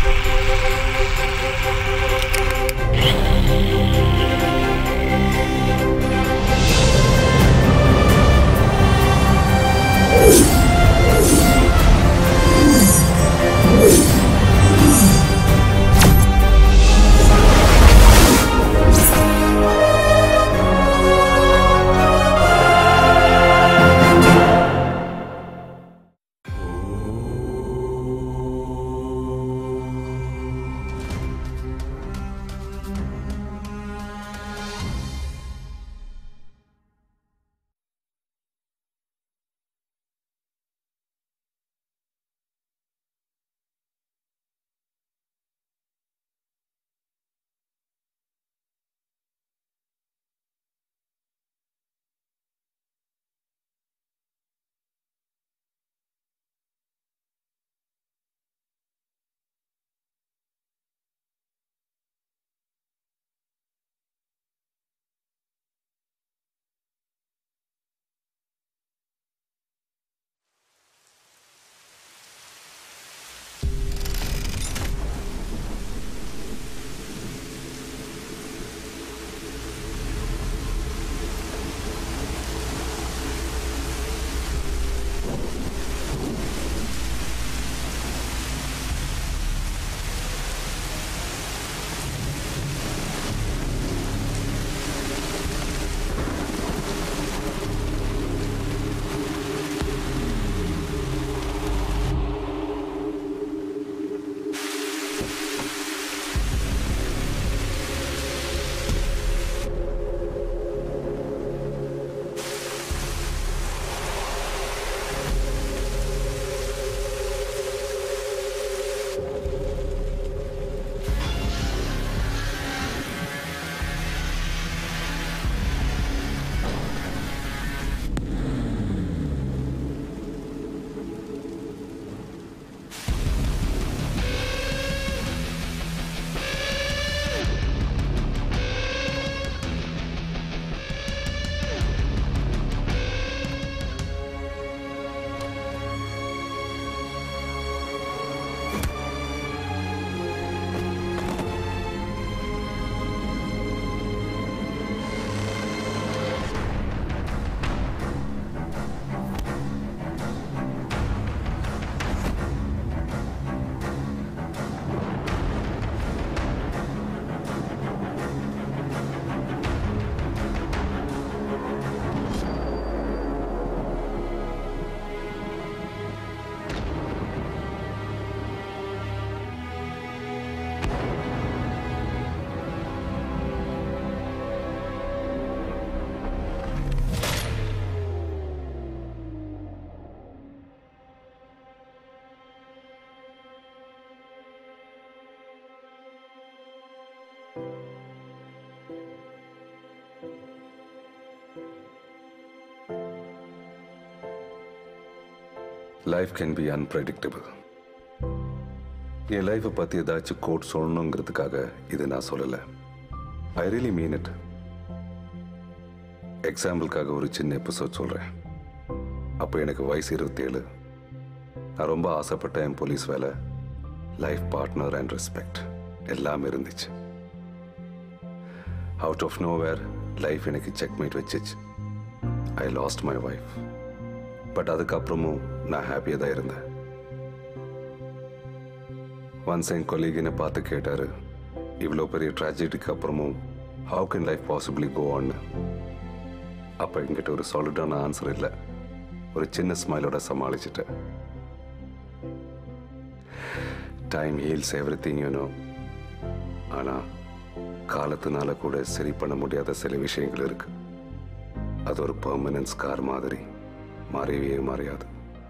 Life can be unpredictable என் லைஃப்பை பற்றி ஏதாச்சும் கோட் சொல்லணுங்கிறதுக்காக இது நான் சொல்லலை ஐ ரியலி மீன் இட் எக்ஸாம்பிளுக்காக ஒரு சின்ன எபிசோட் சொல்கிறேன் அப்போ எனக்கு வயசு இருபத்தேழு நான் ரொம்ப ஆசைப்பட்ட என் போலீஸ் வேலை லைஃப் பார்ட்னர் அண்ட் ரெஸ்பெக்ட் எல்லாம் இருந்துச்சு out of nowhere life எனக்கு செக்மேட் வச்சுச்சு I lost my wife but அதுக்கப்புறமும் நான் ஹாப்பியாக தான் இருந்தேன் ஒன்ஸ் என் கொலீக் என்னை பார்த்து கேட்டார் இவ்வளோ பெரிய ட்ராஜடிக்கு அப்புறமும் how can life possibly go on அப்போ என்கிட்ட ஒரு சாலிடான ஆன்சர் இல்லை ஒரு சின்ன ஸ்மைலோட சமாளிச்சிட்டேன் time heals everything you know ஆனால் காலத்தினால கூட சரி பண்ண முடியாத சில விஷயங்கள் இருக்கு அது ஒரு பெர்மனன்ட் ஸ்கார் மாதிரி மறையவே மறையாது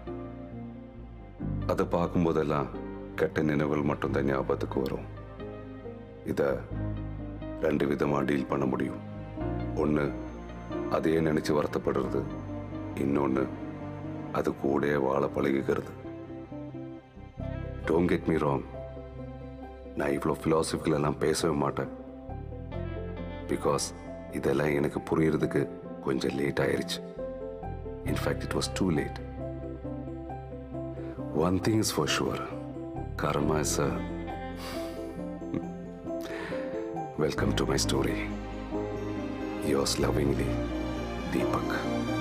அதை பார்க்கும்போதெல்லாம் கெட்ட நினைவுகள் மட்டும்தான் ஞாபகத்துக்கு வரும் இதை ரெண்டு விதமாக டீல் பண்ண முடியும் ஒன்று அதையே நினச்சி வருத்தப்படுறது இன்னொன்று அது கூட வாழ பழகிக்கிறது டோன்ட் கெட் மீ ராங் நான் இவ்வளோ philosophical எல்லாம் பேசவே மாட்டேன் பிகாஸ் இதெல்லாம் எனக்கு புரியறதுக்கு கொஞ்சம் லேட் ஆயிருச்சு in fact it was too late one thing is for sure karma is a welcome to my story yours lovingly Deepak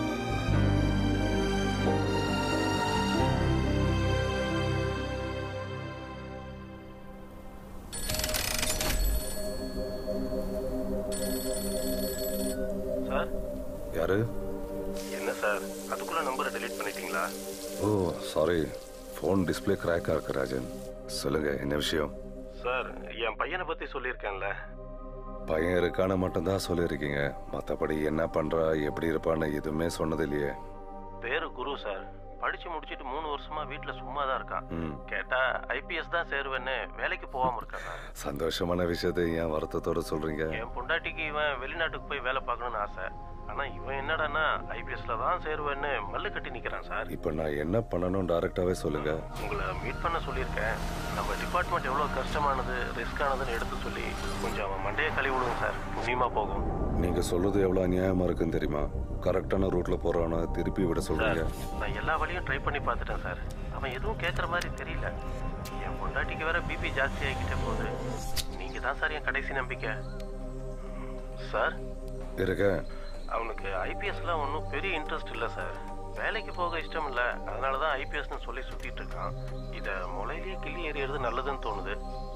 sir யாரு என்ன சார் அதுக்குள்ள நம்பரை டெலீட் பண்ணிட்டீங்களா ஓ சாரி ஃபோன் டிஸ்பிளே கிராக்காக இருக்கு ராஜன் சொல்லுங்க என்ன விஷயம் சார் என் பையனை பத்தி சொல்லியிருக்கேன்ல பையன் இருக்கான மட்டும்தான் சொல்லியிருக்கீங்க மற்றபடி என்ன பண்றா எப்படி இருப்பான்னு எதுவுமே சொன்னது இல்லையே பேரு குரு சார் படிச்சு முடிச்சிட்டு மூணு வருஷமா வீட்டுல சும்மா தான் இருக்கான் ம் கேட்டா ஐபிஎஸ் தான் சேருவேன்னு வேலைக்கு போகாம இருக்கான் சார் சந்தோஷமான விஷயத்தை ஏன் வருத்தத்தோட சொல்றீங்க என் பொண்டாட்டிக்கு இவன் வெளிநாட்டுக்கு போய் வேலை பார்க்கணும்னு ஆசை ஆனா இவன் என்னடான்னா ஐபிஎஸ்ல தான் சேருவேன்னு மல்லு கட்டி நிக்கிறான் சார் இப்போ நான் என்ன பண்ணணும் டைரக்டாவே சொல்லுங்க உங்களை மீட் பண்ண சொல்லியிருக்கேன் நம்ம டிபார்ட்மெண்ட் எவ்வளோ கஷ்டமானது ரிஸ்கானதுன்னு எடுத்து சொல்லி கொஞ்சம் அவன் மண்டையை கழுவி விடுங்க சார் புண்ணியமா போகும் நீங்க சொல்றது எவ்வளவு அநியாயமா இருக்குன்னு தெரியுமா கரெக்டான ரூட்ல போறவன திருப்பி விட சார் சொல்றீங்க நான் எல்லா வழியும் ட்ரை பண்ணி பார்த்துட்டேன் சார் அவன் எதுவும் கேட்குற மாதிரி தெரியல என் பொண்டாட்டிக்கு வேற பிபி ஜாஸ்தி ஆகிக்கிட்டே போகுது நீங்கள் தான் சார் என் கடைசி நம்பிக்கை சார் இருக்கேன் அவனுக்கு ஐபிஎஸ்ல ஒன்றும் பெரிய இன்ட்ரெஸ்ட் இல்லை சார் வேலைக்கு போக இஷ்டம் இல்லை அதனால தான் ஐபிஎஸ்னு சொல்லி சுற்றிட்டு இருக்கான் இதை முளையிலேயே கிள்ளி எறியறது நல்லதுன்னு தோணுது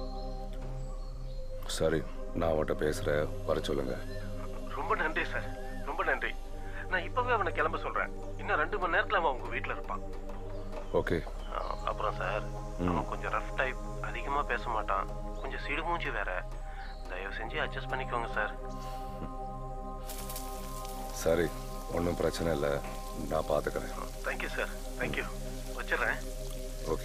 சரி நான் அவன்கிட்ட பேசுறேன் வர சொல்லுங்க ரொம்ப நன்றி சார் ரொம்ப நன்றி நான் இப்போவே அவனை கிளம்ப சொல்கிறேன் இன்னும் ரெண்டு மணி நேரத்தில் அவன் உங்கள் வீட்டில் இருப்பான் ஓகே ஆ, அப்புறம் சார் அவன் கொஞ்சம் ரஃப் டைப் அதிகமாக பேச மாட்டான் கொஞ்சம் சிடுமூஞ்சி வேற தயவு செஞ்சு அட்ஜஸ்ட் பண்ணிக்கோங்க சார் சரி ஒன்றும் பிரச்சனை இல்லை நான் பார்த்துக்கிறேன் தேங்க்யூ சார் தேங்க்யூ வச்சிடுறேன் okay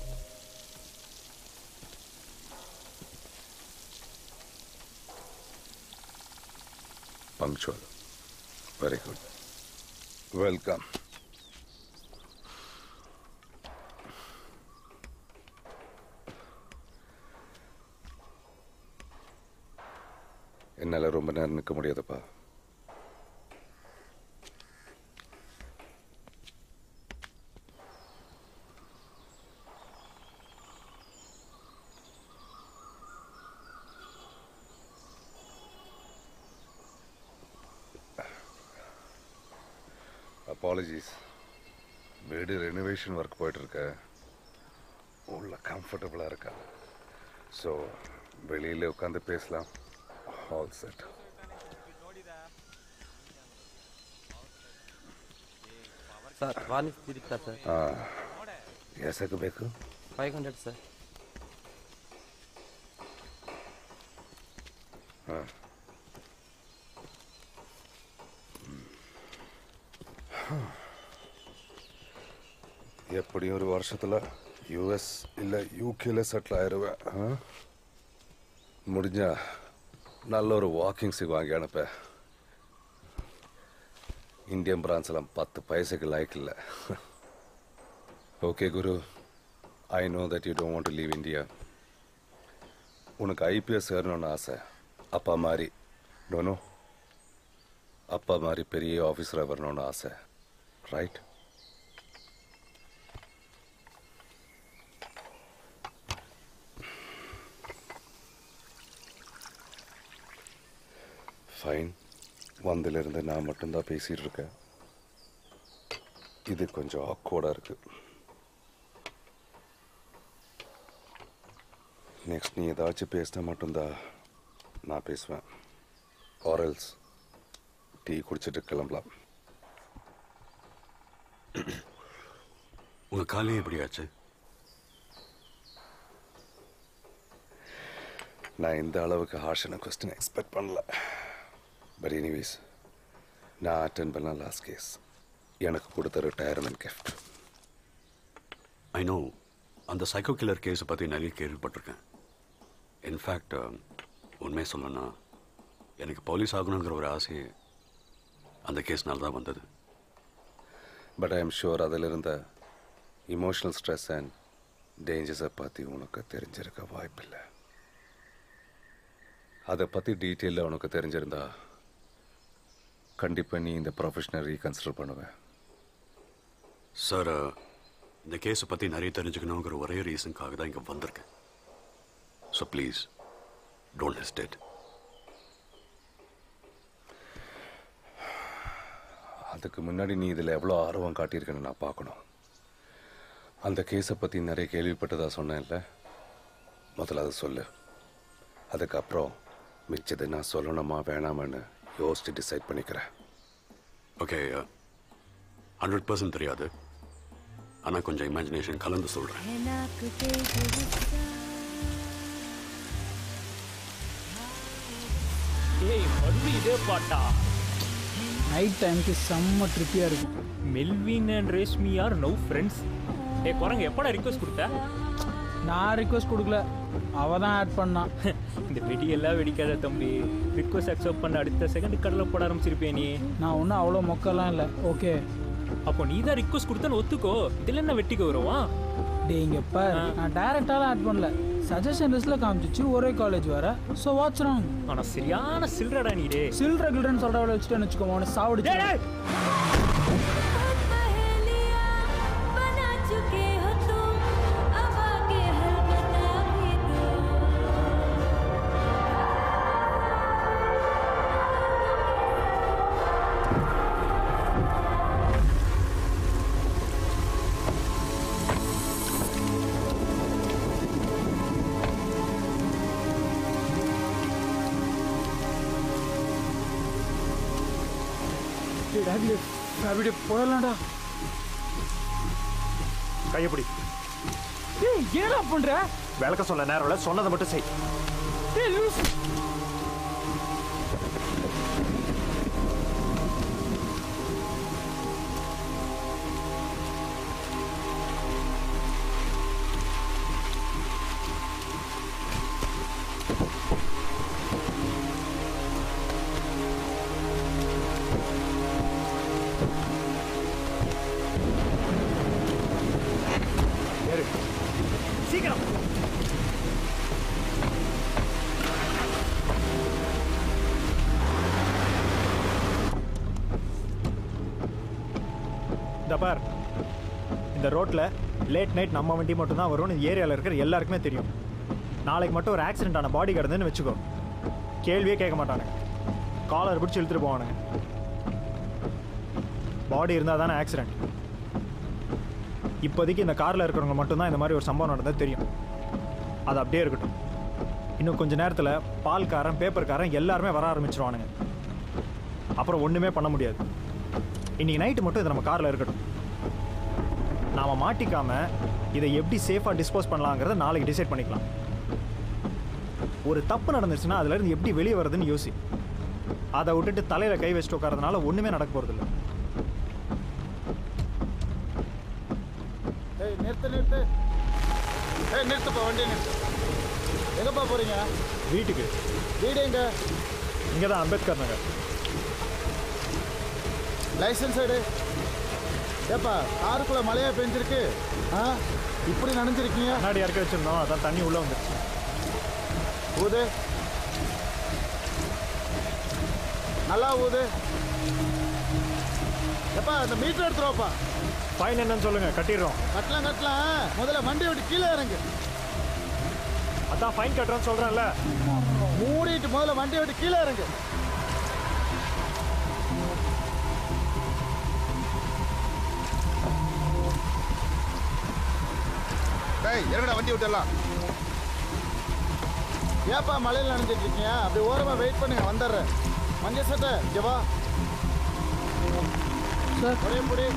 punctual. Very good. Welcome. என்னால் ரொம்ப நேரம் நிற்க முடியாதுப்பா அப்பாலஜிஸ் வீடு ரெனோவேஷன் ஒர்க் போயிட்டுருக்க உள்ள கம்ஃபர்டபுளாக இருக்கா ஸோ வெளியில் உட்காந்து பேசலாம் ஆல் செட் ಸರ್ ವಾರ್ನಿಷ್ ತಿರುಗ್ತಾ ಸರ್ ಹಾಂ ಎಸಕ್ಕೆ ಬೇಕು ಫೈವ್ ಹಂಡ್ರೆಡ್ ಸರ್ ಹಾಂ எப்படியும் ஒரு வருஷத்தில் யூஎஸ் இல்லை யூகேல செட்டில் ஆயிடுவேன் ஆ? முடிஞ்சா நல்ல ஒரு வாக்கிங் சிக் வாங்கி அனுப்ப இந்தியன் பிரான்ஸ்லாம் பத்து பைசைக்கு லைக் இல்லை okay Guru I know that you don't want to leave India உனக்கு ஐபிஎஸ் சேரணும்னு ஆசை அப்பா மாதிரி டோனோ அப்பா மாதிரி பெரிய ஆஃபீஸராக வரணும்னு ஆசை ரைட் ஃபைன் வந்திலிருந்து நான் மட்டும்தான் பேசிட்டு இருக்கேன் இது கொஞ்சம் ஆக்வர்டாக இருக்கு நெக்ஸ்ட் நீ ஏதாச்சும் பேசினா மட்டும்தான் நான் பேசுவேன் ஆரல்ஸ் டீ குடிச்சிட்டு கிளம்பலாம் உங்க காலே எப்படி ஆச்சு நான் இந்த அளவுக்கு ஹார்ஷான கொஸ்டின் எக்ஸ்பெக்ட் பண்ணல பட் எனிவேஸ் நான் அட்டன் பண்ண லாஸ்ட் கேஸ் எனக்கு கொடுத்த ரிட்டையர்மெண்ட் கிஃப்ட் ஐ நோ அந்த சைக்கோ கில்லர் கேஸை பற்றி நிறைய கேள்விப்பட்டிருக்கேன் இன்ஃபேக்ட் உண்மையை சொல்லணும்னா எனக்கு போலீஸ் ஆகணுங்கிற ஒரு ஆசை அந்த கேஸ்னால தான் வந்தது பட் ஐ எம் ஷுர் அதில் இருந்த இமோஷனல் ஸ்ட்ரெஸ் அண்ட் டேஞ்சர்ஸை பற்றி உனக்கு தெரிஞ்சிருக்க வாய்ப்பில்லை அதை பற்றி டீட்டெயிலில் உனக்கு தெரிஞ்சிருந்தா கண்டிப்பாக நீ இந்த ப்ரொஃபஷனை ரீகன்சிடர் பண்ணுவேன் சார் இந்த கேஸை பற்றி நிறைய தெரிஞ்சுக்கணுங்கிற ஒரே ரீசனுக்காக தான் இங்கே வந்திருக்கேன் ஸோ ப்ளீஸ் டோன்ட் ஹெஸ்டேட் அதுக்கு முன்னாடி நீ இதில் எவ்வளோ ஆர்வம் காட்டியிருக்கேன்னு நான் பார்க்கணும் அந்த கேஸை பற்றி நிறைய கேள்விப்பட்டதா சொன்னேன்ல முதல்ல அதை சொல்லு அதுக்கப்புறம் மிச்சது நான் சொல்லணுமா வேணாமான்னு யோசிச்சு டிசைட் பண்ணிக்கிறேன் ஓகே ஹண்ட்ரட் பர்சன்ட் தெரியாது ஆனால் கொஞ்சம் இமேஜினேஷன் கலந்து சொல்கிறேன் ஏய் மறுபடியும் இதே பாட்டா நைட் டைமுக்கு செம்ம ட்ரிப்பியாக இருக்கும் Melvin and Reshmi are no friends ஏ குரங்கு எப்படா ரிக்வஸ்ட் கொடுத்த நான் ரிக்வஸ்ட் கொடுக்கல அவ தான் ஆட் பண்ணான் இந்த வெடியெல்லாம் வெடிக்காத தம்பி ரிக்வஸ்ட் அக்செப்ட் பண்ண அடுத்த செகண்ட் கடலை போட ஆரம்பிச்சிருப்பே நீ நான் ஒன்றும் அவ்வளோ மொக்கெல்லாம் இல்லை ஓகே அப்போ நீ தான் ரிக்வஸ்ட் கொடுத்தன்னு ஒத்துக்கோ இதில் என்ன வெட்டிக்க வருவா டே இங்கே பாரு நான் டேரெக்டாலாம் ஆட் பண்ணல சஜஷன் லிஸ்ட்டில் காமிச்சிச்சு ஒரே காலேஜ் வேற ஸோ வாட்ச் ராங் ஆனா சரியான சில்றடா நீ டே சில் ரெகுலர்னு சொல்கிறவளை வச்சுட்டேன்னு வச்சுக்கோ உன சாவடிச்சு டேய், டேய். पहेलियां बना चुके हो तुम अब आगे हल बता भी दो அப்படி போயிடலாம்டா கையப்படி ஏய் என்னடா பண்ற விளக்க சொல்ல நேரம் இல்ல சொன்னதை மட்டும் செய் ஏய் லூஸ் ஏறு சீக்கிரம் இந்த பார் இந்த ரோட்ல லேட் நைட் நம்ம வண்டி மட்டும் தான் வரும்னு ஏரியாவில் இருக்கிற எல்லாருக்குமே தெரியும் நாளைக்கு மட்டும் ஒரு ஆக்சிடென்ட் ஆன பாடி கிடந்துன்னு வச்சுக்கோ கேள்வியே கேட்க மாட்டானுங்க காலர் பிடிச்சி இழுத்துட்டு போவானுங்க பாடி இருந்தால் தானே ஆக்சிடென்ட் இப்போதைக்கு இந்த காரில் இருக்கிறவங்க மட்டும்தான் இந்த மாதிரி ஒரு சம்பவம் நடந்தது தெரியும் அது அப்படியே இருக்கட்டும் இன்னும் கொஞ்ச நேரத்தில் பால்காரன் பேப்பர்காரன் எல்லாருமே வர ஆரம்பிச்சிருவானுங்க அப்புறம் ஒன்றுமே பண்ண முடியாது இன்னைக்கு நைட்டு மட்டும் இது நம்ம காரில் இருக்கட்டும் நாம் மாட்டிக்காம இதை எப்படி சேஃபாக டிஸ்போஸ் பண்ணலாங்கிறத நாளைக்கு டிசைட் பண்ணிக்கலாம் ஒரு தப்பு நடந்துச்சுன்னா அதுலேருந்து எப்படி வெளியே வருதுன்னு யோசி அதை விட்டுட்டு தலையில் கை வச்சுட்டு உட்காரதுனால ஒன்றுமே நடக்க போகிறதில்ல ஏய் நிறுத்து நிறுத்து ஏய் நிறுத்துப்பா வண்டி நிறுத்து எங்கப்பா போறீங்க வீட்டுக்கு வீடு எங்க இங்கே தான் அம்பேத்கர் நகர் லைசன்ஸ் எடு ஏப்பா காருக்குள்ள மழையா பெஞ்சிருக்கு ஆ இப்படி நனைஞ்சிருக்கீங்க முன்னாடி இறக்கி வச்சிருந்தோம் அதான் தண்ணி உள்ளே வந்துருச்சு ஊது நல்லா ஊது ஏப்பா அந்த மீட்டர் எடுத்துருவாப்பா ஃபைன் என்னன்னு சொல்லுங்க கட்டிடுறோம் கட்டலாம் கட்டலாம் முதல்ல வண்டி விட்டு கீழே இறங்கு அதான் ஃபைன் கட்டுறேன்னு சொல்கிறேன்ல மூடிட்டு முதல்ல வண்டி விட்டு கீழே இறங்கு டேய் இறங்கடா வண்டி விட்டுலாம் ஏப்பா மழையில் நனைஞ்சிட்டு இருக்கீங்க அப்படி ஓரமா வெயிட் பண்ணுங்க வந்துடுறேன் மஞ்சள் சட்டை இங்க வா சார் ஒரே முடி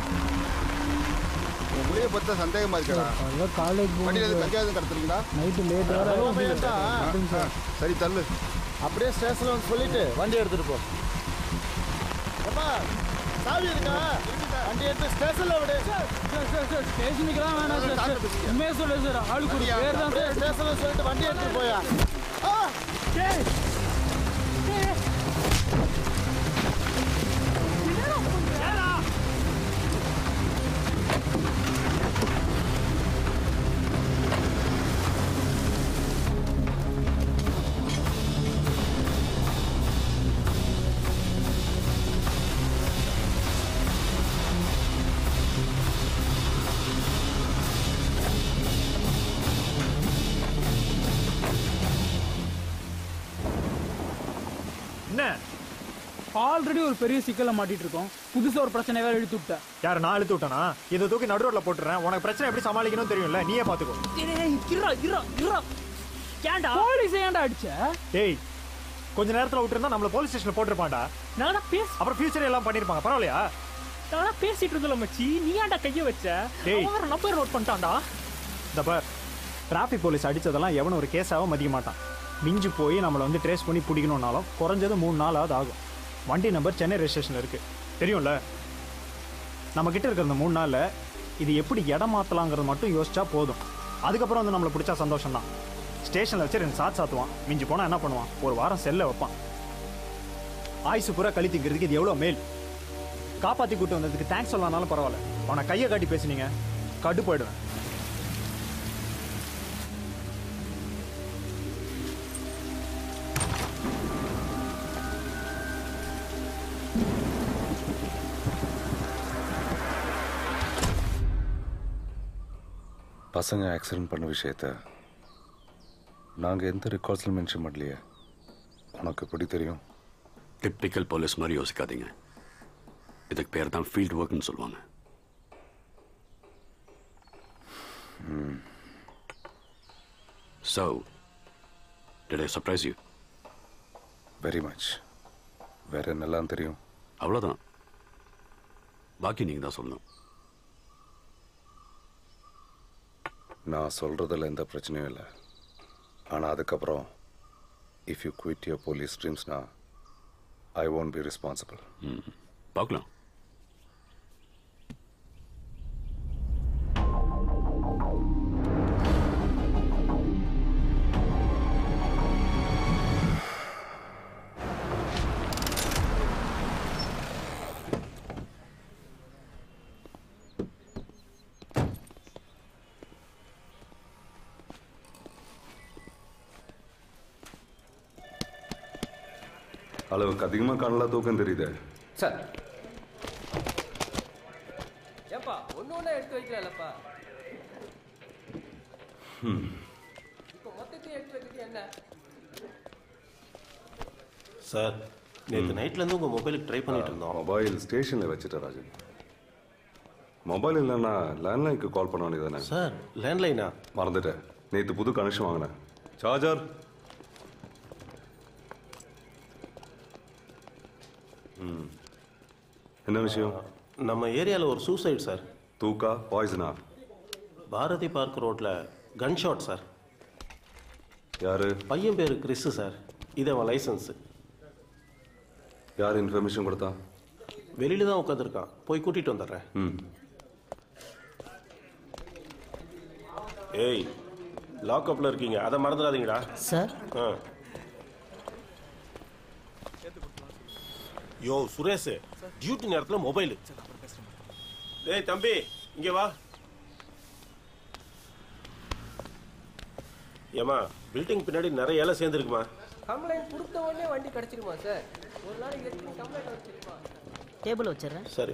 உன் புள்ளைய பத்த சந்தேகமா இருக்கடா அதெல்லாம் காலேஜ் வண்டியில போகணும் இருந்து கஞ்சாவது கடத்துறீங்களா நைட்டு லேட் வேற அதெல்லாம் வேண்டாம். ஆ, சரி தள்ளு அப்படியே ஸ்டேஷன்ல வந்து சொல்லிட்டு வண்டி எடுத்துட்டு போ ஏப்பா சாவி இருக்கா வண்டி எடுத்து ஸ்டேஷன்ல விடு ஸ்டேஷனுக்குலாம் வேணாம் சார் சார் உண்மையாக சொல்ல சார் ஆளுக்கு ஒரு பேர் தான் அப்படியே சார் ஸ்டேஷன்ல சொல்லிட்டு வண்டி எடுத்துட்டு போயா ஆ! ஆல்ரெடி ஒரு பெரிய சிக்கல்ல மாட்டிட்டு இருக்கோம் புதுசா ஒரு பிரச்சனை வேற எடுத்து விட்ட யார் நான் இழுத்து விட்டேனா இதை தூக்கி நடு ரோட்ல போட்டுறேன் உனக்கு பிரச்சனை எப்படி சமாளிக்கணும்னு தெரியும்ல நீயே பாத்துக்கோ இரா இரா இரா ஏன்டா போலீஸ் ஏன்டா அடிச்ச டேய் கொஞ்ச நேரத்துல விட்டுருந்தா நம்மள போலீஸ் ஸ்டேஷன்ல போட்டிருப்பான்டா நான் பேச அப்புறம் ஃபியூச்சர் எல்லாம் பண்ணிருப்பாங்க பரவாயில்லையா நான் பேசிட்டு இருந்தல மச்சி நீ ஏன்டா கைய வச்ச டேய். அவன் வேற நம்பர் நோட் பண்ணிட்டான்டா இந்த பார் டிராஃபிக் போலீஸ் அடிச்சதெல்லாம் எவனும் ஒரு கேஸாவும் மதிக்க மாட்டான் மிஞ்சி போய் நம்மளை வந்து ட்ரேஸ் பண்ணி பிடிக்கணும்னாலும் குறைஞ்சது மூணு நாளாவது ஆகும் வண்டி நம்பர் சென்னை ரெஜிஸ்ட்ரேஷன் இருக்கு தெரியும்ல நம்ம கிட்ட இருக்கிற இந்த மூணு நாள்ல இது எப்படி இடம் மாத்தலாங்கிறது மட்டும் யோசிச்சா போதும் அதுக்கப்புறம் வந்து நம்மளை பிடிச்சா சந்தோஷம் தான் ஸ்டேஷனில் வச்சு ரெண்டு சாத்து சாத்துவான் மிஞ்சி போனால் என்ன பண்ணுவான் ஒரு வாரம் செல்ல வைப்பான் ஆயுசு பூரா கழி திங்கிறதுக்கு இது எவ்வளோ மேல் காப்பாற்றி கூட்டு வந்ததுக்கு தேங்க்ஸ் சொல்லனாலும் பரவாயில்ல அவனை கையை காட்டி பேசுனீங்க கடுப்பாயிடுவேன் பசங்க ஆக்சிடென்ட் பண்ண விஷயத்த நாங்கள் எந்த ரெக்கார்ட்ஸில் மென்ஷன் பண்ணலையே உனக்கு எப்படி தெரியும் டிப்பிக்கல் போலீஸ் மாதிரி யோசிக்காதீங்க இதுக்கு பேர் தான் ஃபீல்ட் ஒர்க்னு சொல்லுவாங்க so did I surprise you very much வேற என்னெல்லாம் தெரியும் அவ்வளோதான் பாக்கி நீங்கள் தான் சொல்லணும் நான் சொல்கிறதுல எந்த பிரச்சனையும் இல்லை ஆனால் அதுக்கப்புறம் if you quit your police ட்ரீம்ஸ்னா ஐ won't பி ரெஸ்பான்சிபிள் ம் பார்க்கலாம் அளவுக்கு அதிகமாக கண்ணில் தூக்கம் தெரியுது சார் ஏப்பா ஒன்று ஒன்றா எடுத்து வைக்கலாம்ப்பா இப்போ மொத்தத்தையும் எடுத்து வைக்கிறது என்ன சார் நேற்று நைட்லேருந்து உங்கள் மொபைலுக்கு ட்ரை பண்ணிட்டு இருந்தோம் மொபைல் ஸ்டேஷனில் வச்சுட்டேன் ராஜன் மொபைல் இல்லைன்னா லேண்ட்லைனுக்கு கால் பண்ண வேண்டியதானே சார் லேண்ட்லைனா மறந்துட்டேன் நேற்று புது கனெக்ஷன் வாங்கினேன் சார்ஜர் ம் என்ன விஷயம் நம்ம ஏரியாவில் ஒரு சூசைட் சார் தூக்கா பாய்சனா பாரதி பார்க் ரோட்டில் கன் ஷாட் சார் யாரு பையன் பேர் கிறிஸ் சார் இது அவன் லைசன்ஸு யார் இன்ஃபர்மேஷன் கொடுத்தா வெளியில தான் உட்காந்துருக்கான் போய் கூட்டிகிட்டு வந்துடுறேன் ம் ஏய் லாக்அப்பில் இருக்கீங்க அதை மறந்துடாதீங்கடா சார் ஆ யோ சுரேஷ் டியூட்டி நேரத்தில் மொபைல் டேய் தம்பி இங்கே வா ஏமா பில்டிங் பின்னாடி நிறைய இலை சேர்ந்துருக்குமா கம்ப்ளைண்ட் கொடுத்த உடனே வண்டி கிடச்சிருமா சார் ஒரு நாளைக்கு எத்தனை கம்ப்ளைண்ட் வச்சிருமா டேபிள் வச்சிடுறேன் சரி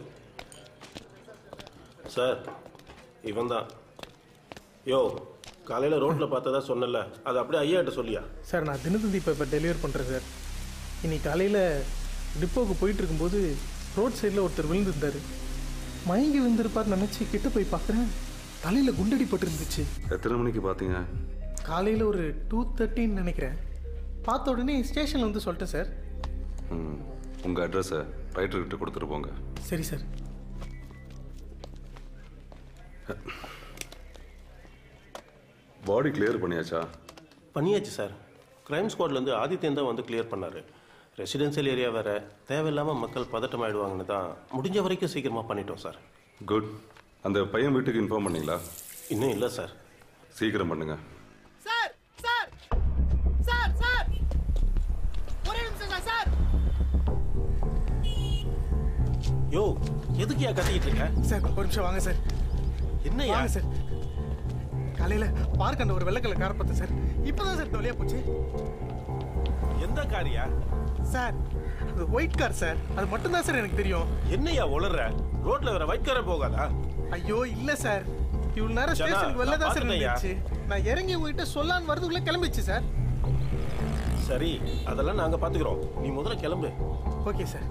சார் இவன் தான் யோ காலையில் ரோட்டில் பார்த்ததா சொன்னல அது அப்படியே ஐயாட்ட சொல்லியா சார் நான் தினத்தந்தி பேப்பர் டெலிவர் பண்ணுறேன் சார் இன்னைக்கு காலையில் டிப்போக்கு போயிட்டு இருக்கும்போது ரோட் சைடில் ஒருத்தர் விழுந்திருந்தாரு மயங்கி விழுந்திருப்பார் நினச்சி கிட்ட போய் பார்க்குறேன் தலையில் குண்டடி பட்டிருந்துச்சு எத்தனை மணிக்கு பார்த்தீங்க காலையில் ஒரு டூ தேர்ட்டின்னு நினைக்கிறேன் பார்த்த உடனே ஸ்டேஷனில் வந்து சொல்லிட்டேன் சார் ம் உங்கள் அட்ரஸை ரைட்டர்கிட்ட கொடுத்துட்டு போங்க சரி சார் பாடி கிளியர் பண்ணியாச்சா பண்ணியாச்சு சார் கிரைம் ஸ்குவாட்லேருந்து ஆதித்யன் தான் வந்து கிளியர் பண்ணார் ரெசிடென்சியல் ஏரியா வேற தேவையில்லாமல் மக்கள் பதட்டம் ஆயிடுவாங்கன்னு தான் முடிஞ்ச வரைக்கும் சீக்கிரமாக பண்ணிட்டோம் சார் குட் அந்த பையன் வீட்டுக்கு இன்ஃபார்ம் பண்ணீங்களா இன்னும் இல்லை சார் சீக்கிரம் பண்ணுங்க சார் சார் சார் சார் ஒரே நிமிஷம் சார் சார் யோ எதுக்கு ஏன் கத்திக்கிட்டு இருக்க சார் ஒரு நிமிஷம் வாங்க சார் என்னய்யா? வாங்க சார் காலையில் பார்க் அந்த ஒரு வெள்ளக்கல்ல காரை பார்த்தேன் சார் இப்போதான் சார் தொலையா போச்சு எந்த காரியா சார் அது ஒயிட் கார் சார் அது மட்டும்தான் சார் எனக்கு தெரியும் என்னையா உளற ரோட்ல வேற ஒயிட் காரே போகாதா ஐயோ இல்ல சார் இவ்வளவு நேரம் ஜனா, ஸ்டேஷனுக்கு வெளில தான் சார் நான் நின்றுச்சு நான் இறங்கி உங்ககிட்ட சொல்லான்னு வரதுக்குள்ள கிளம்பிச்சு சார் சரி அதெல்லாம் நாங்க பாத்துக்கிறோம் நீ முதல்ல கிளம்பு ஓகே சார்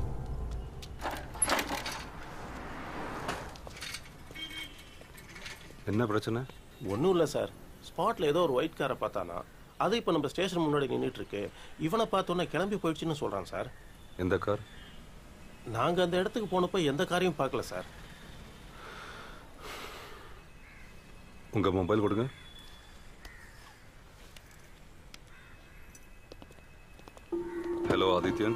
என்ன பிரச்சனை ஒன்றும் இல்லை சார் ஸ்பாட்டில் ஏதோ ஒரு ஒயிட் காரை பார்த்தானா அது இப்போ நம்ம ஸ்டேஷன் முன்னாடி நின்றுட்டு இருக்கு இவனை பார்த்தோன்னே கிளம்பி போயிடுச்சுன்னு சொல்கிறான் சார் எந்த கார் நாங்கள் அந்த இடத்துக்கு போனப்போ எந்த காரையும் பார்க்கல சார் உங்க மொபைல் கொடுங்க ஹலோ ஆதித்யன்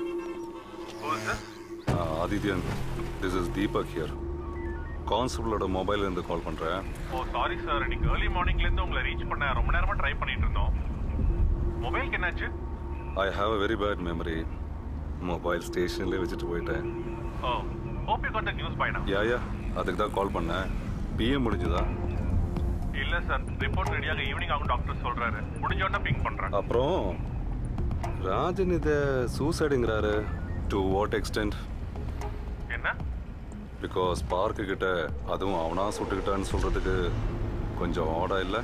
ஆ, Aadhithyan this is Deepak here கான்ஸ்டபிளோட மொபைல்ல இருந்து கால் பண்றேன் ஓ சாரி சார் இன்னைக்கு ஏர்லி மார்னிங்ல இருந்து உங்களை ரீச் பண்ண ரொம்ப நேரமா ட்ரை பண்ணிட்டு இருந்தோம் மொபைலுக்கு என்னாச்சு I have a very bad memory mobile ஸ்டேஷன்லேயே வச்சுட்டு போயிட்டேன் oh hope you got the news by now yeah யா அதுக்கு தான் கால் பண்ணேன் பிஎம் முடிஞ்சுதா இல்ல சார் ரிப்போர்ட் ரெடியாக ஈவினிங் ஆகும் டாக்டர் சொல்றாரு முடிஞ்ச உடனே பிங் பண்றேன் அப்புறம் ராஜன் இதை சூசைடுங்கிறாரு டு வாட் எக்ஸ்டென்ட் என்ன பிகாஸ் பார்க்கு கிட்ட அதுவும் அவனா சுட்டுக்கிட்டான்னு சொல்றதுக்கு கொஞ்சம் ஆடா இல்லை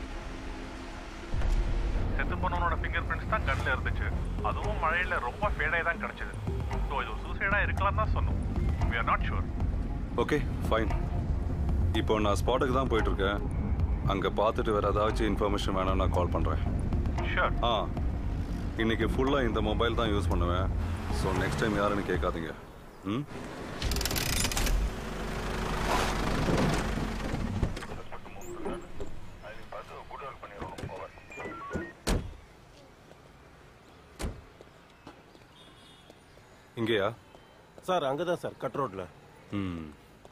செத்து போனவனோட ஃபிங்கர் பிரிண்ட்ஸ் தான் கண்ணில் இருந்துச்சு அதுவும் மழையில ரொம்ப ஃபேடாகி தான் கிடைச்சது ஸோ இது சூசைடாக இருக்கலாம் தான் சொன்னோம் we are not sure okay fine இப்போ நான் ஸ்பாட்டுக்கு தான் போயிட்டு இருக்கேன் அங்கே பார்த்துட்டு வேற ஏதாச்சும் இன்ஃபர்மேஷன் வேணும் நான் கால் பண்ணுறேன் ஷூர் ஆ இன்னைக்கு ஃபுல்லாக இந்த மொபைல் தான் யூஸ் பண்ணுவேன் ஸோ நெக்ஸ்ட் டைம் யாருன்னு கேட்காதீங்க ம் இங்கேயா சார் அங்கே தான் சார் கட் ரோட்டில் ம்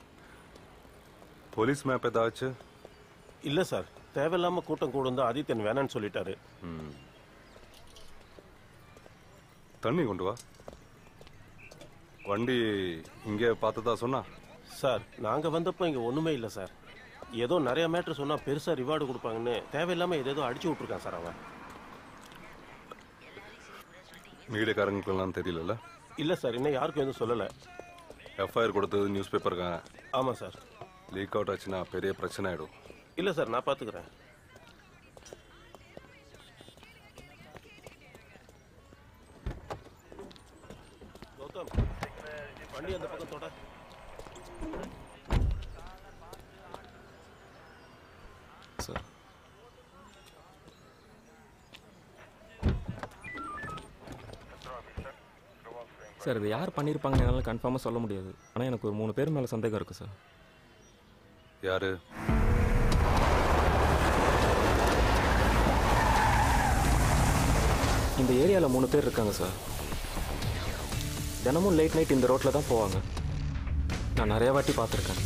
போலீஸ் மேப் ஏதாச்சும் இல்லை சார் தேவையில்லாமல் கூட்டம் கூடும் தான் ஆதித்யன் வேணான்னு சொல்லிட்டாரு ம் தண்ணி கொண்டு வா வண்டி இங்கே பார்த்ததா சொன்னா சார் நாங்கள் வந்தப்போ இங்கே ஒன்றுமே இல்லை சார் ஏதோ நிறைய மேட்ரு சொன்னால் பெருசாக ரிவார்டு கொடுப்பாங்கன்னு தேவையில்லாமல் ஏதேதோ அடிச்சு விட்ருக்கான் சார் அவன் மீடியக்காரங்களுக்கெல்லாம் தெரியலல்ல இல்லை சார் இன்னும் யாருக்கும் எதுவும் சொல்லலை எஃப்ஐஆர் கொடுத்தது நியூஸ் பேப்பருக்காங்க ஆமாம் சார் லீக் அவுட் ஆச்சுன்னா பெரிய பிரச்சனை ஆயிடும் இல்லை சார் நான் பார்த்துக்கிறேன் கௌதம் வண்டி அந்த பக்கம் தொட சார் சார் இது யார் பண்ணியிருப்பாங்கன்னு என்னால் கன்ஃபார்மாக சொல்ல முடியாது ஆனால் எனக்கு ஒரு மூணு பேர் மேலே சந்தேகம் இருக்குது சார் யாரு இந்த ஏரியாவில் மூணு பேர் இருக்காங்க சார் தினமும் லேட் நைட் இந்த ரோட்டில் தான் போவாங்க நான் நிறைய வாட்டி பார்த்துருக்கேன்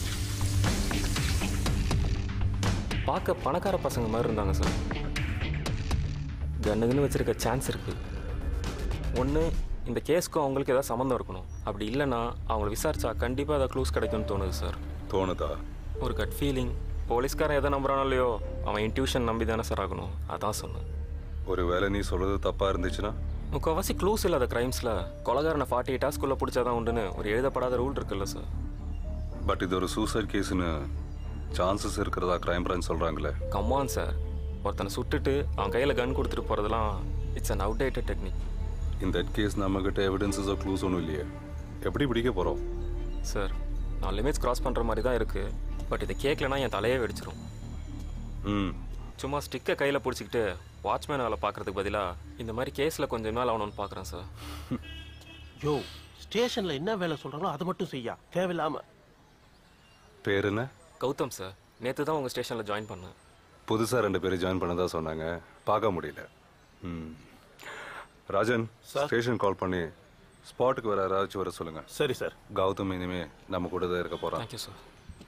பார்க்க பணக்கார பசங்க மாதிரி இருந்தாங்க சார் கன்னுக்குன்னு வச்சிருக்க சான்ஸ் இருக்கு ஒன்று இந்த கேஸ்க்கும் அவங்களுக்கு ஏதாவது சம்மந்தம் இருக்கணும் அப்படி இல்லைன்னா அவங்கள விசாரிச்சா கண்டிப்பாக அதை க்ளூஸ் கிடைக்கும்னு தோணுது சார் தோணுதா ஒரு கட் ஃபீலிங் போலீஸ்காரன் எதை நம்புறானோ இல்லையோ அவன் இன்ட்யூஷன் நம்பி தானே சார் ஆகணும் அதான் சொன்னேன் ஒரு வேளை நீ சொல்றது தப்பா இருந்துச்சுன்னா முக்கால்வாசி க்ளூஸ் இல்லாத க்ரைம்ஸில் கொலகாரனை ஃபார்ட்டி எயிட் ஹார்ஸ்க்குள்ளே பிடிச்சாதான் உண்டுன்னு ஒரு எழுதப்படாத ரூல் இருக்குல்ல சார் பட் இது ஒரு சூசைட் கேஸ்னு சான்சஸ் இருக்கிறதா கிரைம் பிரான்ச் சொல்றாங்களே கம்மான் சார் ஒருத்தனை சுட்டுட்டு அவன் கையில் கன் கொடுத்துட்டு போகிறதுலாம் இட்ஸ் அன் அவுடேட்டட் டெக்னிக் இந்த கேஸ் நம்மகிட்ட எவிடன்சஸோ க்ளூஸ் ஒன்றும் இல்லையே எப்படி பிடிக்க போகிறோம் சார் நான் லிமிட்ஸ் கிராஸ் பண்ணுற மாதிரி தான் இருக்குது பட் இதை கேட்கலனா என் தலையே வெடிச்சிரும் ம் சும்மா ஸ்டிக்கை கையில் பிடிச்சிக்கிட்டு வாட்ச்மேன் வேலை பார்க்கறதுக்கு பதிலாக இந்த மாதிரி கேஸில் கொஞ்சம் நாள் ஆகணும்னு பார்க்குறேன் சார் யோ ஸ்டேஷனில் என்ன வேலை சொல்கிறாங்களோ அதை மட்டும் செய்யா தேவையில்லாமல் பேர் என்ன கௌதம் சார் நேற்று தான் உங்கள் ஸ்டேஷனில் ஜாயின் பண்ணேன் புதுசாக ரெண்டு பேரும் ஜாயின் பண்ணதா சொன்னாங்க பார்க்க முடியல ம் ராஜன் ஸ்டேஷன் கால் பண்ணி ஸ்பாட்டுக்கு வேற யாராச்சும் வர சொல்லுங்க சரி சார் கௌதம் இனிமே நம்ம கூட தான் இருக்க போறான் தேங்க்யூ சார்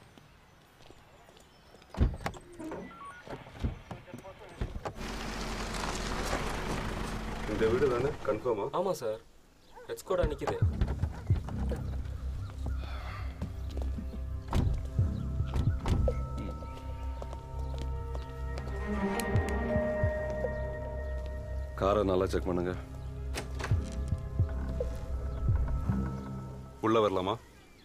இந்த வீடு தானே கன்ஃபார்மா ஆமாம் சார் ரெட்ஸ் கூட நிற்கிது காரை நல்லா செக் பண்ணுங்க உள்ள வரலாமா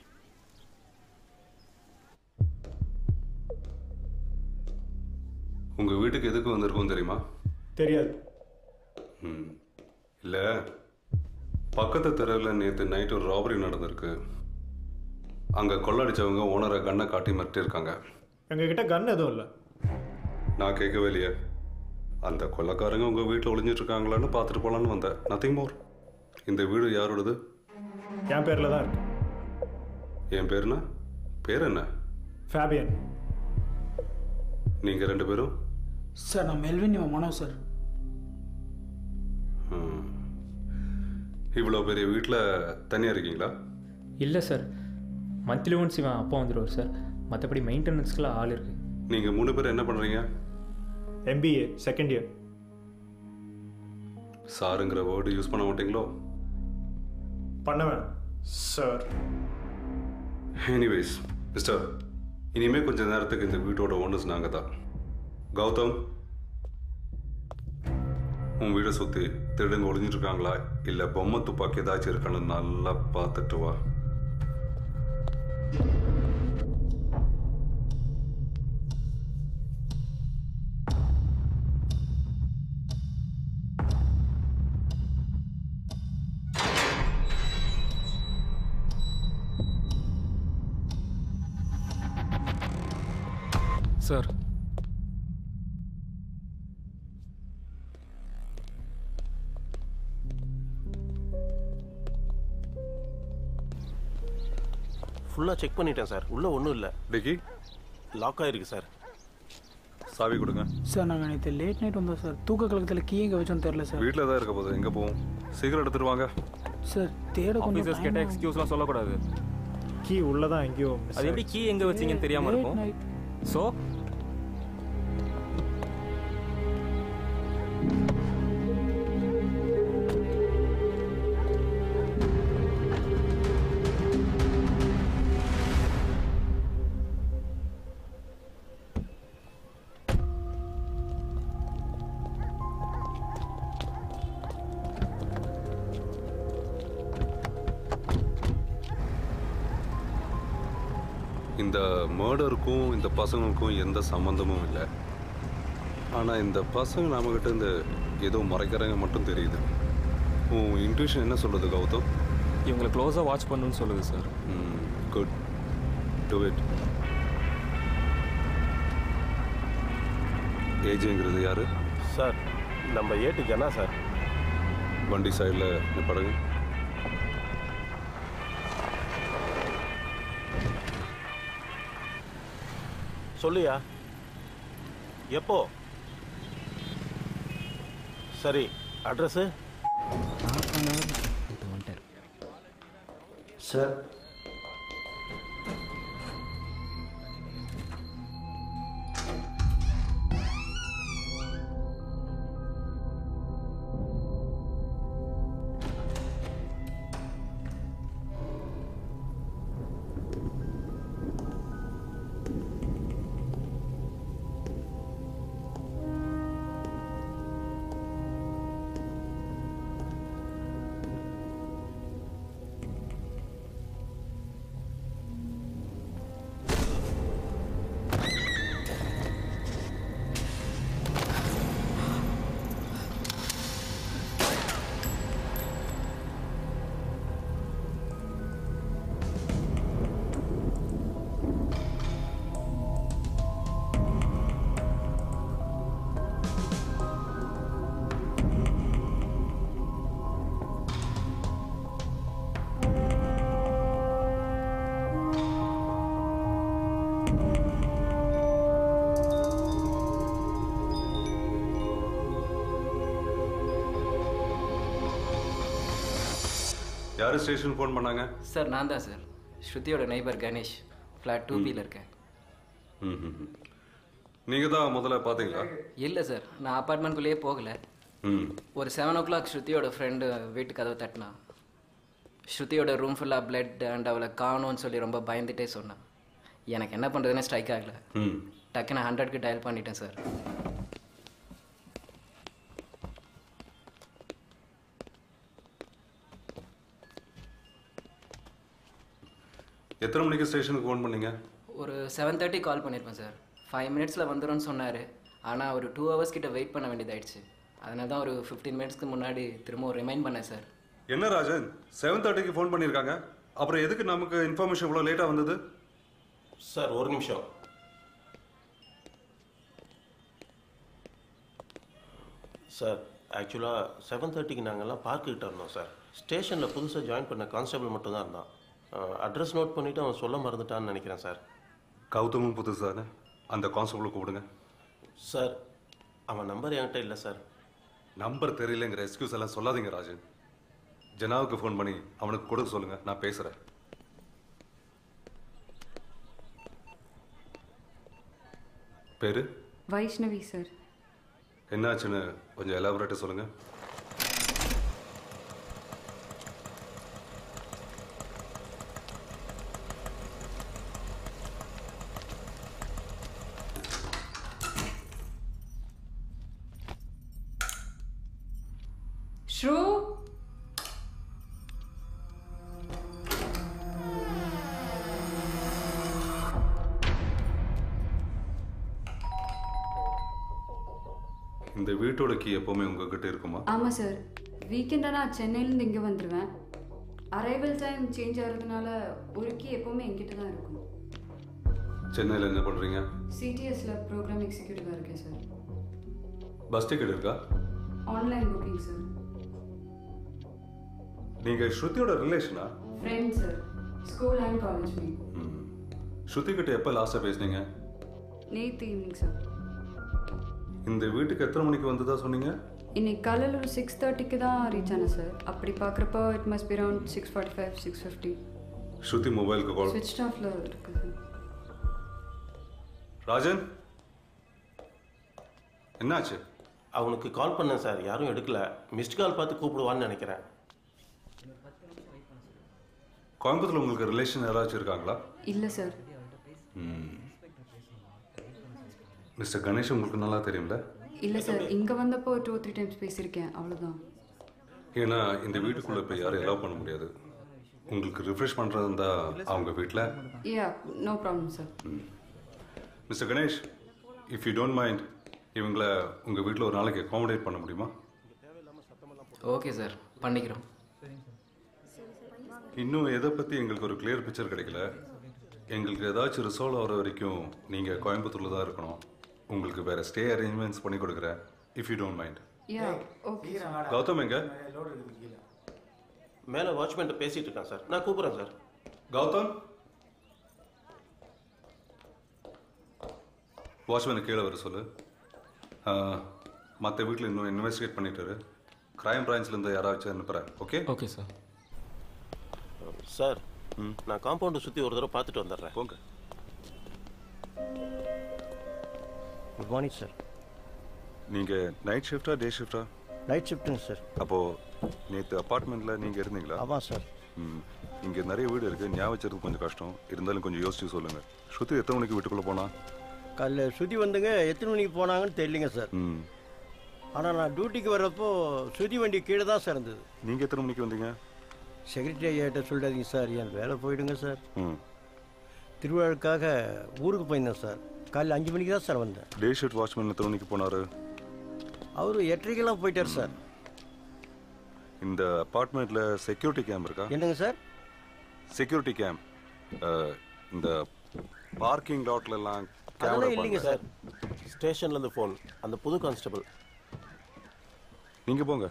உங்க வீட்டுக்கு எதுக்கு வந்திருக்கோம் தெரியுமா தெரியாது ம் இல்ல பக்கத்து தெருவில் நேற்று நைட்டு ஒரு ராபரி நடந்திருக்கு அங்கே கொள்ளடிச்சவங்க ஓனரை கண்ணை காட்டி மிரட்டியிருக்காங்க எங்ககிட்ட கன் எதுவும் இல்லை நான் கேட்கவே இல்லையே அந்த கொள்ளக்காரங்க உங்கள் வீட்டில் ஒளிஞ்சிட்டு இருக்காங்களான்னு பார்த்துட்டு போகலான்னு வந்தேன் நத்திங் மோர் இந்த வீடு யாரோடது என் பேரில் தான் இருக்கு என் பேர் என்ன பேர் என்ன ஃபேபியன் நீங்கள் ரெண்டு பேரும் சார் நான் மெல்வின் இவன் மனோ சார் ம். இவ்வளோ பெரிய வீட்டில் தனியாக இருக்கீங்களா இல்லை சார் மந்த்லி ஒன்ஸ் இவன் அப்பா வந்துடுவார் சார் மற்றபடி மெயின்டெனன்ஸ்க்குலாம் ஆள் இருக்குது நீங்கள் மூணு பேர் என்ன பண்ணுறீங்க எம்பிஏ செகண்ட் இயர் சாருங்கிற வேர்டு யூஸ் பண்ண மாட்டீங்களோ பண்ணுவேன் சார் எனிவேஸ் மிஸ்டர் இனிமேல் கொஞ்ச நேரத்துக்கு இந்த வீட்டோட ஓனர்ஸ் நாங்கள் தான் கௌதம் உன் வீடை சுற்றி திருடுங்க ஒளிஞ்சிட்டு இருக்காங்களா இல்லை பொம்மை துப்பாக்கி ஏதாச்சும் இருக்கான்னு நல்லா பார்த்துட்டு வா சார் ஃபுல்லாக செக் பண்ணிட்டேன் சார் உள்ளே ஒன்றும் இல்லை டிக்கி லாக் ஆயிருக்கு சார் சாவி கொடுங்க சார் நாங்கள் நேற்று லேட் நைட் வந்தோம் சார் தூக்க கழகத்தில் கீ எங்கே வச்சோன்னு தெரில சார் வீட்டில் தான் இருக்க போகுது எங்கே போவோம் சீக்கிரம் எடுத்துட்டு வாங்க சார் தேட கொஞ்சம் ஆஃபீஸர்ஸ் கேட்டால் எக்ஸ்கியூஸ்லாம் சொல்லக்கூடாது கீ உள்ளதான் எங்கேயோ அது எப்படி கீ எங்கே வச்சீங்கன்னு தெரியாமல் இருக்கும் ஸோ இந்த மர்டருக்கும் இந்த பசங்களுக்கும் எந்த சம்மந்தமும் இல்லை ஆனால் இந்த பசங்க நம்மக்கிட்ட இந்த ஏதோ மறைக்கிறாங்க மட்டும் தெரியுது உன் இன்ட்யூஷன் என்ன சொல்லுது கௌதம் இவங்களை க்ளோஸாக வாட்ச் பண்ணுன்னு சொல்லுது சார் குட் டு இட் ஏஜுங்கிறது யாரு சார் நம்ம ஏட்டு ஜனா சார் வண்டி சைடில் நிப்பாடுங்க சொல்லுயா எப்போ சரி அட்ரஸு சார் யார் ஸ்டேஷன் ஃபோன் பண்ணாங்க சார் நான் தான் சார் ஸ்ருதியோட நெய்பர் கணேஷ் ஃப்ளாட் டூ பியில் இருக்கேன் ம் நீங்கள் தான் முதல்ல பார்த்தீங்களா இல்லை சார் நான் அப்பார்ட்மெண்ட்குள்ளேயே போகல ம் ஒரு செவன் ஓ கிளாக் ஸ்ருதியோட ஃப்ரெண்டு வீட்டு கதவை தட்டினா ஸ்ருதியோட ரூம் ஃபுல்லாக பிளட் அண்ட் அவளை காணோன்னு சொல்லி ரொம்ப பயந்துட்டே சொன்னான் எனக்கு என்ன பண்ணுறதுன்னு ஸ்ட்ரைக் ஆகல ம் டக்குன்னு ஹண்ட்ரட்க்கு டயல் பண்ணிட்டேன் சார் எத்தனை மணிக்கு ஸ்டேஷனுக்கு ஃபோன் பண்ணீங்க ஒரு செவன் தேர்ட்டி கால் பண்ணியிருப்பேன் சார் ஃபைவ் மினிட்ஸில் வந்துடும்னு சொன்னார் ஆனால் ஒரு டூ ஹவர்ஸ் கிட்ட வெயிட் பண்ண வேண்டியதாயிடுச்சு அதனால தான் ஒரு ஃபிஃப்டீன் மினிட்ஸ்க்கு முன்னாடி திரும்ப ரிமைண்ட் பண்ணேன் சார் என்ன ராஜன் செவன் தேர்ட்டிக்கு ஃபோன் பண்ணியிருக்காங்க அப்புறம் எதுக்கு நமக்கு இன்ஃபர்மேஷன் இவ்வளோ லேட்டாக வந்தது சார் ஒரு நிமிஷம் சார் ஆக்சுவலாக செவன் தேர்ட்டிக்கு நாங்கள்லாம் பார்க்கிட்ட இருந்தோம் சார் ஸ்டேஷனில் புதுசாக ஜாயின் பண்ண கான்ஸ்டபிள் மட்டும் தான் இருந்தான் அட்ரஸ் நோட் பண்ணிவிட்டு அவன் சொல்ல மறந்துட்டான்னு நினைக்கிறேன் சார் கௌதமும் புதுசு தானே அந்த கான்ஸ்டபிளை கூப்பிடுங்க சார் அவன் நம்பர் என்கிட்ட இல்லை சார் நம்பர் தெரியலங்கிற எக்ஸ்கியூஸ் எல்லாம் சொல்லாதீங்க ராஜன் ஜனாவுக்கு ஃபோன் பண்ணி அவனுக்கு கொடுக்க சொல்லுங்க நான் பேசுறேன் பேரு வைஷ்ணவி சார் என்னாச்சுன்னு கொஞ்சம் எலாபரேட்டாக சொல்லுங்க ஸ்ரூ இந்த வீட்டோட கீ எப்பவுமே உங்ககிட்ட இருக்குமா ஆமாம் சார் வீக்கெண்டாக நான் சென்னையிலேருந்து இங்கே வந்துடுவேன் அரைவல் டைம் சேஞ்ச் ஆகிறதுனால ஒரு கீ எப்போவுமே என்கிட்ட தான் இருக்கும் சென்னையில் என்ன பண்றீங்க சிடிஎஸ்ல ப்ரோக்ராம் எக்ஸிக்யூட்டிவாக இருக்கேன் சார் பஸ் டிக்கெட் இருக்கா ஆன்லைன் புக்கிங் சார் நீங்க ஸ்ருதியோட ரிலேஷனா friend sir school and college meet Shruti கிட்ட எப்போ லாஸ்ட்டாக பேசுனீங்க நேற்று ஈவினிங் சார் இந்த வீட்டுக்கு எத்தனை மணிக்கு வந்ததா சொன்னீங்க இன்னைக்கு காலையில் ஒரு சிக்ஸ் தேர்ட்டிக்கு தான் ரீச் ஆனேன் சார் அப்படி பார்க்குறப்போ it must be around six forty five six fifty ஸ்ருதி மொபைலுக்கு கால் ஸ்விட்ச் ஆஃபில் இருக்கு சார் ராஜன் என்னாச்சு அவனுக்கு கால் பண்ணேன் சார் யாரும் எடுக்கல மிஸ்ட் கால் பார்த்து கூப்பிடுவான்னு நினைக்கிறேன் கோயம்புத்தூர்ல உங்களுக்கு ரிலேஷன் யாராச்சும் இருக்காங்களா இல்லை சார் மிஸ்டர் கணேஷ் உங்களுக்கு நல்லா தெரியும்ல இல்லை சார் இங்கே வந்தப்போ டூ த்ரீ டைம்ஸ் பேசியிருக்கேன் அவ்வளோதான் ஏன்னா இந்த வீட்டுக்குள்ள இப்போ யாரும் எலோவ் பண்ண முடியாது உங்களுக்கு ரிஃப்ரெஷ் பண்ணுறது இருந்தா அவங்க வீட்டில் yeah no problem sir mister Ganesh if you don't mind இவங்கள உங்கள் வீட்டில் ஒரு நாளைக்கு அகாமடேட் பண்ண முடியுமா ஓகே சார் பண்ணிக்கிறோம் இன்னும் எதை பற்றி எங்களுக்கு ஒரு கிளியர் பிக்சர் கிடைக்கல எங்களுக்கு ஏதாச்சும் ரிசால்வ் ஆகிற வரைக்கும் நீங்கள் கோயம்புத்தூரில் தான் இருக்கணும் உங்களுக்கு வேறு ஸ்டே அரேஞ்ச்மெண்ட்ஸ் பண்ணி கொடுக்குறேன் if you don't mind yeah okay Gautham எங்க மேலே வாட்ச்மேன்ட்ட பேசிட்டு இருக்கான் சார் நான் கூப்பிட்றேன் சார் கௌதம் வாட்ச்மேனை கீழே வர சொல்லு மற்ற வீட்டில் இன்னும் இன்வெஸ்டிகேட் பண்ணிட்டு இரு கிரைம் பிரான்ச்லேருந்து யாராச்சும் அனுப்புகிறேன் ஓகே ஓகே சார் சார் நான் காம்பவுண்டை சுற்றி ஒரு தடவை பார்த்துட்டு வந்துடுறேன் போங்க குட் மார்னிங் சார் நீங்கள் நைட் ஷிஃப்டா டே ஷிஃப்டா நைட் ஷிஃப்ட்டுங்க சார் அப்போது நேற்று அப்பார்ட்மெண்ட்டில் நீங்கள் இருந்தீங்களா ஆமாம் சார் ம் இங்கே நிறைய வீடு இருக்குது ஞாபகம் வச்சுறது கொஞ்சம் கஷ்டம் இருந்தாலும் கொஞ்சம் யோசிச்சு சொல்லுங்கள் ஸ்ருதி எத்தனை மணிக்கு வீட்டுக்குள்ளே போனா காலைல ஸ்ருதி வந்துங்க எத்தனை மணிக்கு போனாங்கன்னு தெரியலிங்க சார் ம் ஆனால் நான் டியூட்டிக்கு வர்றப்போ ஸ்ருதி வண்டி கீழே தான் சார் இருந்தது நீங்கள் எத்தனை மணிக்கு வந்தீங்க செக்ரட்டரி ஐயாட்ட சொல்லிடாதீங்க சார் என் வேலை போயிடுங்க சார் ம் திருவிழாவுக்காக ஊருக்கு போயிருந்தேன் சார் காலையில் அஞ்சு மணிக்கு தான் சார் வந்தேன் டே ஷிஃப்ட் வாட்ச்மேன் எத்தனை மணிக்கு போனார் அவர் எட்டரைக்கெல்லாம் போயிட்டார் சார் இந்த அப்பார்ட்மெண்ட்டில் செக்யூரிட்டி கேம் இருக்கா என்னங்க சார் செக்யூரிட்டி கேம் இந்த பார்க்கிங் லாட்லலாம் அதெல்லாம் இல்லைங்க சார் ஸ்டேஷன்லேருந்து ஃபோன் அந்த புது கான்ஸ்டபிள் நீங்கள் போங்க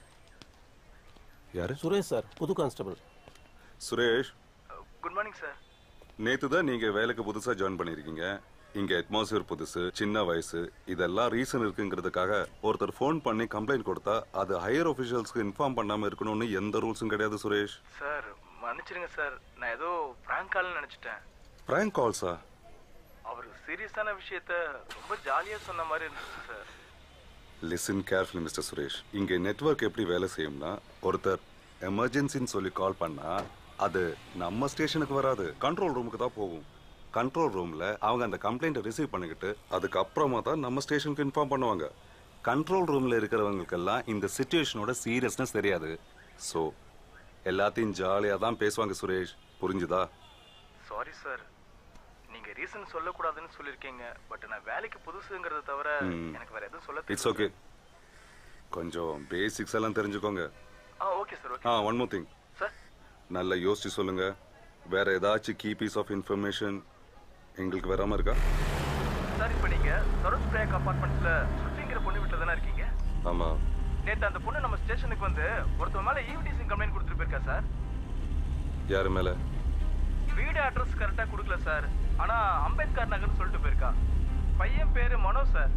யாரு சுரேஷ் சார் புது constable Suresh good morning sir நேற்று தான் நீங்கள் வேலைக்கு புதுசாக ஜாயின் பண்ணியிருக்கீங்க இங்கே அட்மாஸ்பியர் புதுசு சின்ன வயசு இதெல்லாம் ரீசன் இருக்குங்கிறதுக்காக ஒருத்தர் ஃபோன் பண்ணி கம்ப்ளைண்ட் கொடுத்தா அது ஹையர் ஒஃபிஷியல்ஸ்க்கு இன்ஃபார்ம் பண்ணாமல் இருக்கணும்னு எந்த ரூல்ஸும் கிடையாது சுரேஷ் சார் மன்னிச்சிடுங்க சார் நான் ஏதோ பிராங்க் கால்னு நினச்சிட்டேன் ப்ராங்க் கால்ஸா அவர் சீரியஸான விஷயத்த ரொம்ப ஜாலியாக சொன்ன மாதிரி இருந்துச்சு sir listen carefully mister Suresh இங்கே நெட்வொர்க் எப்படி வேலை செய்யும்னா ஒருத்தர் எமர்ஜென்சின்னு சொல்லி கால் பண்ணா அது நம்ம ஸ்டேஷனுக்கு வராது கண்ட்ரோல் ரூமுக்கு தான் போகும் கண்ட்ரோல் ரூமில் அவங்க அந்த கம்ப்ளைண்ட்டை ரிசீவ் பண்ணிக்கிட்டு அதுக்கப்புறமா தான் நம்ம ஸ்டேஷனுக்கு இன்ஃபார்ம் பண்ணுவாங்க கண்ட்ரோல் ரூமில் இருக்கிறவங்களுக்கெல்லாம் இந்த சுச்சுவேஷனோட சீரியஸ்னஸ் தெரியாது ஸோ எல்லாத்தையும் ஜாலியாக தான் பேசுவாங்க சுரேஷ் புரிஞ்சுதா சாரி சார் நீங்கள் ரீசன் சொல்லக்கூடாதுன்னு சொல்லியிருக்கீங்க பட் நான் வேலைக்கு புதுசுங்கிறத தவிர ம். எனக்கு வேற எதுவும் சொல்ல இட்ஸ் ஓகே கொஞ்சம் பேசிக்ஸ் எல்லாம் தெரிஞ்சுக்கோங்க ஆ ஓகே சார் ஓகே ஆ ஒன் மோர் திங் சார் நல்லா யோசிச்சு சொல்லுங்க வேற ஏதாச்சும் கீ பீஸ் ஆஃப் இன்ஃபர்மேஷன் எங்களுக்கு வராம இருக்கா சார் இப்போ நீங்க சரோஜ் பிரேக் அபார்ட்மெண்ட்ஸ்ல சுத்திங்கிற பொண்ணு வீட்டில் தானே இருக்கீங்க ஆமா நேத்து அந்த பொண்ணு நம்ம ஸ்டேஷனுக்கு வந்து ஒருத்தர் மேல ஈவிடிசிங் கம்ப்ளைண்ட் கொடுத்துட்டு போயிருக்கா சார் யாரு மேல வீடு அட்ரஸ் கரெக்டா கொடுக்கல சார் ஆனா அம்பேத்கர் நகர்னு சொல்லிட்டு போயிருக்கா பையன் பேரு மனோ சார்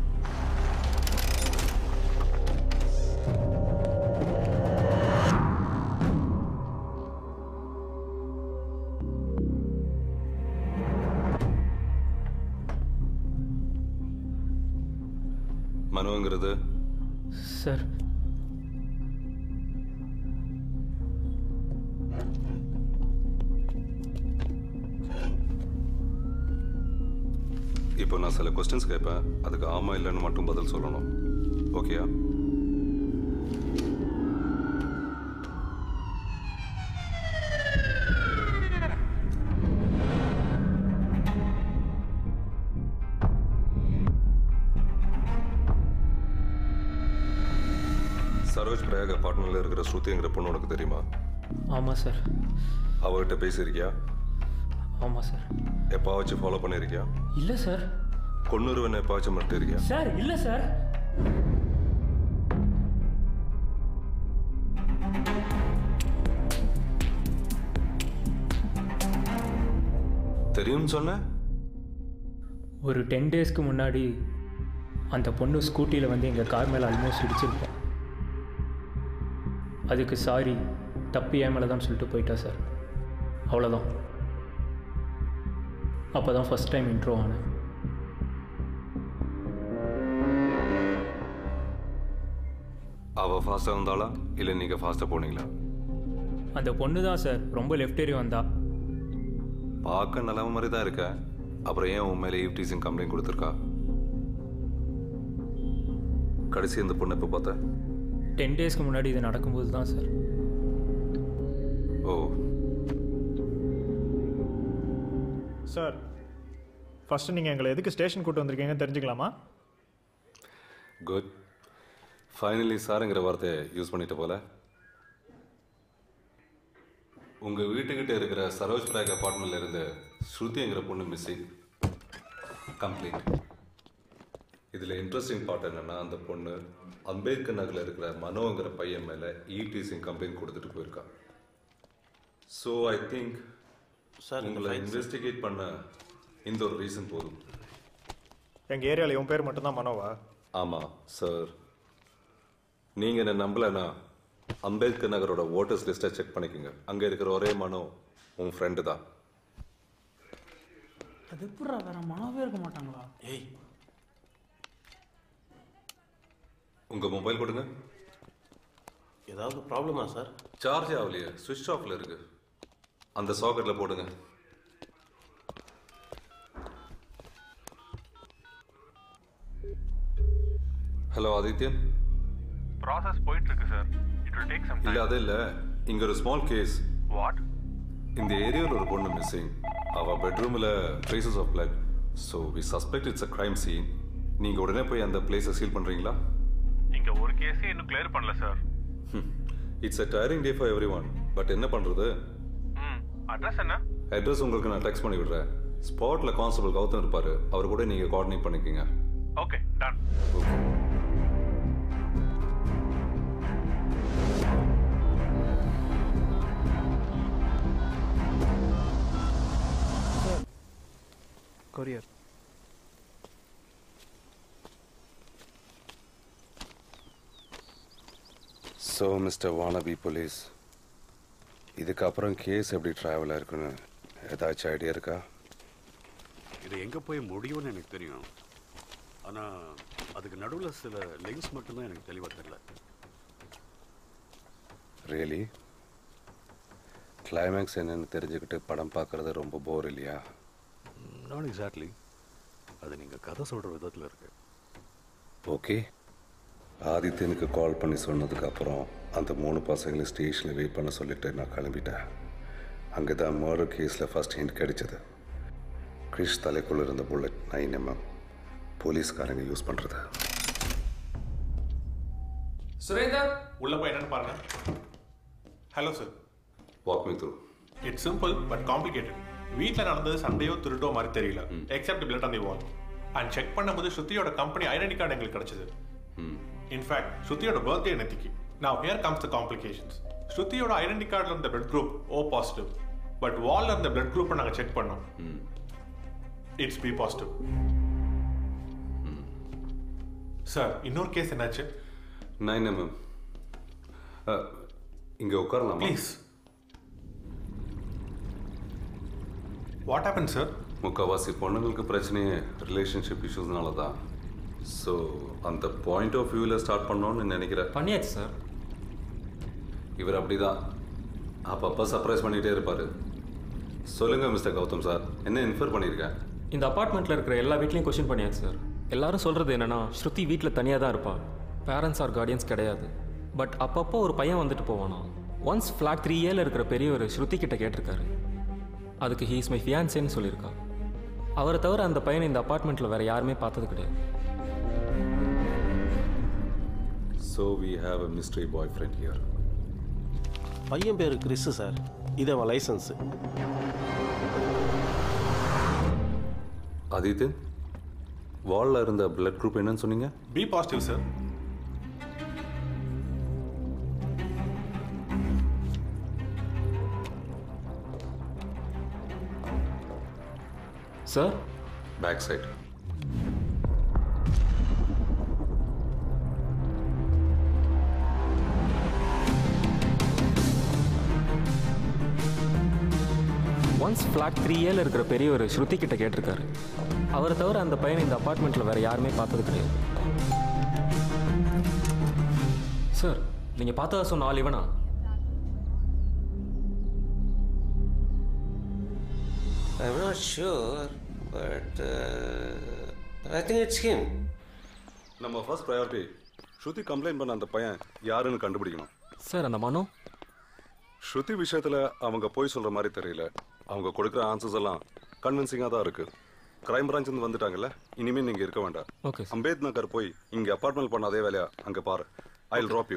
மனுங்கிறது சார் இப்போ நான் சில கொஸ்டின்ஸ் கேட்பேன் அதுக்கு ஆமா இல்லைன்னு மட்டும் பதில் சொல்லணும் ஓகேயா சரோஜ் பிரயாக் அப்பார்ட்மெண்ட்ல இருக்கிற ஸ்ருதிங்கிற பொண்ணு உனக்கு தெரியுமா ஆமாம் சார் அவகிட்ட பேசியிருக்கியா ஆமாம் சார் எப்பாச்சும் ஃபாலோ பண்ணியிருக்கியா இல்லை சார் கொன்னூறுவன் எப்பாச்சும் மட்டும் இருக்கியா சார் இல்லை சார் தெரியும்னு சொன்ன ஒரு டென் டேஸ்க்கு முன்னாடி அந்த பொண்ணு ஸ்கூட்டியில் வந்து எங்கள் கார் மேலே ஆல்மோஸ்ட் இடிச்சிருப்போம் அதுக்கு சாரி தப்பு ஏன் மேலே தான் சொல்லிட்டு போயிட்டா சார் அவ்வளோதான் அப்போ தான் ஃபஸ்ட் டைம் இன்ட்ரோ ஆனேன் அவ ஃபாஸ்டா வந்தாளா இல்ல நீங்க ஃபாஸ்டா போனீங்களா அந்த பொண்ணு தான் சார் ரொம்ப லெஃப்ட் ஏறி வந்தா பார்க்க நல்ல மாதிரி தான் இருக்க அப்புறம் ஏன் உன் மேலே ஈவ் டீசிங் கம்ப்ளைண்ட் கொடுத்துருக்கா கடைசி அந்த பொண்ணை எப்போ பார்த்த டென் டேஸ்க்கு முன்னாடி இது நடக்கும்போது தான் சார் ஓ சார் ஃபஸ்ட்டு நீங்கள் எங்களை எதுக்கு ஸ்டேஷன் கூட்டு வந்திருக்கீங்கன்னு தெரிஞ்சுக்கலாமா குட் ஃபைனலி சாருங்கிற வார்த்தையை யூஸ் பண்ணிட்டு போல உங்க வீட்டுக்கிட்ட இருக்கிற சரோஜ் பிராக் அப்பார்ட்மெண்ட்ல இருந்து ஸ்ருதிங்கிற பொண்ணு மிஸ்ஸிங் கம்ப்ளீட் இதுல இன்ட்ரெஸ்டிங் பார்ட் என்னன்னா அந்த பொண்ணு அம்பேத்கர் நகர்ல இருக்கிற மனோங்கிற பையன் மேல இடிசிங் கம்ப்ளைண்ட் கொடுத்துட்டு போயிருக்கா ஸோ ஐ திங்க் சார், உங்களை fine, sir. இன்வெஸ்டிகேட் பண்ண இந்த ஒரு ரீசன் போதும் எங்கள் ஏரியாவில் இவன் பேர் மட்டும்தான் மனோவா ஆமாம் சார் நீங்கள் என்ன நம்பலைன்னா அம்பேத்கர் நகரோட ஓட்டர்ஸ் லிஸ்ட்டை செக் பண்ணிக்கோங்க அங்கே இருக்கிற ஒரே மனோ உன் ஃப்ரெண்டு தான் அது எப்படிடா வேற மனவே இருக்க மாட்டாங்களா ஏய் உங்கள் மொபைல் கொடுங்க ஏதாவது ப்ராப்ளமா சார் சார்ஜ் ஆகலையே சுவிட்ச் ஆஃப்ல இருக்கு அந்த சாக்கெட்டில் போடுங்க ஹலோ ஆதித்யன் ப்ராசஸ் போயிட்டு இருக்கு sir it will take some இல்லை அது இல்லை இங்கே ஒரு ஸ்மால் கேஸ் வாட் இந்த ஏரியாவில் ஒரு பொண்ணு மிஸ்ஸிங் அவள் பெட்ரூமில் traces of blood so we suspect it's a crime scene நீங்கள் உடனே போய் அந்த பிளேஸை சீல் பண்ணுறீங்களா இங்க ஒரு கேஸே இன்னும் கிளியர் பண்ணல sir it's a tiring day for everyone but என்ன பண்ணுறது ம் அட்ரஸ் என்ன அட்ரஸ் உங்களுக்கு நான் டெக்ஸ்ட் பண்ணி விடுறேன் ஸ்பாட்டில் கான்ஸ்டபிள் கௌதம் இருப்பார் அவர் கூட நீங்கள் கோஆர்டினேட் பண்ணிக்கோங்க okay done courier so mister wannabe police இதுக்கப்புறம் கேஸ் எப்படி ட்ராவலாக இருக்குன்னு ஏதாச்சும் ஐடியா இருக்கா இது எங்கே போய் முடியும்னு எனக்கு தெரியும் ஆனால் அதுக்கு நடுவில் சில லிங்க்ஸ் மட்டும்தான் எனக்கு தெளிவாக தெரியல ரியலி கிளைமேக்ஸ் என்னன்னு தெரிஞ்சுக்கிட்டு படம் பார்க்குறது ரொம்ப போர் இல்லையா நாட் எக்ஸாக்ட்லி அது நீங்கள் கதை சொல்கிற விதத்தில் இருக்கு ஓகே ஆதித்யனுக்கு கால் பண்ணி சொன்னதுக்கு அப்புறம் அந்த மூணு பசங்களை ஸ்டேஷனில் வெயிட் பண்ண சொல்லிட்டு நான் கிளம்பிட்டேன் அங்கே தான் மர்டர் கேஸில் ஃபர்ஸ்ட் ஹிண்ட் கிடைச்சது கிரிஷ் தலைக்குள்ள இருந்த புல்லட் நைன் எம்எம் போலீஸ்காரங்க யூஸ் பண்ணுறது சுரேந்தர் உள்ள போய் என்னன்னு பாருங்க hello sir walk me through it's simple but complicated வீட்டில் நடந்தது சண்டையோ திருட்டோ மாதிரி தெரியல except blood on the wall and check பண்ணும்போது ஸ்ருதியோட கம்பெனி ஐடென்டி கார்டு எங்களுக்கு கிடைச்சது இன்ஃபேக்ட் ஸ்ருதியோட பர்த்டே நேத்திக்கு now here comes the complications ஸ்ருதியோட ஐடென்டி கார்டில் இருந்த blood group O positive but வால்ல இருந்த பிளட் குரூப்பை நாங்கள் செக் பண்ணோம் இட்ஸ் பி பாசிட்டிவ் சார் இன்னொரு கேஸ் என்னாச்சு நைன் எம்எம் இங்கே உட்காரலாம் ப்ளீஸ் வாட் ஹேப்பன் சார் முக்கால்வாசி பொண்ணுங்களுக்கு பிரச்சனையே ரிலேஷன்ஷிப் இஷ்யூஸ்னால தான் ஸோ அந்த பாயிண்ட் ஆஃப் வியூவில் ஸ்டார்ட் பண்ணோன்னு நினைக்கிறேன் பண்ணியாச்சு சார் இவர் அப்படிதான் அப்பப்போ சர்ப்ரைஸ் பண்ணிகிட்டே இருப்பார் சொல்லுங்கள் மிஸ்டர் கௌதம் சார் என்ன இன்ஃபர் பண்ணியிருக்கேன் இந்த அப்பார்ட்மெண்ட்டில் இருக்கிற எல்லா வீட்லையும் கொஸ்டின் பண்ணியாச்சு சார் எல்லாரும் சொல்கிறது என்னன்னா ஸ்ருதி வீட்டில் தனியாக தான் இருப்பா பேரண்ட்ஸ் ஆர் கார்டியன்ஸ் கிடையாது பட் அப்பப்போ ஒரு பையன் வந்துட்டு போவானா ஒன்ஸ் ஃப்ளாட் த்ரீ ஏல இருக்கிற பெரியவர் ஸ்ருதி கிட்ட கேட்டிருக்காரு அதுக்கு ஹீஸ் மை ஃபியான்சேன்னு சொல்லியிருக்கா அவரை தவிர அந்த பையனை இந்த அப்பார்ட்மெண்ட்டில் வேற யாருமே பார்த்தது கிடையாது so we have a mystery boy friend here பையன் பேர் கிறிஸ் சார் இது அவன் லைசன்ஸு ஆதித்யன் வாலில் இருந்த பிளட் குரூப் என்னன்னு சொன்னீங்க B positive sir sir back side once flat three ஏல இருக்கிற பெரியவர் ஸ்ருதி கிட்ட கேட்டிருக்காரு அவரை தவிர அந்த பையனை இந்த அப்பார்ட்மெண்ட்டில் வேற யாருமே பார்த்தது கிடையாது சார் நீங்கள் பார்த்ததா சொன்ன ஆள் இவனா I'm not sure, but uh, I think it's him. நம்ம ஃபர்ஸ்ட் ப்ரையாரிட்டி ஸ்ருதி கம்ப்ளைண்ட் பண்ண அந்த பையன் யாருன்னு கண்டுபிடிக்கணும் சார் அந்த மனோ ஸ்ருதி விஷயத்தில் அவங்க போய் சொல்கிற மாதிரி தெரியல அவங்க கொடுக்குற ஆன்சர்ஸ் எல்லாம் கன்வின்சிங்காக தான் இருக்கு கிரைம் பிரான்ச்லேருந்து வந்துட்டாங்கல்ல இனிமேல் நீங்கள் இருக்க வேண்டாம் ஓகே அம்பேத் நகர் போய் இங்கே அப்பார்ட்மெண்ட் பண்ண அதே வேலையா அங்கே பாரு I will drop you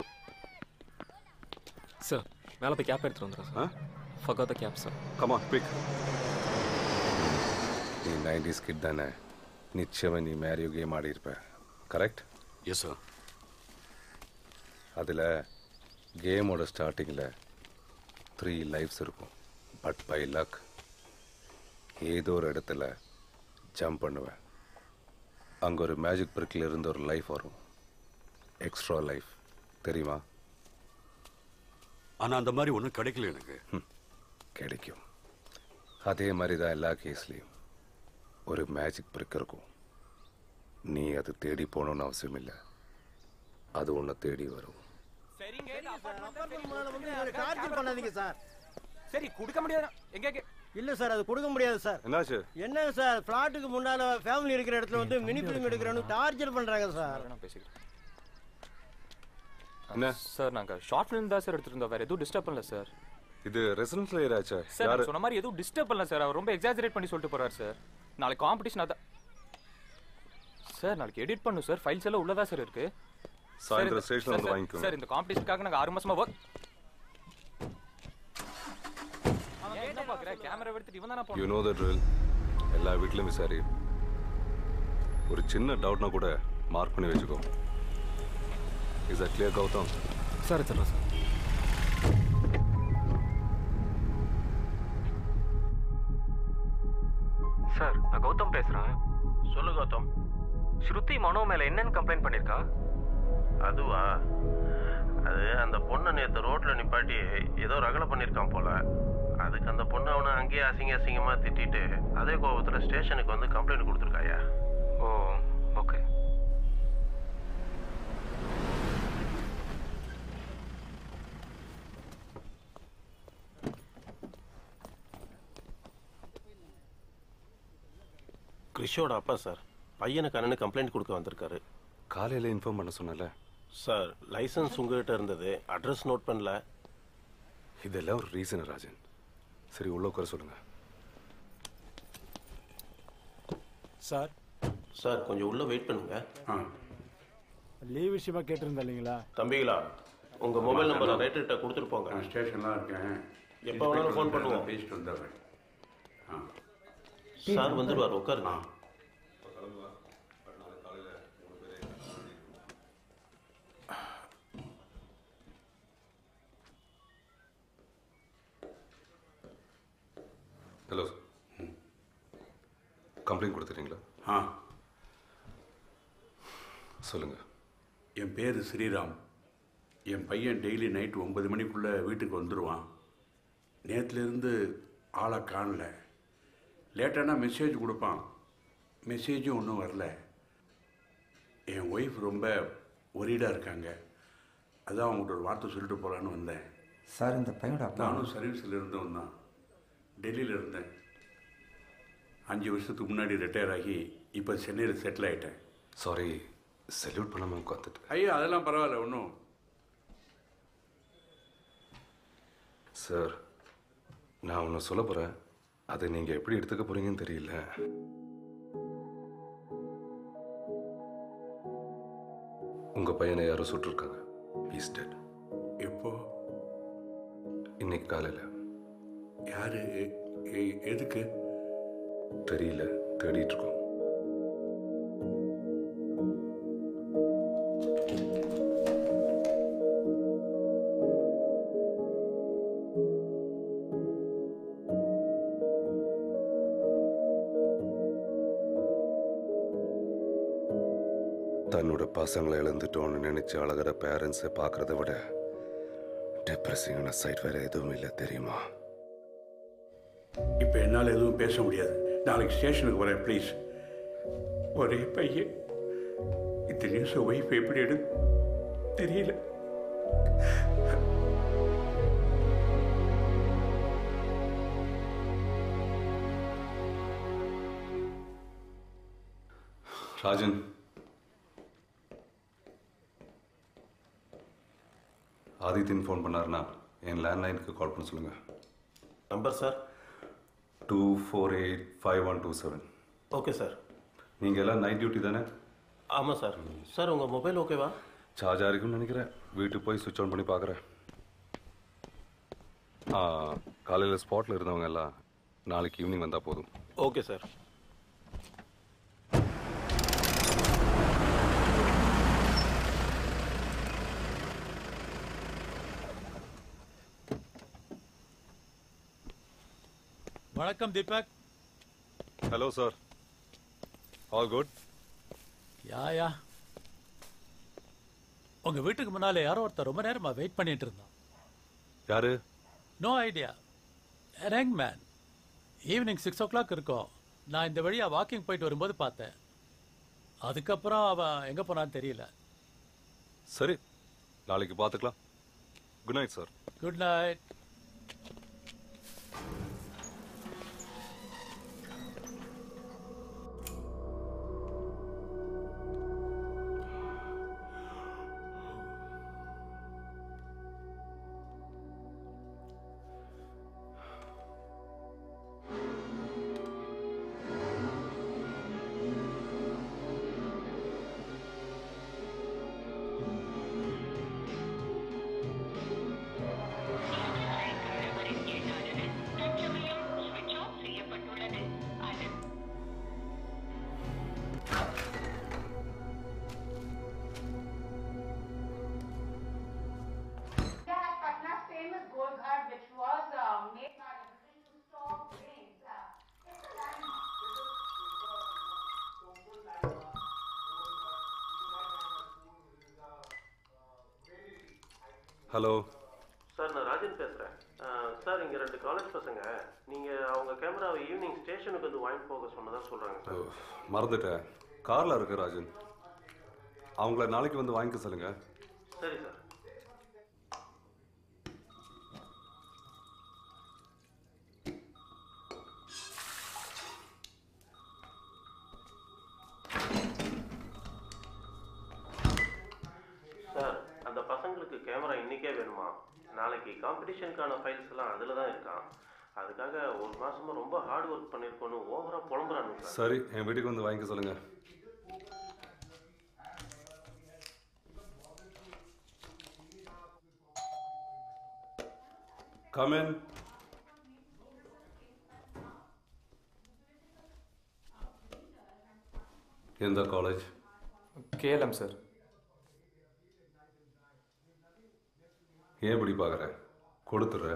sir மேலே போய் கேப் எடுத்துட்டு வந்துடுறேன் சார் ஃபகோ த கேப் சார் கமா குவிக் நீ நைன்டிஸ் கிட் தானே நிச்சயமாக நீ மேரியோ கேம் ஆடி இருப்ப கரெக்ட் எஸ் சார் அதில் கேமோட ஸ்டார்டிங்கில் த்ரீ லைஃப்ஸ் இருக்கும் பட் பை லக் ஏதோ ஒரு இடத்துல ஜம்ப் பண்ணுவேன் அங்கே ஒரு மேஜிக் பிரிக்கில் இருந்து ஒரு லைஃப் வரும் எக்ஸ்ட்ரா லைஃப் தெரியுமா ஆனால் அந்த மாதிரி ஒன்றும் கிடைக்கல எனக்கு கிடைக்கும் அதே மாதிரி தான் எல்லா கேஸ்லேயும் ஒரு மேஜிக் பிரிக் இருக்கும் நீ அது தேடி போகணுன்னு அவசியம் இல்லை அது உன்னை தேடி வரும் டார்ச்சர் பண்ணாதீங்க சார் சரி கொடுக்க முடியாது எங்க இல்ல சார் அது கொடுக்க முடியாது சார் என்னாச்சு என்னங்க சார் பிளாட்டுக்கு முன்னால ஃபேமிலி இருக்கிற இடத்துல வந்து மினி ஃபிலிம் எடுக்கிறோன்னு டார்ச்சர் பண்றாங்க சார் நான் பேசிக்கிறேன் என்ன சார் நாங்கள் ஷார்ட் ஃபிலிம் தான் சார் எடுத்துட்டு இருந்தோம் வேறு எதுவும் டிஸ்டர்ப் பண்ணல சார் இது ரெசிடென்ஷியல் ஏரியாச்சா சார் யாரு நான் சொன்ன மாதிரி எதுவும் டிஸ்டர்ப் பண்ணல சார் அவர் ரொம்ப எக்ஸாஜரேட் பண்ணி சொல்லிட்டு போறாரு சார் நாளைக்கு காம்படிஷன் அதான் சார் நாளைக்கு எடிட் பண்ணும் சார் ஃபைல்ஸ் எல்லாம் உள்ளதா சார் இருக்கு சாயந்தரம் சார், ஸ்டேஷன்ல சார், வந்து சார், வாங்கிக்கோங்க சார் இந்த காம்படிஷனுக்காக நாங்கள் ஆறு மாசமா ஒர்க் என்ன பாக்குற கேமரா எடுத்துட்டு இவன் தானே யூ நோ த ட்ரில் எல்லா வீட்லையும் விசாரி ஒரு சின்ன டவுட்னா கூட மார்க் பண்ணி வச்சுக்கோ is a clear Gautam sir வச்சிடறேன் சார் சார் நான் கௌதம் பேசுறேன் சொல்லு கௌதம் ஸ்ருதி மனோ மேல என்னன்னு கம்ப்ளைண்ட் பண்ணிருக்கா அதுவா அது அந்த பொண்ணை நேற்று ரோட்ல நிப்பாட்டி ஏதோ ரகலை பண்ணியிருக்கான் போல அதுக்கு அந்த பொண்ணு அவனை அங்கேயே அசிங்க அசிங்கமா திட்டிட்டு அதே கோபத்துல ஸ்டேஷனுக்கு வந்து கம்ப்ளைண்ட் கொடுத்துருக்காயா ஓ ஓகே கிறிஷோட அப்பா சார் பையனுக்கு அண்ணனு கம்ப்ளைண்ட் கொடுக்க வந்திருக்காரு காலையில் இன்ஃபார்ம் பண்ண சொன்னல சார் லைசன்ஸ் உங்ககிட்ட இருந்தது அட்ரஸ் நோட் பண்ணல இதெல்லாம் ஒரு ரீசன் ராஜன் சரி உள்ள உட்கார சொல்லுங்க சார் சார் கொஞ்சம் உள்ள வெயிட் பண்ணுங்க லீவ் விஷயமா கேட்டிருந்தா இல்லைங்களா தம்பிகளா உங்க மொபைல் நம்பரை ரைட்டர்கிட்ட கொடுத்துட்டு போங்க நான் ஸ்டேஷன்லாம் இருக்கேன் எப்போ வேணாலும் ஃபோன் பண்ணுவோம் பேசிட்டு வந்துடுறேன் ஆ சார் வந்துடுவார் உட்காருங்க ஹலோ கம்ப்ளைண்ட் கொடுத்துட்டீங்களா ஆ சொல்லுங்க என் பேர் ஸ்ரீராம் என் பையன் டெய்லி நைட் ஒன்பது மணிக்குள்ளே வீட்டுக்கு வந்துடுவான் நேற்றுலேருந்து ஆளை காணல லேட்டானா மெசேஜ் கொடுப்பான் மெசேஜும் ஒன்றும் வரல என் ஒய்ஃப் ரொம்ப ஒரீடாக இருக்காங்க அதான் அவங்கள்ட்ட ஒரு வார்த்தை சொல்லிட்டு போகலான்னு வந்தேன் சார் இந்த பையனோட அப்பா நானும் சர்வீஸில் இருந்தவன் தான் டெல்லியில் இருந்தேன் அஞ்சு வருஷத்துக்கு முன்னாடி ரிட்டையர் ஆகி இப்போ சென்னையில் செட்டில் ஆகிட்டேன் சாரி செல்யூட் பண்ணாமல் உட்காந்துட்டு ஐயா அதெல்லாம் பரவாயில்ல ஒன்றும் சார் நான் ஒன்று சொல்ல போகிறேன் அதை நீங்கள் எப்படி எடுத்துக்க போறீங்கன்னு தெரியல உங்கள் பையனை யாரோ சுட்டிருக்காங்க இஸ் டெட் எப்போ இன்னைக்கு காலையில் யாரு எ- எ- எதுக்கு தெரியல தேடிட்டு இருக்கோம் தன்னோட பசங்களை இழந்துட்டோன்னு நினைச்சு அழகிற பேரண்ட்ஸை பார்க்கறத விட டிப்ரெசிங்கான சைட் வேற எதுவும் இல்லை தெரியுமா இப்போ என்னால் எதுவும் பேச முடியாது நாளைக்கு ஸ்டேஷனுக்கு வரேன் ப்ளீஸ் ஒரே பையன் இந்த நியூஸை ஒய்ஃப் எப்படி எடு தெரியல ராஜன் ஆதித்யன் ஃபோன் பண்ணாருன்னா என் லேண்ட்லைனுக்கு கால் பண்ண சொல்லுங்க number sir two four eight five one two seven okay sir நீங்கள் எல்லாம் நைட் டியூட்டி தானே ஆமாம் சார் சார் உங்கள் மொபைல் ஓகேவா சார்ஜ் ஆகிருக்குன்னு நினைக்கிறேன் வீட்டுக்கு போய் சுவிட்ச் ஆன் பண்ணி பார்க்குறேன் ஆ காலையில் ஸ்பாட்டில் இருந்தவங்க எல்லாம் நாளைக்கு ஈவினிங் வந்தால் போதும் ஓகே சார் வணக்கம் Deepak hello sir all good yeah yeah உங்க வீட்டுக்கு முன்னால யாரோ ஒருத்தர் ரொம்ப நேரமா வெயிட் பண்ணிட்டு இருந்தான் யாரு no idea wrong man evening six o'clock இருக்கும் நான் இந்த வழியா வாக்கிங் போயிட்டு வரும்போது பார்த்தேன் அதுக்கப்புறம் அவன் எங்க போனான்னு தெரியல சரி நாளைக்கு பார்த்துக்கலாம் good night sir good night Patna's famous gold ghat, which was uh, made by to stop rains. Uh, it's a land- hello sir நான் ராஜன் பேசுகிறேன் சார் இங்கே ரெண்டு காலேஜ் பசங்க நீங்கள் அவங்க கேமராவை ஈவினிங் ஸ்டேஷனுக்கு வந்து வாங்கிட்டு போக சொன்னதா சொல்கிறாங்க சார் மறந்துட்டேன் காரில் இருக்கு ராஜன் அவங்கள நாளைக்கு வந்து வாங்கிக்க சொல்லுங்க சரி சார் சார் அந்த பசங்களுக்கு கேமரா இன்னைக்கே வேணுமா நாளைக்கு காம்படிஷனுக்கான ஃபைல்ஸ் எல்லாம் அதில் தான் இருக்கான் அதுக்காக ஒரு மாசமா ரொம்ப ஹார்ட் ஒர்க் பண்ணியிருக்கோன்னு ஓவரா புலம்புறானுங்க சார் சரி என் வீட்டுக்கு வந்து வாங்கிக்க சொல்லுங்க கம் இன் எந்த காலேஜ் கேஎல்எம் சார் ஏன் இப்படி பார்க்குற கொடுத்துட்ற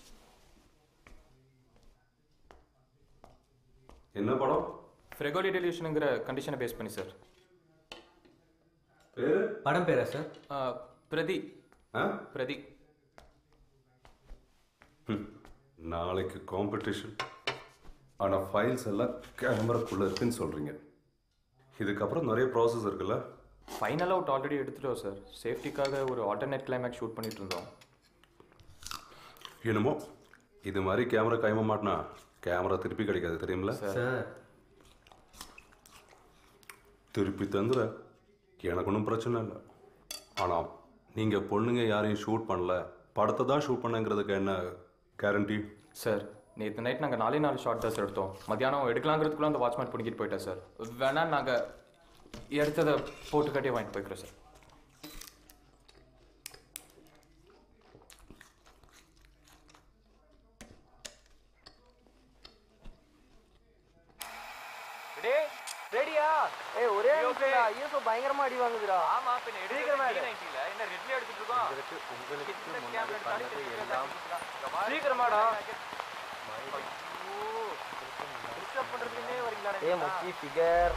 என்ன படம் ஃப்ரெகோலி டெலியூஷனுங்கிற கண்டிஷனை பேஸ் பண்ணி சார் பேரு படம் பேரா சார் பிரதி ஆ பிரதி நாளைக்கு காம்படிஷன் ஆனால் ஃபைல்ஸ் எல்லாம் கேமராக்குள்ளே இருக்குன்னு சொல்கிறீங்க இதுக்கப்புறம் நிறைய ப்ராசஸ் இருக்குல்ல ஃபைனல் அவுட் ஆல்ரெடி எடுத்துட்டோம் சார் சேஃப்டிக்காக ஒரு ஆல்டர்னேட் கிளைமேக்ஸ் ஷூட் பண்ணிட்டு இருந்தோம் என்னமோ இது மாதிரி கேமரா கைம மாட்டினா கேமரா திருப்பி கிடைக்காது தெரியுமில சார். திருப்பி தந்துற எனக்கு ஒன்றும் பிரச்சனை இல்லை ஆனால் நீங்கள் பொண்ணுங்க யாரையும் ஷூட் பண்ணல படத்தை தான் ஷூட் பண்ணங்கிறதுக்கு என்ன கேரண்டி சார் நேற்று நைட் நாங்கள் நாலே நாலு ஷார்ட் தான் சார் எடுத்தோம் மத்தியானம் எடுக்கலாங்கிறதுக்குள்ள அந்த வாட்ச்மேன் பிடிக்கிட்டு போயிட்டேன் சார் வேணா நாங்கள் எடுத்ததை போட்டு கட்டியே வாங்கிட்டு போய்க்கிறோம் சார் டேய் ரெடியா ஏய் ஒரே You okay? நிமிஷம்டா ஈசோ பயங்கரமா அடி வாங்குதுடா ஆமா பின்ன சீக்கிரமா எடுக்கிறமா எடு. என்ன ரெட்ல எடுத்துட்டு இருக்கோம் உங்களுக்கு இந்த கேமரா பண்ணது எல்லாம் சீக்கிரமாடா டிஸ்டர்ப் பண்றதுக்குன்னே வரீங்களா ஏய் மச்சி ஃபிகர்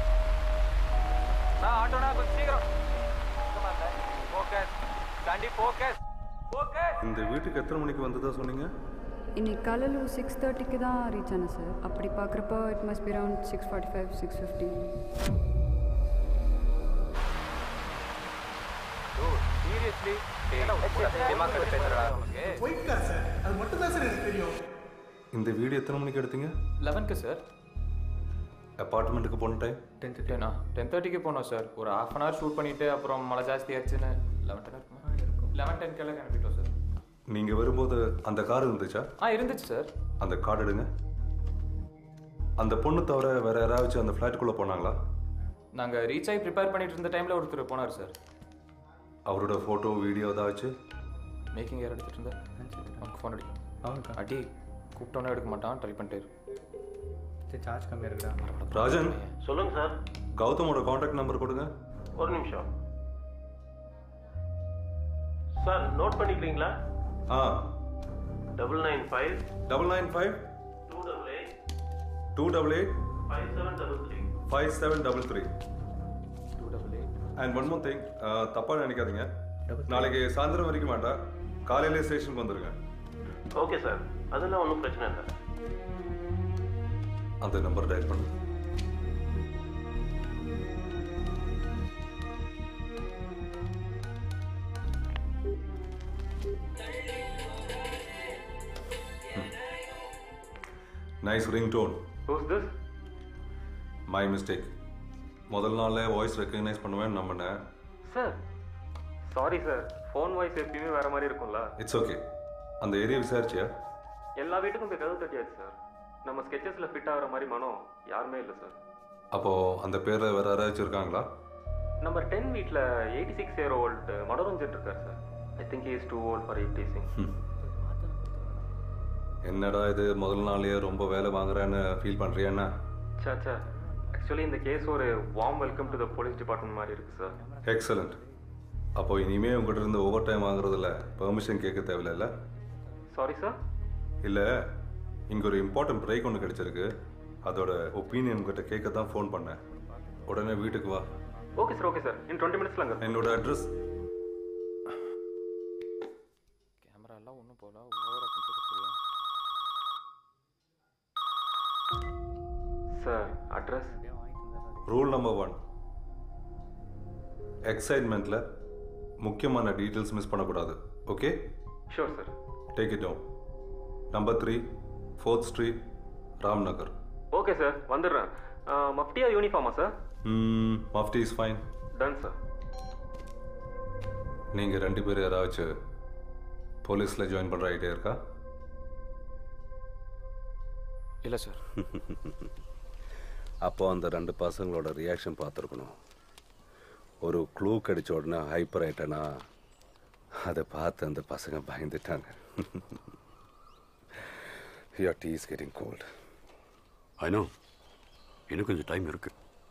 நான் ஆட்டோனா கொஞ்சம் சீக்கிரம் ஃபோக்கஸ் தாண்டி ஃபோக்கஸ் ஃபோக்கஸ் இந்த வீட்டுக்கு எத்தனை மணிக்கு வந்ததா சொன்னீங்க இன்னைக்கு காலையில் ஒரு சிக்ஸ் தேர்ட்டிக்கு தான் ரீச் ஆனேன் சார் அப்படி பார்க்குறப்போ it must be around six forty five six fifty seriously white car sir அது மட்டும் தான் சார் எனக்கு தெரியும் இந்த வீடு எத்தனை மணிக்கு எடுத்தீங்க லெவன்க்கு சார் அப்பார்ட்மெண்ட்டுக்கு போன டைம் டென் டென்னா டென் தேர்ட்டிக்கு போனோம் சார் ஒரு ஹாஃப் அன் ஹவர் ஷூட் பண்ணிவிட்டு அப்புறம் மழை ஜாஸ்தி ஆச்சுன்னு லெவன் டென் இருக்குமா லெவன் டென் கிளம்ப கிளம்பிட்டோம் சார் நீங்கள் வரும்போது அந்த கார் இருந்துச்சா ஆ இருந்துச்சு சார் அந்த கார்டு எடுங்க அந்த பொண்ணு தவிர வேற யாராச்சும் அந்த ஃப்ளாட்டுக்குள்ளே போனாங்களா நாங்கள் ரீச் ஆகி ப்ரிப்பேர் பண்ணிட்டு இருந்த டைமில் ஒருத்தர் போனார் சார் அவரோட ஃபோட்டோ வீடியோ ஏதாச்சும் மேக்கிங் யார் எடுத்துட்டு இருந்தா அவனுக்கு ஃபோன் அடி அவனுக்கு அடி கூப்பிட்டோன்னே எடுக்க மாட்டான் ட்ரை பண்ணிட்டு இரு சார்ஜ் கம்மியாக இருக்குடா ராஜன் சொல்லுங்க சார் கௌதமோட காண்டாக்ட் நம்பர் கொடுங்க ஒரு நிமிஷம் சார் நோட் பண்ணிக்கிறீங்களா ஆ double nine five double nine five two double eight two double eight five seven double three five seven double three two double eight and one more thing தப்பாக நினைக்காதீங்க நாளைக்கு சாயந்தரம் வரைக்கும் வேண்டாம் காலையிலே ஸ்டேஷனுக்கு வந்துருங்க ஓகே சார் அதெல்லாம் ஒன்றும் பிரச்சனை இல்லை அந்த நம்பர் டயல் பண்ணு nice ring tone who's this my mistake முதல் நாளில் வாய்ஸ் ரெக்கக்னைஸ் பண்ணுவேன்னு நம்பினேன் sir sorry sir phone voice எப்பயுமே வேற மாதிரி இருக்கும்ல இட்ஸ் ஓகே அந்த ஏரியா விசாரிச்சியா எல்லா வீட்டுக்கும் இப்போ கதவு தட்டியாச்சு சார் நம்ம ஸ்கெச்சஸில் ஃபிட் ஆகிற மாதிரி மனம் யாருமே இல்லை சார் அப்போது அந்த பேரில் வேறு யாராச்சும் இருக்காங்களா நம்பர் டென் வீட்டில் eighty six year old Manoranjan இருக்கார் sir I think is too old for eight டேசிங் என்னடா இது முதல் நாள்லயே ரொம்ப வேலை வாங்குறேன்னு ஃபீல் பண்ணுறியாண்ணா சாச்சா ஆக்சுவலி இந்த கேஸ் ஒரு warm welcome to the police department மாதிரி இருக்கு சார் எக்ஸலண்ட் அப்போ இனிமே உங்ககிட்ட இருந்து ஓவர் டைம் வாங்குறதுல பெர்மிஷன் கேட்க தேவையில்ல சாரி சார் இல்லை இங்கே ஒரு இம்பார்ட்டன்ட் பிரேக் ஒன்று கிடைச்சிருக்கு அதோட ஒப்பீனியன் உங்ககிட்ட கேட்க தான் ஃபோன் பண்ணேன் உடனே வீட்டுக்கு வா okay sir okay sir in twenty மினிட்ஸ்ல அங்கே என்னோட அட்ரஸ் கேமரா எல்லாம் ஒன்றும் போல ஓவரா பண்ணிட்டு sir address rule number one எக்ஸைட்மெண்ட்டில் முக்கியமான டீட்டெயில்ஸ் மிஸ் பண்ணக்கூடாது okay sure sir take it down number three fourth street Ramnagar okay sir வந்துடுறேன் மஃப்டியா யூனிஃபார்மா sir mufti is fine done sir நீங்கள் ரெண்டு பேர் யாராச்சும் போலீஸில் ஜாயின் பண்ணுற ஐடியா இருக்கா இல்லை சார் அப்போ அந்த ரெண்டு பசங்களோட ரியாக்ஷன் பார்த்துருக்கணும் ஒரு க்ளூ கிடைச்ச உடனே ஹைப்பர் ஆயிட்டேனா அதை பார்த்து அந்த பசங்க பயந்துட்டாங்க Your tea is getting cold. I know இன்னும் கொஞ்சம் டைம் இருக்கு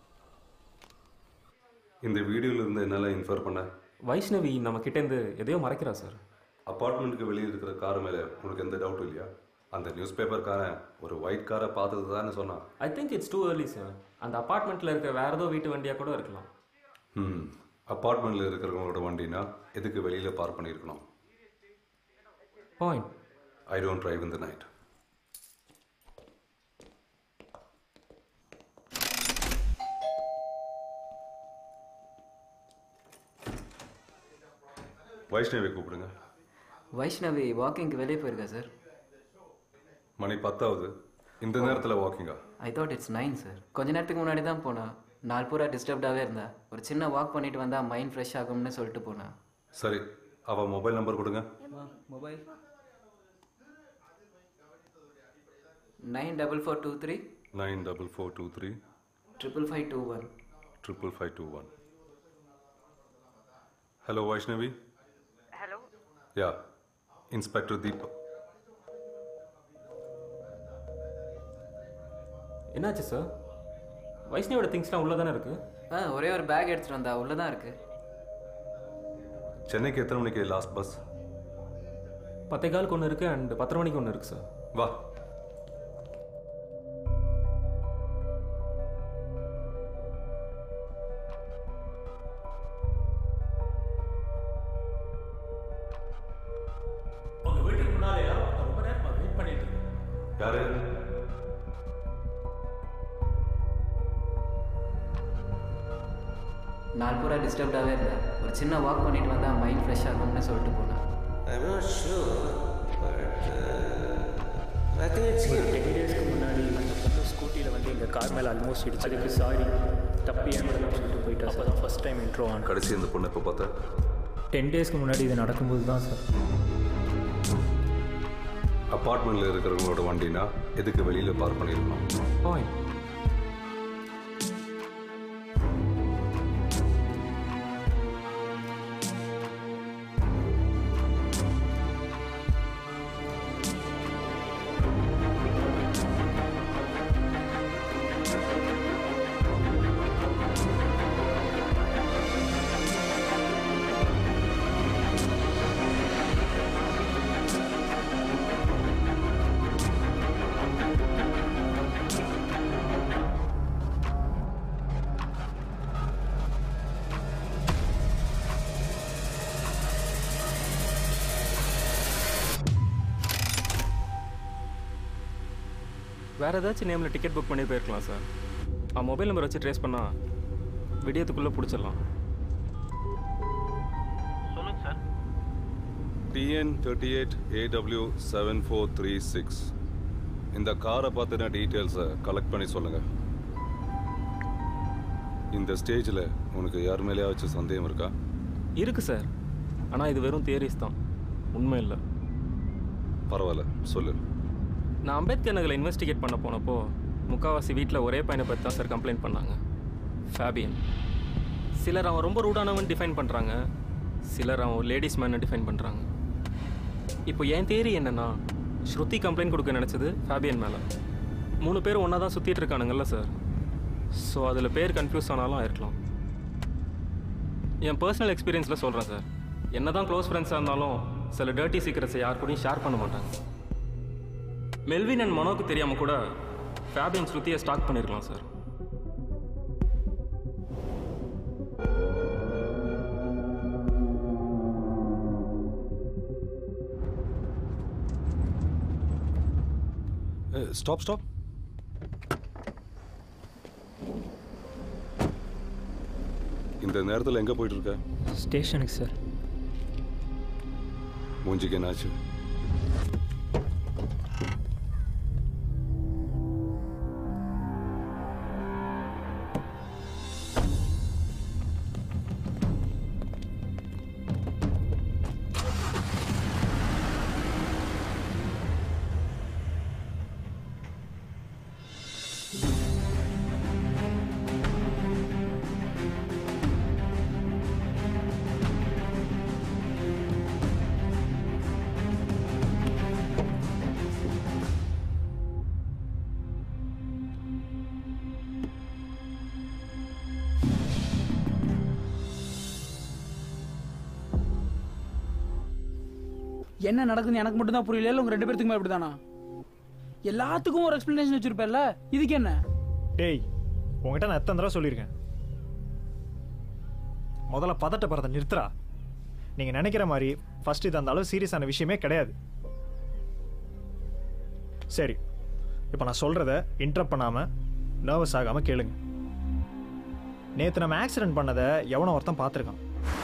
இந்த வீடியோல இருந்து என்னால் இன்ஃபர் பண்ண வைஷ்ணவி நம்ம கிட்டேருந்து எதையோ மறைக்கிறா சார் அப்பார்ட்மெண்ட்டுக்கு வெளியே இருக்கிற கார் மேலே உனக்கு எந்த டவுட்டும் இல்லையா அந்த நியூஸ் பேப்பர்காரன் ஒரு ஒயிட் காரை பார்த்தது தானே சொன்னான் I think it's too early sir அந்த அப்பார்ட்மெண்ட்டில் இருக்க வேற ஏதோ வீட்டு வண்டியாக கூட இருக்கலாம் ம் அப்பார்ட்மெண்ட்டில் இருக்கிறவங்களோட வண்டினா எதுக்கு வெளியில் பார்க் பண்ணியிருக்கணும் point I don't drive in the night Vaishnavi கூப்பிடுங்க வைஷ்ணவி வாக்கிங்க்கு வெளியே போயிருக்கா சார் மணி பத்தாவது இந்த நேரத்தில் வாக்கிங்கா I thought it's nine sir கொஞ்ச நேரத்துக்கு முன்னாடி தான் போனா நாள் பூரா டிஸ்டர்ப்டாகவே இருந்தா ஒரு சின்ன வாக் பண்ணிட்டு வந்தா மைண்ட் ஃப்ரெஷ் ஆகும்னு சொல்லிட்டு போனா சரி அவ மொபைல் நம்பர் கொடுங்க mobile nine double four two three nine double four two three triple five two one triple five two one hello Vaishnavi hello yeah inspector Deep என்னாச்சு சார் வைஷ்ணவியோட திங்ஸ்லாம் உள்ளே தானே இருக்குது ஆ ஒரே ஒரு பேக் எடுத்துட்டு வந்தா உள்ள தான் இருக்கு சென்னைக்கு எத்தனை மணிக்கு லாஸ்ட் பஸ் பத்தே காலுக்கு ஒன்று இருக்குது அண்ட் பத்தரை மணிக்கு ஒன்று இருக்குது சார் வா உங்க வீட்டுக்கு முன்னாலே ரொம்ப நேரமா வெயிட் பண்ணிட்டு இருக்கேன் யாரு நாள் பூரா டிஸ்டர்ப்டாகவே இருந்தா ஒரு சின்ன வாக் பண்ணிட்டு வந்தா மைண்ட் ஃப்ரெஷ் ஆகும்னு சொல்லிட்டு போனா I'm not sure, but uh, I think it's ஒரு here. டென் டேஸ்க்கு முன்னாடி அந்த பொண்ணு ஸ்கூட்டியில் வந்து எங்கள் கார் மேலே ஆல்மோஸ்ட் இடிச்சு அதுக்கு சாரி தப்பி ஏமாடலாம் சொல்லிட்டு போயிட்டா அப்போ தான் ஃபஸ்ட் டைம் இன்ட்ரோ ஆன் கடைசி அந்த பொண்ணை இப்போ பார்த்தா டென் டேஸ்க்கு முன்னாடி இது நடக்கும்போது தான் சார் அப்பார்ட்மெண்ட்டில் இருக்கிறவங்களோட வண்டினா எதுக்கு வெளியில் பார்க் பண்ணியிருக்கணும் பாயிண்ட் வேறு ஏதாச்சும் நேமில் டிக்கெட் புக் பண்ணி போயிருக்கலாம் சார் அவன் மொபைல் நம்பர் வச்சு ட்ரேஸ் பண்ணால் விடியத்துக்குள்ளே பிடிச்சிடலாம் சொல்லுங்க sir TN thirty eight AW seven four three six இந்த காரை பற்றின டீட்டெயில்ஸை கலெக்ட் பண்ணி சொல்லுங்கள் இந்த ஸ்டேஜில் உனக்கு யார் மேலேயாச்சும் சந்தேகம் இருக்கா இருக்குது சார் ஆனால் இது வெறும் தியரிஸ் தான் உண்மை இல்லை பரவாயில்ல சொல்லு நான் அம்பேத்கர் நகரில் இன்வெஸ்டிகேட் பண்ண போனப்போ முக்காவாசி வீட்டில் ஒரே பையனை பற்றி தான் சார் கம்ப்ளைண்ட் பண்ணாங்க ஃபேபியன் சிலர் அவன் ரொம்ப ரூடானவன் டிஃபைன் பண்ணுறாங்க சிலர் அவன் லேடிஸ் மேனை டிஃபைன் பண்ணுறாங்க இப்போ என் தேரி என்னன்னா ஸ்ருதி கம்ப்ளைண்ட் கொடுக்க நினச்சது ஃபேபியன் மேலே மூணு பேர் ஒன்றா தான் சுற்றிட்டு இருக்கானுங்கல்ல சார் ஸோ அதில் பேர் கன்ஃபியூஸ் ஆனாலும் ஆயிருக்கலாம் என் பர்சனல் எக்ஸ்பீரியன்ஸில் சொல்கிறேன் சார் என்ன தான் க்ளோஸ் ஃப்ரெண்ட்ஸாக இருந்தாலும் சில டர்ட்டி சீக்கிரட்ஸை யார் கூடயும் ஷேர் பண்ண மாட்டாங்க மெல்வின் அண்ட் மனோக்கு தெரியாமல் கூட ஃபேபியன் ஸ்ருதியை ஸ்டாக் பண்ணியிருக்கலாம் சார் ஸ்டாப் ஸ்டாப் இந்த நேரத்தில் எங்கே போயிட்டு இருக்க ஸ்டேஷனுக்கு சார் மூஞ்சிக்கு என்னாச்சு என்ன நடக்குதுன்னு எனக்கு மட்டும் தான் புரியல இல்லை உங்க ரெண்டு பேர்த்துக்குமே அப்படிதானா எல்லாத்துக்கும் ஒரு எக்ஸ்பிளனேஷன் வச்சிருப்பேன்ல இதுக்கு என்ன டேய் உங்ககிட்ட நான் எத்தனை தடவை சொல்லியிருக்கேன் முதல்ல பதட்டப்படுறத நிறுத்துறா நீங்கள் நினைக்கிற மாதிரி ஃபர்ஸ்ட் இது அந்த அளவு சீரியஸான விஷயமே கிடையாது சரி இப்போ நான் சொல்கிறத இன்டரப்ட் பண்ணாமல் நர்வஸ் ஆகாமல் கேளுங்க நேற்று நம்ம ஆக்சிடென்ட் பண்ணதை எவனோ ஒருத்தன் பார்த்துருக்கான்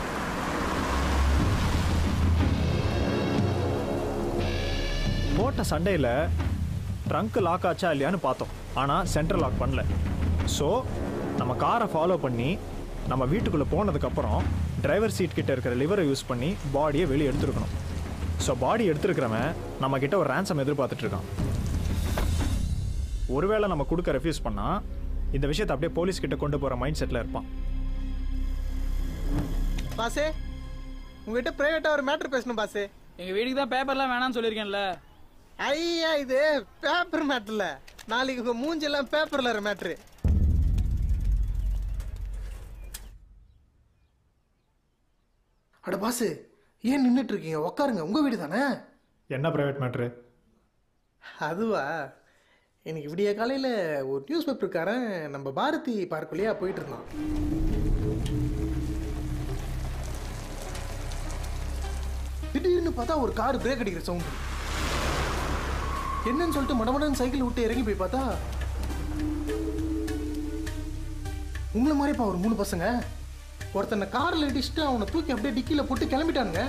போட்ட சண்டையில் ட்ரங்க் லாக் ஆச்சா இல்லையான்னு பார்த்தோம் ஆனால் சென்ட்ரல் லாக் பண்ணல ஸோ நம்ம காரை ஃபாலோ பண்ணி நம்ம வீட்டுக்குள்ளே போனதுக்கப்புறம் டிரைவர் சீட் கிட்ட இருக்கிற லிவரை யூஸ் பண்ணி பாடியை வெளியே எடுத்துருக்கணும் ஸோ பாடி எடுத்துருக்கிறவன் நம்ம கிட்ட ஒரு ரேன்சம் எதிர்பார்த்துட்டு இருக்கான் ஒருவேளை நம்ம கொடுக்க ரெஃப்யூஸ் பண்ணால் இந்த விஷயத்தை அப்படியே போலீஸ் கிட்ட கொண்டு போகிற மைண்ட் செட்டில் இருப்பான் பாசே உங்ககிட்ட பிரைவேட்டா ஒரு மேட்ரு பேசணும் பாசே எங்க வீட்டுக்கு தான் பேப்பர்லாம் வேணாம்னு சொல்லியிருக்கேன்ல ஐயா இது பேப்பர் மேட்ருல நாளைக்கு உங்க மூஞ்செல்லாம் பேப்பர்ல வர மேட்ரு அட பாசு ஏன் நின்றுட்டு இருக்கீங்க உட்காருங்க உங்க வீடு தானே என்ன ப்ரைவேட் மேட்ரு அதுவா இன்னைக்கு விடிய காலையில் ஒரு நியூஸ் பேப்பருக்காரன் நம்ம பாரதி பார்க் வழியா போயிட்டு இருந்தான் திடீர்னு பார்த்தா ஒரு கார் பிரேக் அடிக்கிற சவுண்டு என்னன்னு சொல்லிட்டு மடமடன் சைக்கிள் விட்டு இறங்கி போய் பார்த்தா உங்களை மாதிரிப்பா ஒரு மூணு பசங்க ஒருத்தனை காரில் இடிச்சுட்டு அவனை தூக்கி அப்படியே டிக்கியில் போட்டு கிளம்பிட்டானுங்க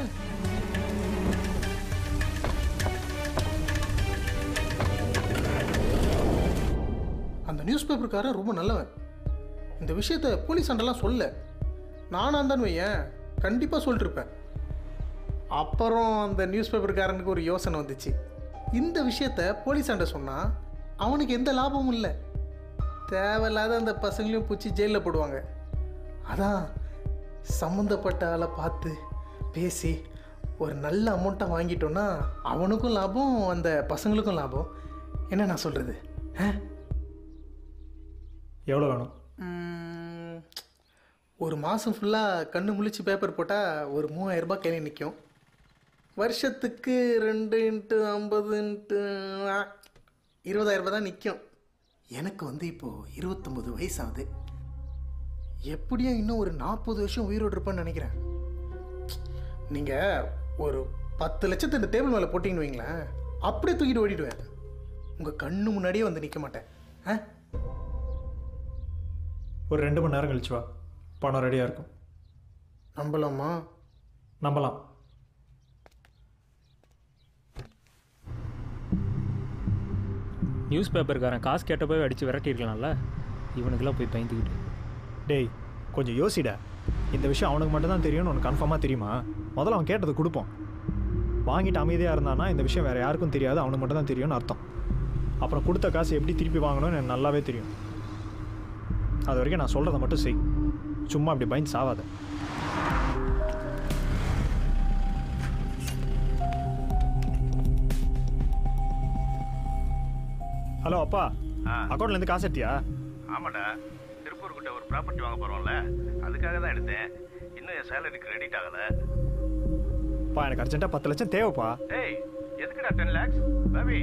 அந்த நியூஸ் பேப்பருக்காரன் ரொம்ப நல்லவன் இந்த விஷயத்த போலீஸ் அண்டெல்லாம் சொல்ல நானாக தான் வையேன் கண்டிப்பாக சொல்லிட்டுருப்பேன் அப்புறம் அந்த நியூஸ் பேப்பர்காரனுக்கு ஒரு யோசனை வந்துச்சு இந்த விஷயத்த போலீஸ் அண்ட சொன்னால் அவனுக்கு எந்த லாபமும் இல்லை தேவையில்லாத அந்த பசங்களையும் பிடிச்சி ஜெயிலில் போடுவாங்க அதான் சம்மந்தப்பட்ட ஆளை பார்த்து பேசி ஒரு நல்ல அமௌண்ட்டாக வாங்கிட்டோன்னா அவனுக்கும் லாபம் அந்த பசங்களுக்கும் லாபம் என்ன நான் சொல்கிறது எவ்வளோ வேணும் ஒரு மாதம் ஃபுல்லாக கண்ணு முழிச்சு பேப்பர் போட்டால் ஒரு மூவாயிரம் ரூபாய் கையில் நிற்கும் வருஷத்துக்கு ரெண்டு இன்ட்டு ஐம்பது இன்ட்டு இருபதாயிரம் ரூபாய் தான் நிற்கும் எனக்கு வந்து இப்போது இருபத்தொம்பது வயசு ஆகுது எப்படியும் இன்னும் ஒரு நாற்பது வருஷம் உயிரோடு இருப்பேன்னு நினைக்கிறேன் நீங்கள் ஒரு பத்து லட்சத்தை இந்த டேபிள் மேலே போட்டிங்கன்னு வைங்களேன் அப்படியே தூக்கிட்டு ஓடிடுவேன் உங்கள் கண்ணு முன்னாடியே வந்து நிற்க மாட்டேன் ஆ ஒரு ரெண்டு மணி நேரம் கழிச்சு வா பணம் ரெடியாக இருக்கும் நம்பலாமா நம்பலாம் நியூஸ் பேப்பர்காரன் காசு கேட்ட போய் அடித்து விரட்டியிருக்கலாம்ல இவனுக்கெல்லாம் போய் பயந்துக்கிட்டு டேய் கொஞ்சம் யோசிடா இந்த விஷயம் அவனுக்கு மட்டும் தான் தெரியும்னு உனக்கு கன்ஃபார்மாக தெரியுமா முதல்ல அவன் கேட்டதை கொடுப்போம் வாங்கிட்டு அமைதியாக இருந்தானா இந்த விஷயம் வேறு யாருக்கும் தெரியாது அவனுக்கு மட்டும் தான் தெரியும்னு அர்த்தம் அப்புறம் கொடுத்த காசு எப்படி திருப்பி வாங்கணும்னு எனக்கு நல்லாவே தெரியும் அது வரைக்கும் நான் சொல்கிறத மட்டும் செய் சும்மா அப்படி பயந்து சாவாத ஹலோ அப்பா அக்கௌண்ட்லேருந்து காசு எடுத்தியா ஆமாடா திருப்பூர் கிட்ட ஒரு ப்ராப்பர்ட்டி வாங்க போறோம்ல அதுக்காக தான் எடுத்தேன் இன்னும் என் சேலரி கிரெடிட் ஆகல அப்பா எனக்கு அர்ஜென்ட்டாக பத்து லட்சம் தேவைப்பா ஏய் எதுக்குடா டென் லேக்ஸ் பேபி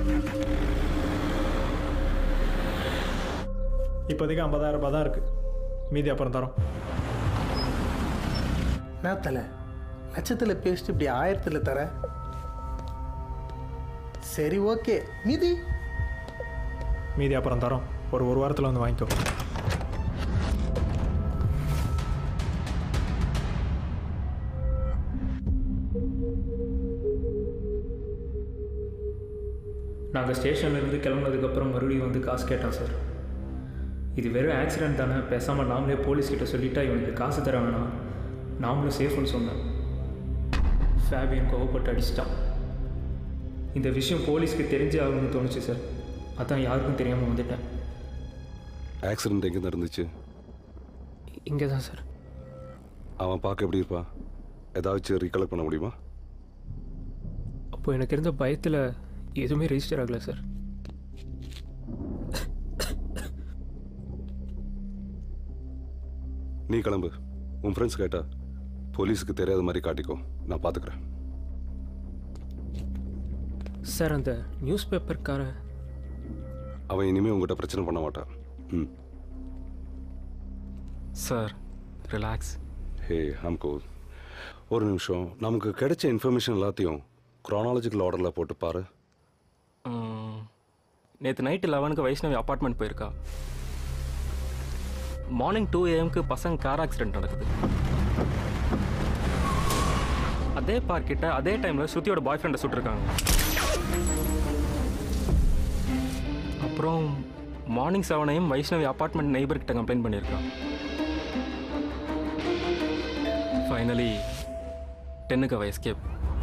இப்போதைக்கு ஐம்பதாயிரம் ரூபாய் தான் இருக்குது மீதி அப்புறம் தரோம் நான் தலை லட்சத்தில் பேசிட்டு இப்படி ஆயிரத்தில் தர சரி ஓகே மீதி மீதி அப்புறம் தரோம் ஒரு ஒரு வாரத்தில் வந்து வாங்கிக்கோ நாங்கள் ஸ்டேஷன்லேருந்து கிளம்புனதுக்கப்புறம் மறுபடியும் வந்து காசு கேட்டான் சார் இது வெறும் ஆக்சிடென்ட் தானே பேசாமல் நாமளே போலீஸ் கிட்ட சொல்லிட்டா இவனுக்கு காசு தர வேணாம் நாமளும் சேஃப்னு சொன்னேன் ஃபேபியன் கோவப்பட்டு அடிச்சிட்டான் இந்த விஷயம் போலீஸ்க்கு தெரிஞ்சே ஆகணும்னு தோணுச்சு சார் அதான் யாருக்கும் தெரியாமல் வந்துட்டேன் ஆக்சிடென்ட் எங்கே நடந்துச்சு இங்கே தான் சார் அவன் பார்க்க எப்படி இருப்பான் ஏதாச்சும் ரீகலெக்ட் பண்ண முடியுமா அப்போ எனக்கு இருந்த பயத்தில் எதுவுமே ரெஜிஸ்டர் ஆகலை சார் நீ கிளம்பு உன் ஃப்ரெண்ட்ஸ் கேட்டா போலீஸுக்கு தெரியாத மாதிரி காட்டிக்கோ நான் பார்த்துக்கிறேன் சார் அந்த நியூஸ் பேப்பர்கார அவன் இனிமே உங்ககிட்ட பிரச்சனை பண்ண மாட்டான் ம் சார் ரிலாக்ஸ் ஹே ஹம்கோ ஒரு நிமிஷம் நமக்கு கிடைச்ச இன்ஃபர்மேஷன் எல்லாத்தையும் குரானாலஜிக்கல் ஆர்டரில் போட்டு பாரு நேற்று நைட்டு லெவனுக்கு வைஷ்ணவி அப்பார்ட்மெண்ட் போயிருக்கா மார்னிங் டூ ஏஎம்க்கு பசங்க கார் ஆக்சிடென்ட் நடக்குது அதே பார்க் கிட்ட அதே டைமில் ஸ்ருதியோட பாய் ஃப்ரெண்டை சுட்டிருக்காங்க அப்புறம் morning seven AM Vaishnavi apartment neighbour கிட்ட கம்ப்ளைண்ட் பண்ணியிருக்கா ஃபைனலி டென்னுக்கு அவ எஸ்கேப்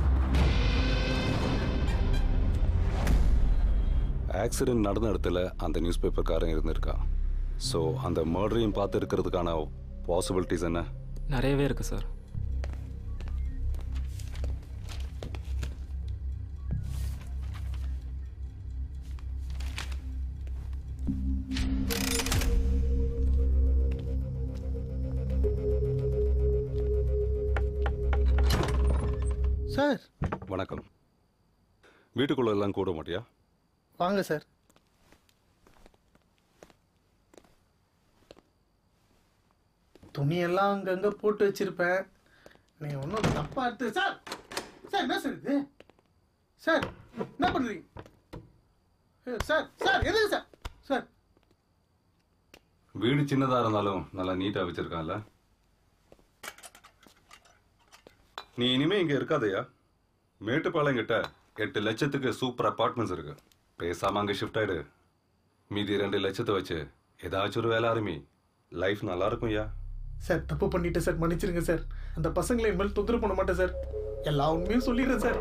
ஆக்சிடென்ட் நடந்த இடத்துல அந்த நியூஸ் பேப்பர்காரன் இருந்திருக்கான் ஸோ அந்த மர்டரையும் பார்த்து இருக்கிறதுக்கான பாசிபிலிட்டிஸ் என்ன நிறையவே இருக்கு சார் சார் வணக்கம் வீட்டுக்குள்ள எல்லாம் கூட மாட்டியா வாங்க சார் துணியெல்லாம் அங்கங்க போட்டு வச்சிருப்பேன் நீ ஒன்றும் தப்பா எடுத்து சார் சார் என்ன சார் இது சார் என்ன பண்றீங்க ஏ, சார் சார் எதுக்கு சார் சார் வீடு சின்னதா இருந்தாலும் நல்லா நீட்டா வச்சிருக்கான்ல நீ இனிமே இங்க இருக்காதயா மேட்டுப்பாளையம் கிட்ட எட்டு லட்சத்துக்கு சூப்பர் அப்பார்ட்மெண்ட்ஸ் இருக்கு பேசாம அங்க ஷிஃப்ட் ஆயிடு மீதி ரெண்டு லட்சத்தை வச்சு ஏதாச்சும் ஒரு வேலை ஆரம்பி லைஃப் நல்லா இருக்கும்யா சார் தப்பு பண்ணிட்டேன் சார் மன்னிச்சிருங்க சார் அந்த பசங்களை இனிமேல் தொந்தரவு பண்ண மாட்டேன் சார் எல்லா உண்மையும் சொல்லிடுறேன் சார்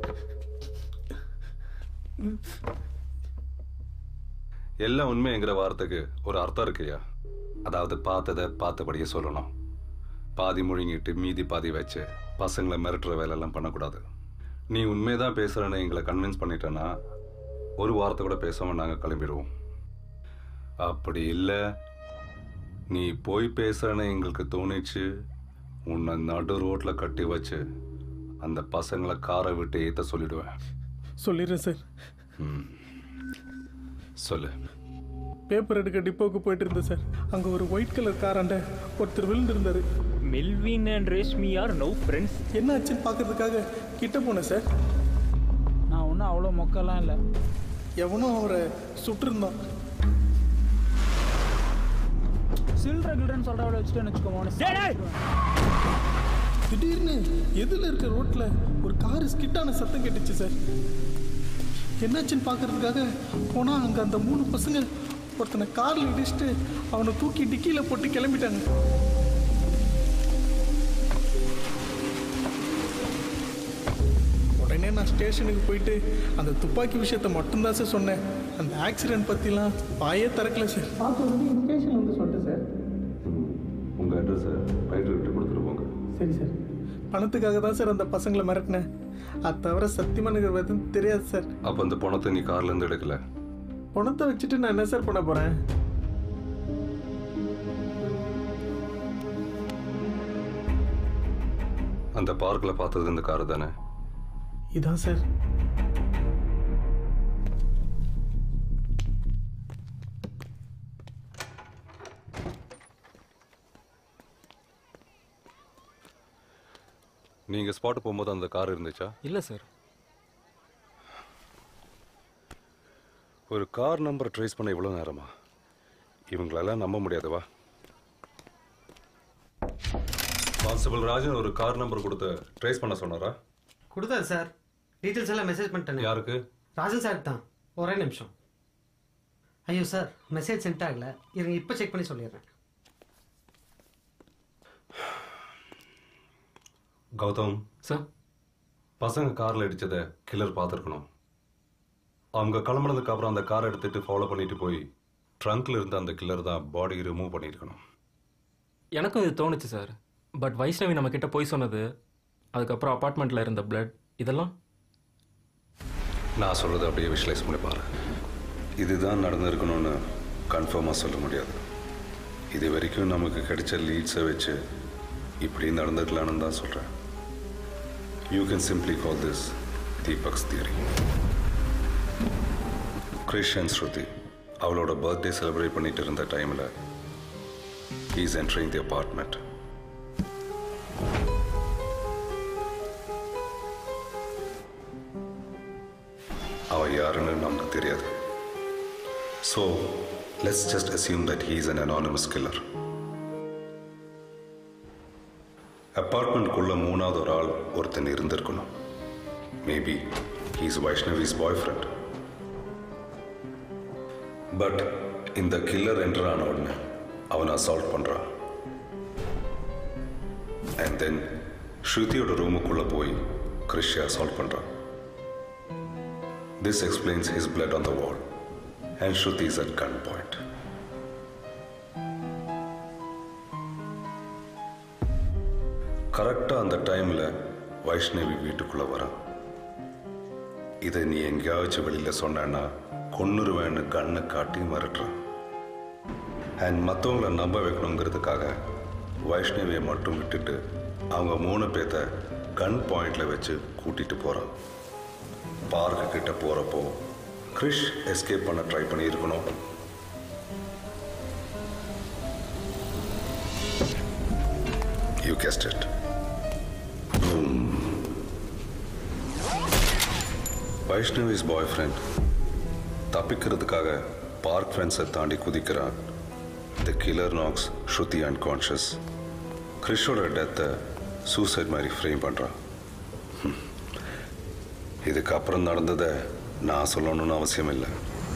எல்லாம் உண்மைங்கிற வார்த்தைக்கு ஒரு அர்த்தம் இருக்குயா அதாவது பார்த்ததை பார்த்தபடியே சொல்லணும் பாதி முழுங்கிட்டு மீதி பாதி வச்சு பசங்களை மிரட்டுற வேலையெல்லாம் பண்ணக்கூடாது நீ உண்மையதான் பேசுறேன்னு எங்களை கன்வின்ஸ் பண்ணிட்டேன்னா ஒரு வார்த்தை கூட பேசாம நாங்கள் கிளம்பிடுவோம் அப்படி இல்லை நீ போய் பேசுறேன்னு எங்களுக்கு தோணிச்சு உன்னை நடு ரோட்ல கட்டி வச்சு அந்த பசங்களை காரை விட்டு ஏத்த சொல்லிடுவேன் சொல்லிடுறேன் சார் ம். சொல்லு பேப்பர் எடுக்க டிப்போக்கு போயிட்டு இருந்தேன் சார் அங்கே ஒரு ஒயிட் கலர் காராண்ட ஒருத்தர் விழுந்திருந்தாரு Melvin and Reshmi are no friends என்ன ஆச்சுன்னு பார்க்கறதுக்காக கிட்ட போனேன் சார் நான் ஒன்றும் அவ்வளோ மொக்கெல்லாம் இல்லை எவனோ அவரை சுட்டிருந்தான் சில்ட்ர கில்ட்ரன் சொல்கிறவளை வச்சுட்டு வச்சுக்கோங்க திடீர்னு எதில் இருக்க ரோட்ல ஒரு கார் ஸ்கிட்டான சத்தம் கேட்டுச்சு சார் என்னாச்சுன்னு பார்க்கறதுக்காக போனா அங்க அந்த மூணு பசங்க ஒருத்தனை கார்ல இடிச்சுட்டு அவனை தூக்கி டிக்கியில போட்டு கிளம்பிட்டாங்க உடனே நான் ஸ்டேஷனுக்கு போயிட்டு அந்த துப்பாக்கி விஷயத்த மட்டும்தான் சார் சொன்னேன் அந்த ஆக்சிடென்ட் பற்றிலாம் வாயே திறக்கல சார் பார்த்து உடனே ஸ்டேஷன் வந்து சொல்லிட்டேன் சார் உங்க அட்ரஸை ரைட்டர்கிட்ட கொடுத்துட்டு போங்க சரி சார் பணத்துக்காக தான் சார் அந்த பசங்களை மிரட்டினேன் அது தவிர சத்தியமா எனக்கு எதுவும் தெரியாது சார் அப்போ அந்த பணத்தை நீ கார்ல இருந்து எடுக்கல பணத்தை வச்சுட்டு நான் என்ன சார் பண்ண போறேன் அந்த பார்க்ல பார்த்தது இந்த கார் தானே இதான் சார் நீங்க ஸ்பாட் போகும்போது அந்த கார் இருந்துச்சா இல்லை சார் ஒரு கார் நம்பர் ட்ரேஸ் பண்ண இவ்வளோ நேரமா இவங்களெல்லாம் நம்ப முடியாதுவா கான்ஸ்டபிள் ராஜன் ஒரு கார் நம்பர் கொடுத்து ட்ரேஸ் பண்ண சொன்னாரா கொடுத்தாரு சார் டீட்டெயில்ஸ் எல்லாம் மெசேஜ் பண்ணிட்டேன் யாருக்கு ராஜன் சார் தான் ஒரே நிமிஷம் ஐயோ சார் மெசேஜ் சென்ட் ஆகல இருங்க இப்போ செக் பண்ணி சொல்லிடுறேன் கௌதம் சார் பசங்க கார்ல இடிச்சதை கில்லர் பார்த்துருக்கணும் அவங்க கிளம்புனதுக்கு அப்புறம் அந்த காரை எடுத்துட்டு ஃபாலோ பண்ணிட்டு போய் ட்ரங்க்ல இருந்த அந்த கில்லர் தான் பாடி ரிமூவ் பண்ணியிருக்கணும் எனக்கும் இது தோணுச்சு சார் பட் வைஷ்ணவி நம்ம கிட்ட போய் சொன்னது அதுக்கப்புறம் அப்பார்ட்மெண்ட்டில் இருந்த பிளட் இதெல்லாம் நான் சொல்றது அப்படியே விஷலைஸ் பண்ணி பாரு இதுதான் நடந்திருக்கணும்னு கன்ஃபார்மாக சொல்ல முடியாது இது வரைக்கும் நமக்கு கிடைச்ச லீட்ஸை வச்சு இப்படி நடந்துக்கலான்னு தான் சொல்கிறேன் you can simply call this Deepak's theory Krish and Shruti அவளோட பர்த்டே செலிப்ரேட் பண்ணிட்டு இருந்த டைமில் இஸ் என்ட்ரிங் தி அபார்ட்மெண்ட் அவ யாருன்னு நமக்கு தெரியாது so let's just assume that he is an anonymous killer அப்பார்ட்மெண்ட்குள்ள மூணாவது ஒரு ஆள் ஒருத்தன் இருந்திருக்கணும் maybe he's Vaishnavi's boy friend but இந்த கில்லர் என்டர் ஆன உடனே அவனை அசால்ட் பண்ணுறான் அண்ட் தென் ஸ்ருதியோட ரூமுக்குள்ளே போய் கிறிஷை அசால்ட் பண்ணுறான் this explains his blood on the wall and Shruti is at gun point கரெக்டாக அந்த டைமில் வைஷ்ணவி வீட்டுக்குள்ளே வரான் இதை நீ எங்கேயாச்சும் வெளியில் சொன்னேன்னா கொன்னுருவேன்னு கண்ணை காட்டி மிரட்டுறான் அண்ட் மற்றவங்கள நம்ப வைக்கணுங்கிறதுக்காக வைஷ்ணவியை மட்டும் விட்டுட்டு அவங்க மூணு பேர்த்த கன் பாயிண்ட்ல வச்சு கூட்டிட்டு போறான் பார்க்கு கிட்ட போறப்போ கிரிஷ் எஸ்கேப் பண்ண ட்ரை பண்ணியிருக்கணும் you guessed it Vaishnavi's boy friend தப்பிக்கிறதுக்காக பார்க் ஃபென்ஸை தாண்டி குதிக்கிறான் the killer knocks Shruti unconscious கிறிஷோட டெத்தை சூசைட் மாதிரி ஃப்ரேம் பண்ணுறான் இதுக்கப்புறம் நடந்ததை நான் சொல்லணும்னு அவசியம் இல்லை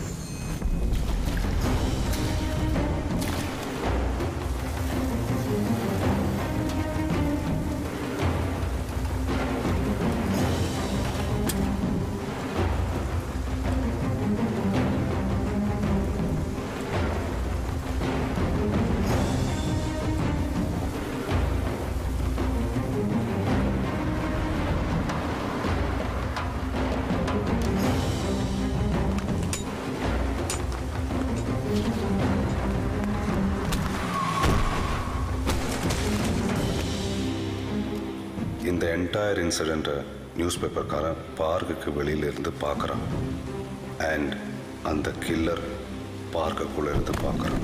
இந்த என்டையர் இன்சிடெண்ட்டை நியூஸ் பேப்பர்காரன் பார்க்குக்கு வெளியில இருந்து பார்க்குறான் அண்ட் அந்த கில்லர் பார்க்குக்குள்ள இருந்து பார்க்குறான்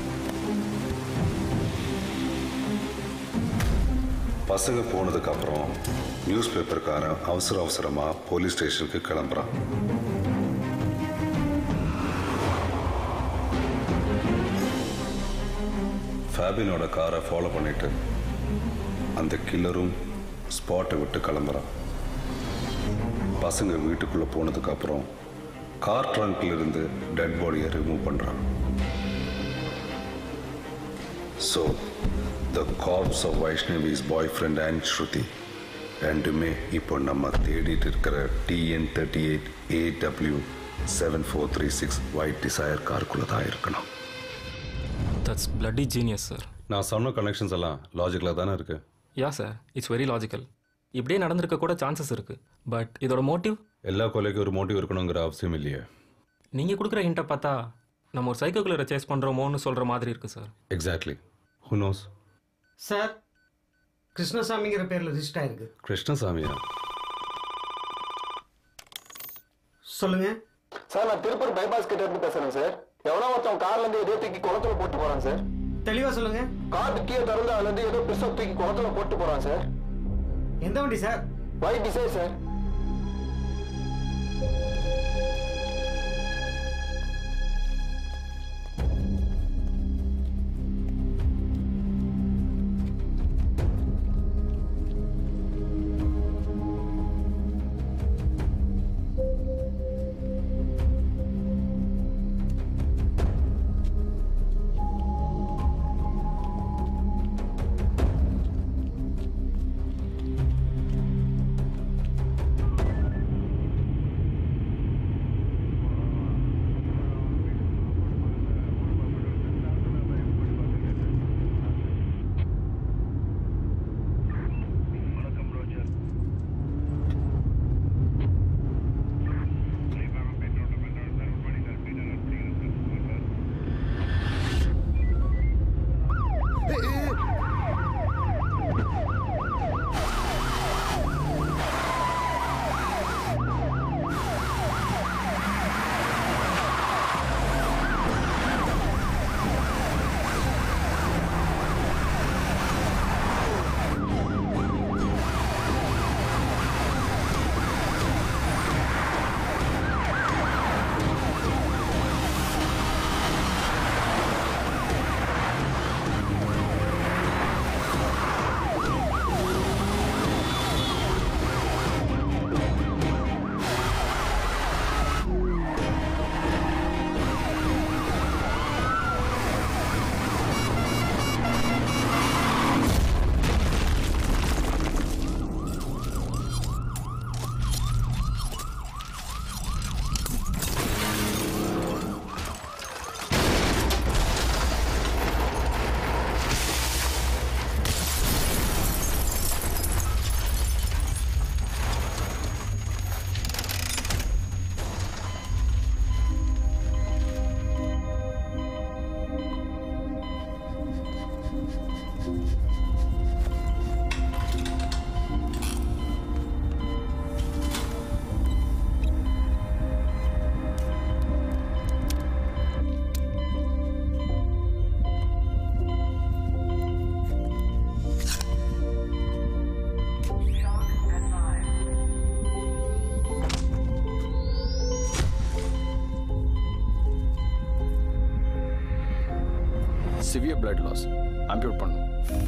பசங்க போனதுக்கு அப்புறம் நியூஸ் பேப்பர்காரன் அவசர அவசரமா போலீஸ் ஸ்டேஷனுக்கு கிளம்புறான் ஃபேபினோட காரை ஃபாலோ பண்ணிட்டு அந்த கில்லரும் ஸ்பாட்டை விட்டு கிளம்புறான் பசங்க வீட்டுக்குள்ளே போனதுக்கு அப்புறம் கார் ட்ரங்க்ல இருந்து டெட் பாடியை ரிமூவ் பண்ணுறான் so the corpse of Vaishnavi's boy friend and Shruti ரெண்டுமே இப்போ நம்ம தேடிட்டு இருக்கிற TN thirty eight AW seven four three six white Dzire காருக்குள்ளே தான் இருக்கணும் தட்ஸ் பிளட்டி ஜீனியஸ் சார் நான் சொன்ன கனெக்ஷன்ஸ் எல்லாம் லாஜிக்கலாக தானே இருக்கு yeah sir it's very logical இப்படியே நடந்திருக்க கூட சான்சஸ் இருக்கு பட் இதோட மோட்டிவ் எல்லா கொலைக்கும் ஒரு மோட்டிவ் இருக்கணுங்கிற அவசியம் இல்லையே நீங்கள் கொடுக்குற ஹிண்ட்டை பார்த்தா நம்ம ஒரு சைக்கோ கிளரை சேஸ் பண்ணுறோமோன்னு சொல்கிற மாதிரி இருக்கு sir exactly who knows sir கிருஷ்ணசாமிங்கிற பேரில் ரிஜிஸ்டர் ஆயிருக்கு கிருஷ்ணசாமியா சொல்லுங்க சார் நான் திருப்பூர் பைபாஸ் கிட்ட இருந்து பேசுறேன் சார் எவனோ ஒருத்தன் கார்ல இருந்து ஏதோ தூக்கி குளத்துல போட்டு போறான் சார் தெளிவா சொல்லுங்க கார் கீழே திறந்து அதுல இருந்து ஏதோ பிசப் தூக்கி குளத்துல போட்டு போறான் சார் எந்த வண்டி sir white Dzire sir severe blood loss amputate பண்ணும்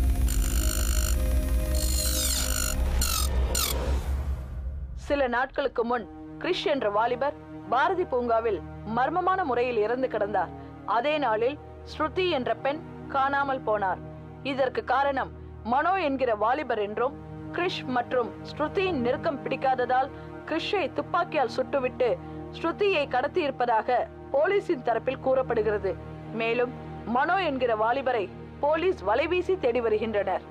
சில நாட்களுக்கு முன் கிரிஷ் என்ற வாலிபர் பாரதி பூங்காவில் மர்மமான முறையில் இறந்து கிடந்தார் அதே நாளில் ஸ்ருதி என்ற பெண் காணாமல் போனார் இதற்கு காரணம் மனோ என்கிற வாலிபர் என்றும் கிரிஷ் மற்றும் ஸ்ருதியின் நெருக்கம் பிடிக்காததால் கிரிஷை துப்பாக்கியால் சுட்டுவிட்டு ஸ்ருதியை கடத்தியிருப்பதாக போலீசின் தரப்பில் கூறப்படுகிறது மேலும் மனோ என்கிற வாலிபரை போலீஸ் வலைவீசி தேடி வருகின்றனர்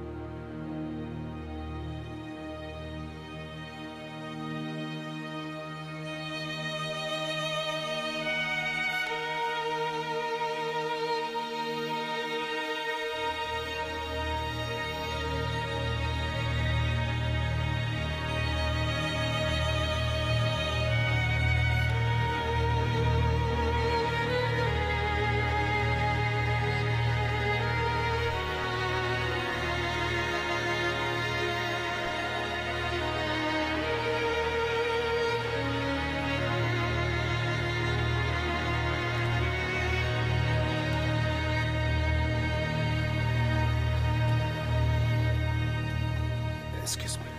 எஸ்கியூஸ் மீ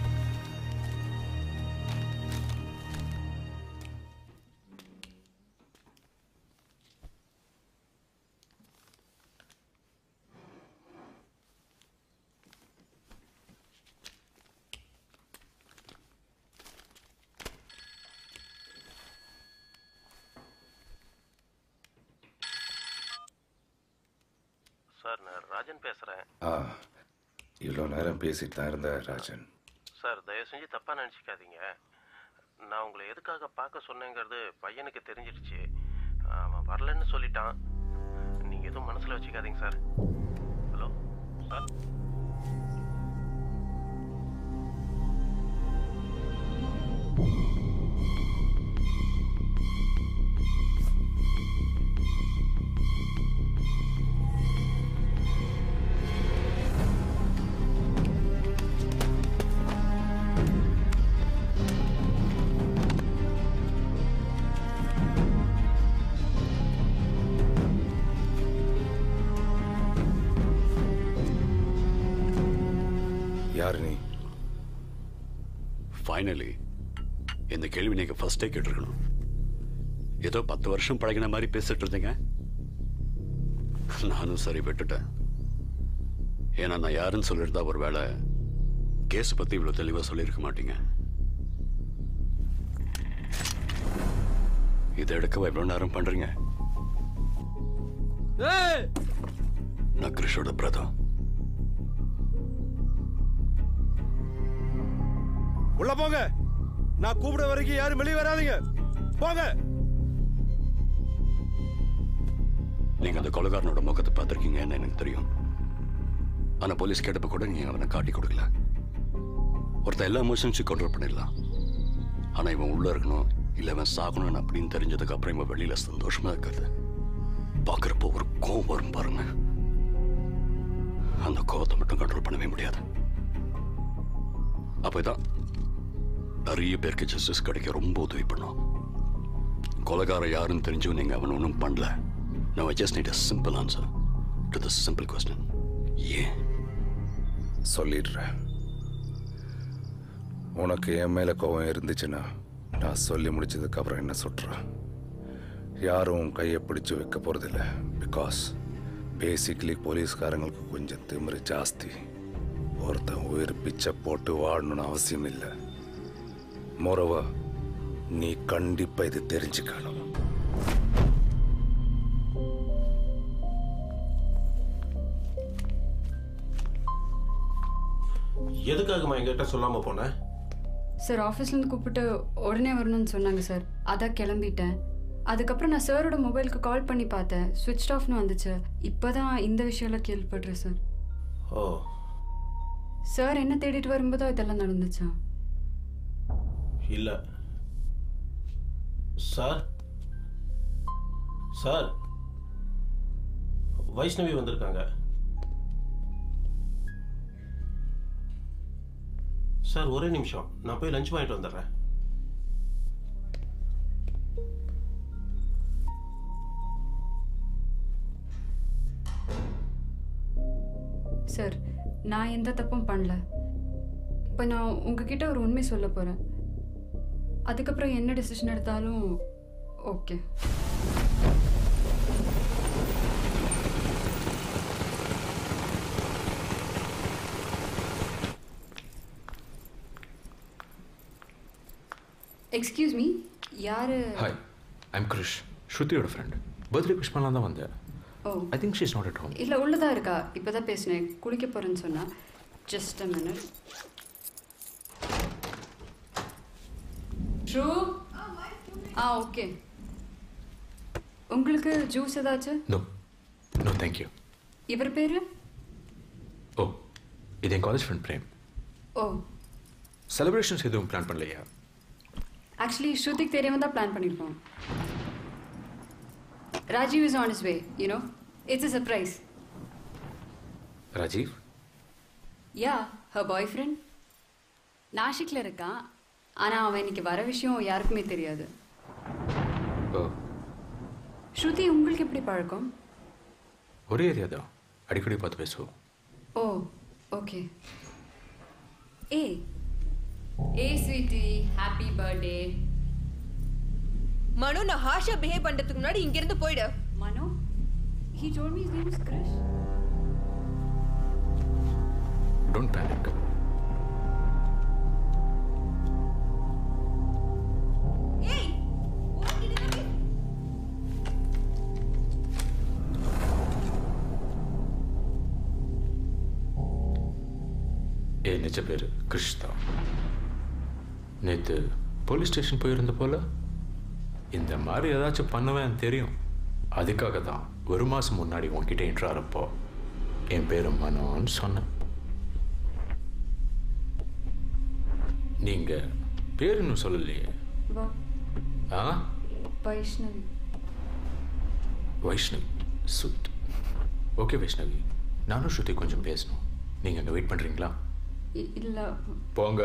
சார் நான் ராஜன் பேசுகிறேன் ஆ இவ்வளோ நேரம் பேசிட்டு தான் இருந்த ராஜன் சார் தயவு செஞ்சு தப்பாக நினச்சிக்காதீங்க நான் உங்களை எதுக்காக பார்க்க சொன்னேங்கிறது பையனுக்கு தெரிஞ்சிடுச்சு அவன் வரலன்னு சொல்லிட்டான் நீங்கள் எதுவும் மனசில் வச்சுக்காதீங்க சார் ஹலோ சார் யார் நீ ஃபைனலி இந்த கேள்வி நீங்க ஃபர்ஸ்டே கேட்டிருக்கணும் ஏதோ பத்து வருஷம் பழகின மாதிரி பேசிட்டு இருந்தீங்க நானும் சரி விட்டுட்டேன் ஏன்னா நான் யாருன்னு சொல்லியிருந்தா ஒரு வேளை கேஸ் பத்தி இவ்வளவு தெளிவா சொல்லியிருக்க மாட்டீங்க இதை எடுக்கவா இவ்வளவு நேரம் பண்றீங்க நான் கிருஷோட பிரதம் உள்ள போங்க நான் கூப்பிட வரைக்கும் யாரும் வெளியே வராதீங்க போங்க நீங்க அந்த கொலைகாரனோட முகத்தை பார்த்திருக்கீங்கன்னு எனக்கு தெரியும் ஆனா போலீஸ் கேட்டப்ப கூட நீங்க அவனை காட்டி கொடுக்கல ஒருத்தன் எல்லா எமோஷன்ஸையும் கண்ட்ரோல் பண்ணிடலாம் ஆனா இவன் உள்ள இருக்கணும் இல்ல இவன் சாகணும் அப்படின்னு தெரிஞ்சதுக்கு அப்புறம் இவன் வெளியில சந்தோஷமா இருக்கிறது பாக்குறப்போ ஒரு கோவம் வரும் பாருங்க அந்த கோவத்தை மட்டும் கண்ட்ரோல் பண்ணவே முடியாது அப்பதான் நிறைய பேருக்கு ஜஸ்டிஸ் கிடைக்க ரொம்ப உதவி பண்ணும் கொலைகாரன் யாருன்னு தெரிஞ்சும் நீங்க அவன் ஒன்றும் பண்ணல Now I just need a simple answer to this simple question. ஏன் சொல்லிடுறேன் உனக்கு என் மேல கோவம் இருந்துச்சுன்னா நான் சொல்லி முடிச்சதுக்கு அப்புறம் என்ன சுட்டுறேன் யாரும் உன் கையை பிடிச்சு வைக்க போறதில்ல பிகாஸ் பேசிக்கலி போலீஸ்காரங்களுக்கு கொஞ்சம் திமிரு ஜாஸ்தி ஒருத்தன் உயிர் பிச்சை போட்டு வாழணும்னு அவசியம் இல்லை மோரவா நீ கண்டிப்பா இது தெரிஞ்சுக்கணும் எதுக்காகம்மா எங்கிட்ட சொல்லாமல் போனேன் சார் ஆஃபீஸ்லேருந்து கூப்பிட்டு உடனே வரணும்னு சொன்னாங்க சார் அதான் கிளம்பிட்டேன் அதுக்கப்புறம் நான் சாரோட மொபைலுக்கு கால் பண்ணி பார்த்தேன் சுவிட்ச் ஆஃப்னு வந்துச்சு இப்போ தான் இந்த விஷயம்லாம் கேள்விப்படுறேன் சார் ஓ சார் என்ன தேடிட்டு வரும்போதோ இதெல்லாம் நடந்துச்சா இல்லை சார் சார் வைஷ்ணவி வந்திருக்காங்க சார் ஒரே நிமிஷம் நான் போய் லஞ்ச் வாங்கிட்டு வந்துடுறேன் சார் நான் எந்த தப்பும் பண்ணல இப்போ நான் உங்ககிட்ட ஒரு உண்மை சொல்ல போகிறேன் அதுக்கப்புறம் என்ன டெசிஷன் எடுத்தாலும் ஓகே எக்ஸ்கியூஸ் மீ யாரு ஹாய் ஐம் கிரிஷ் ஸ்ருதியோட ஃப்ரெண்ட் பர்த்டே விஷ் பண்ணலாம் தான் வந்தேன் oh I think she's not at home இல்லை உள்ளதா இருக்கா இப்போ தான் பேசினேன் குளிக்க போகிறேன்னு சொன்னா just a minute true ah okay உங்களுக்கு ஜூஸ் ஏதாச்சும் நோ நோ தேங்க்யூ இவர் பேரு ஓ இது என் college friend Prem oh celebrations எதுவும் பிளான் பண்ணலையா ஆக்சுவலி ஸ்ருதிக்கு தெரியாம தான் பிளான் பண்ணியிருக்கோம் Rajeev is on is way you know it's a surprise Rajeev yeah her boy friend நாஷிக்கில் இருக்கான் ஆனால் அவன் இன்னைக்கு வர விஷயம் யாருக்குமே தெரியாது ஓ ஸ்ருதி உங்களுக்கு எப்படி பழக்கம் ஒரே ஏரியா தான் அடிக்கடி பார்த்து பேசுவோம் ஓ ஓகே ஏ ஏ ஸ்வீட்டி ஹாப்பி பர்த்டே மனு நான் ஹாஷா பிஹேவ் பண்றதுக்கு முன்னாடி இங்க இருந்து போயிடு மனு he told me his name is Krish don't panic ஏய் என் நிஜ பேர் கிரிஷ் தான் நேற்று போலீஸ் ஸ்டேஷன் போயிருந்த போல இந்த மாதிரி ஏதாச்சும் பண்ணுவேன் தெரியும் அதுக்காக தான் ஒரு மாதம் முன்னாடி உன்கிட்ட இன்ட்ராரப்போ என் பேர் மனோன்னு சொன்னேன் நீங்கள் பேர் இன்னும் சொல்லலையே வா ஆ வைஷ்ணவி வைஷ்ணவி சுத் ஓகே வைஷ்ணவி நானும் ஸ்ருதி கொஞ்சம் பேசணும் நீங்கள் அங்கே வெயிட் பண்ணுறீங்களா இ- இல்ல போங்க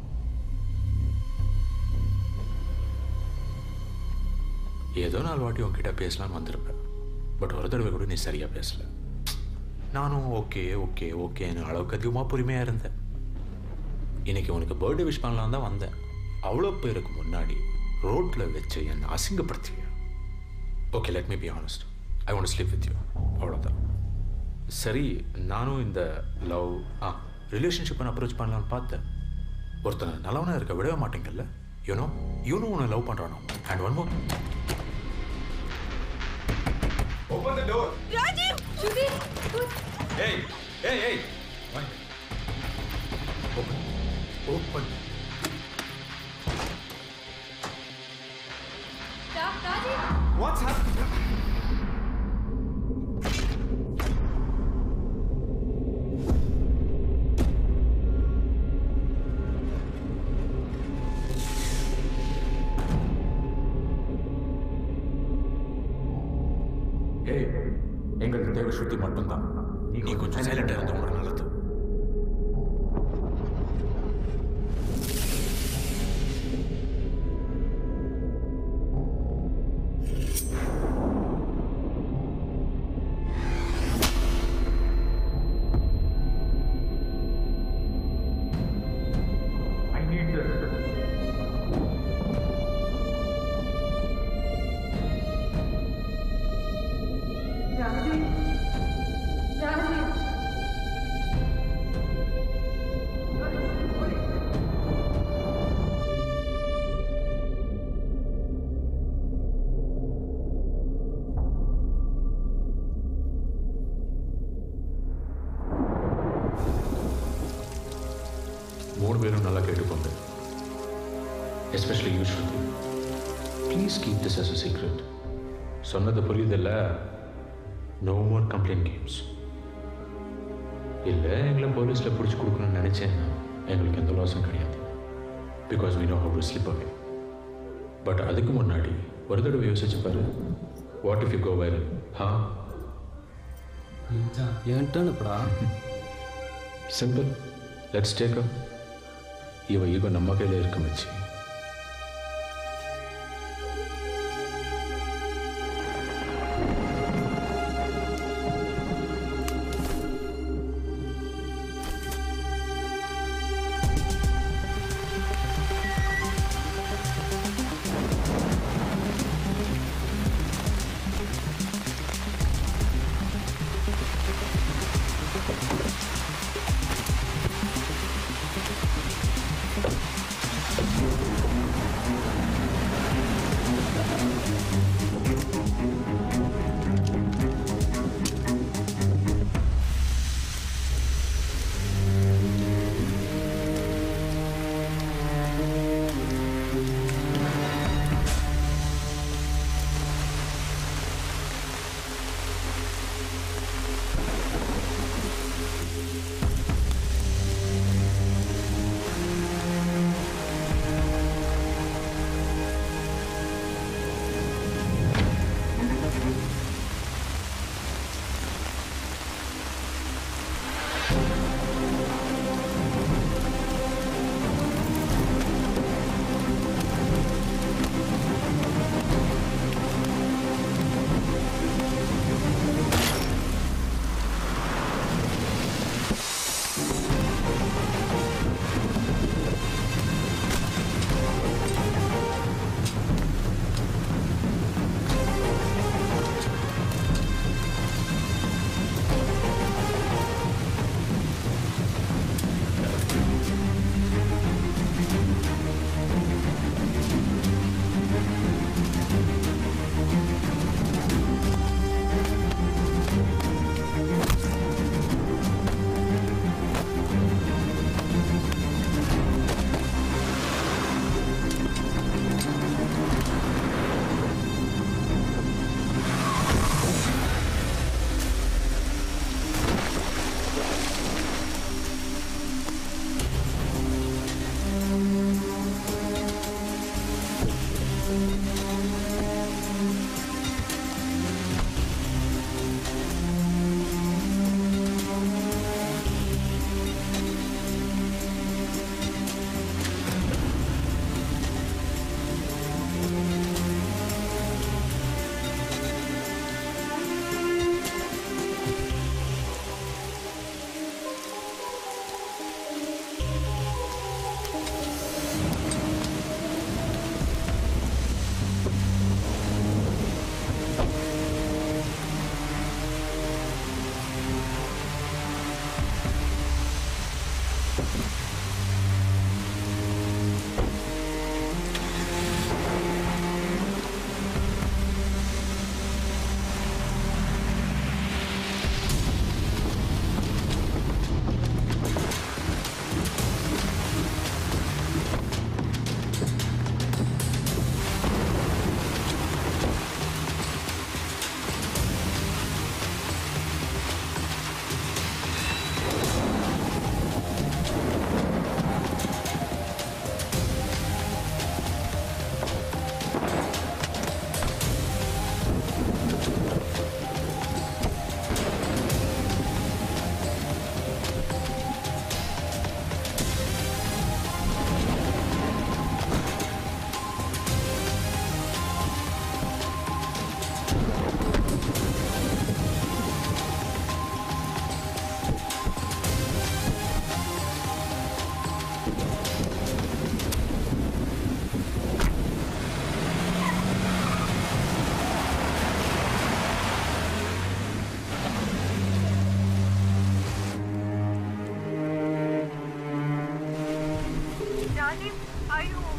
ஏதோ நாலு வாட்டி உன்கிட்ட பேசலாம்னு வந்திருப்பேன் பட் ஒரு தடவை கூட நீ சரியாக பேசல நானும் ஓகே ஓகே ஓகேன்னு அளவுக்கு அதிகமாக பொறுமையாக இருந்தேன் இன்னைக்கு உனக்கு பர்த்டே விஷ் பண்ணலாம் தான் வந்தேன் அவ்வளோ பேருக்கு முன்னாடி ரோட்டில் வச்சு என்னை அசிங்கப்படுத்திய okay let me be honest I want sleep with you அவ்வளோதான் சரி நானும் இந்த லவ் ஆ ரிலேஷன்ஷிப்பை அப்ரோச் பண்ணலாம்னு பார்த்தேன் ஒருத்தனை நல்லவனா இருக்க விடவே மாட்டேங்கல்ல யூனோ இவனும் உன்னை லவ் பண்ணுறானோ and one more open the door Rajeev Shruti ஏய் ஏய் ஏய் ஓப்பன் ஓப்பன் What's happening? ஏய் எங்களுக்கு தேவை ஸ்ருதி மட்டும்தான் நீ கொஞ்சம் சைலண்டாக இருந்த உனக்கு நல்லது I need this. Rajiv Rajiv மூணு பேரும் நல்லா கேட்டுக்கோங்க especially you Shruti please keep this as a secret சொன்னது புரியுதில்ல நோ மோர் கம்ப்ளைண்ட் கேம்ஸ் இல்லை எங்களை போலீஸில் பிடிச்சி கொடுக்கணும்னு நினச்சேன் எங்களுக்கு எந்த லாஸும் கிடையாது because we know how to slip away but அதுக்கு முன்னாடி ஒரு தடவை யோசிச்சு பாரு what if you go viral ஹா என் டேர்ன் எப்படா சிம்பிள் லெட்ஸ் டேக் இவ ஈகோ நம்ம கையில் இருக்க மச்சி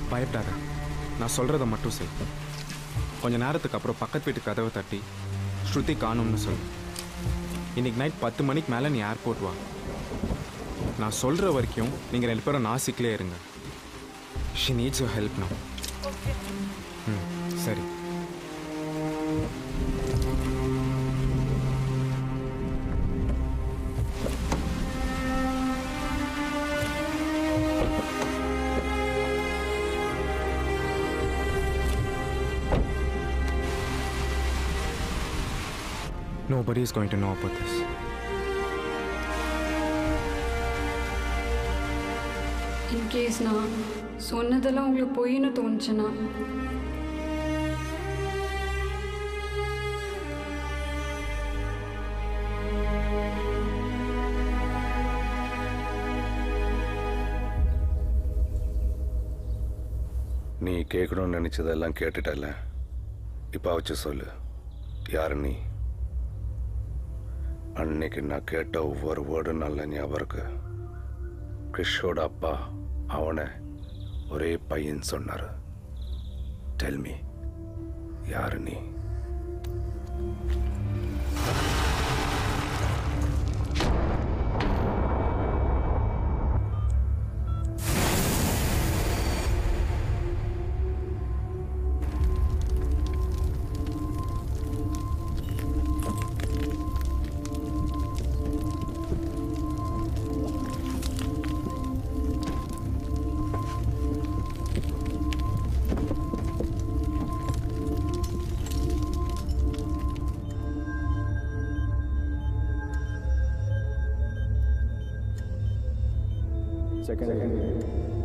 பயப்படாத நான் சொல்கிறத மட்டும் செய் கொஞ்ச நேரத்துக்கு அப்புறம் பக்கத்து வீட்டு கதவை தட்டி ஸ்ருதி காணும்னு சொல்லு இன்னைக்கு நைட் பத்து மணிக்கு மேலே நீ ஏர்போர்ட் வா நான் சொல்கிற வரைக்கும் நீங்கள் ரெண்டு பேரும் நாசிக்லே இருங்க she needs you help no ம் சரி Nobody is going to know about this. In case நான் சொன்னதெல்லாம் உங்களுக்கு பொய்ன்னு தோணுச்சுன்னா நீ கேட்கணும்னு நினைச்சதெல்லாம் கேட்டுட்டல இப்போ வச்சு சொல்லு யாரு நீ அன்னைக்கு நான் கேட்ட ஒவ்வொரு வேர்டும் நல்ல ஞாபகம் இருக்கு கிறிஷோட அப்பா அவனை ஒரே பையன் சொன்னார் டெல்மி யாரு நீ Second.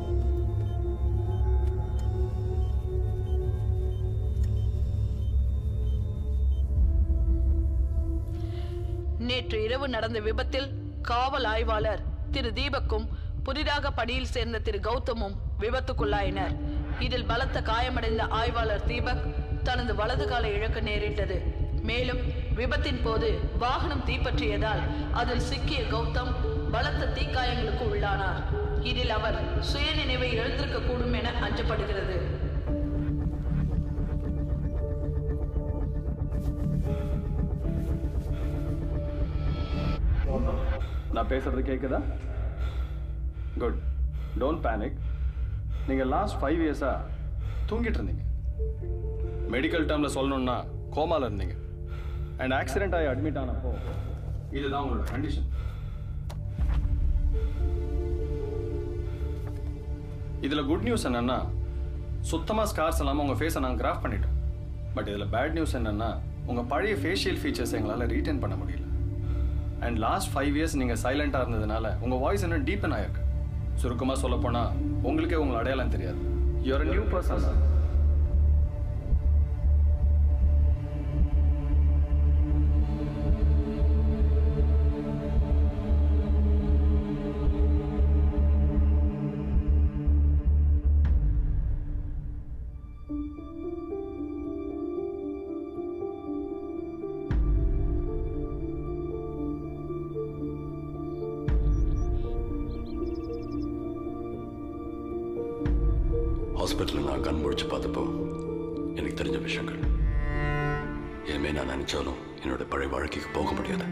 நேற்று இரவு நடந்த விபத்தில் காவல் ஆய்வாளர் திரு தீபக்கும் புதிதாக பணியில் சேர்ந்த திரு கௌதமும் விபத்துக்குள்ளாயினர் இதில் பலத்த காயமடைந்த ஆய்வாளர் தீபக் தனது வலது காலை இழக்க நேரிட்டது மேலும் விபத்தின் போது வாகனம் தீப்பற்றியதால் அதில் சிக்கிய கௌதம் பலத்த தீக்காயங்களுக்கு உள்ளானார் இதில் அவர் சுயநினைவை இழந்திருக்க கூடும் என அஞ்சப்படுகிறது நான் பேசுறது கேட்குதா குட் டோன்ட் பேனிக் நீங்கள் லாஸ்ட் ஃபைவ் இயர்ஸாக தூங்கிட்டு இருந்தீங்க மெடிக்கல் டேர்மில் சொல்லணும்னா கோமால இருந்தீங்க அண்ட் ஆக்சிடென்ட் ஆகி அட்மிட் ஆனப்போ இதுதான் உங்களோட கண்டிஷன் இதில் குட் நியூஸ் என்னன்னா சுத்தமாக ஸ்கார்ஸ் இல்லாமல் உங்கள் ஃபேஸை நாங்கள் கிராஃப் பண்ணிட்டோம் பட் இதில் பேட் நியூஸ் என்னன்னா உங்கள் பழைய ஃபேஷியல் ஃபீச்சர்ஸ் எங்களால் ரீட்டைன் பண்ண முடியல அண்ட் லாஸ்ட் ஃபைவ் இயர்ஸ் நீங்கள் சைலண்டாக இருந்ததுனால உங்கள் வாய்ஸ் இன்னும் டீப்பன் ஆயிருக்கு சுருக்கமாக சொல்லப்போனால் உங்களுக்கே உங்களை அடையாளம் தெரியாது யூஆர் நியூ பர்சன் ஹாஸ்பிட்டலில் நான் கண் முழிச்சு பார்த்தப்போ எனக்கு தெரிஞ்ச விஷயங்கள் இனிமே நான் நினைச்சாலும் என்னோட பழைய வாழ்க்கைக்கு போக முடியாது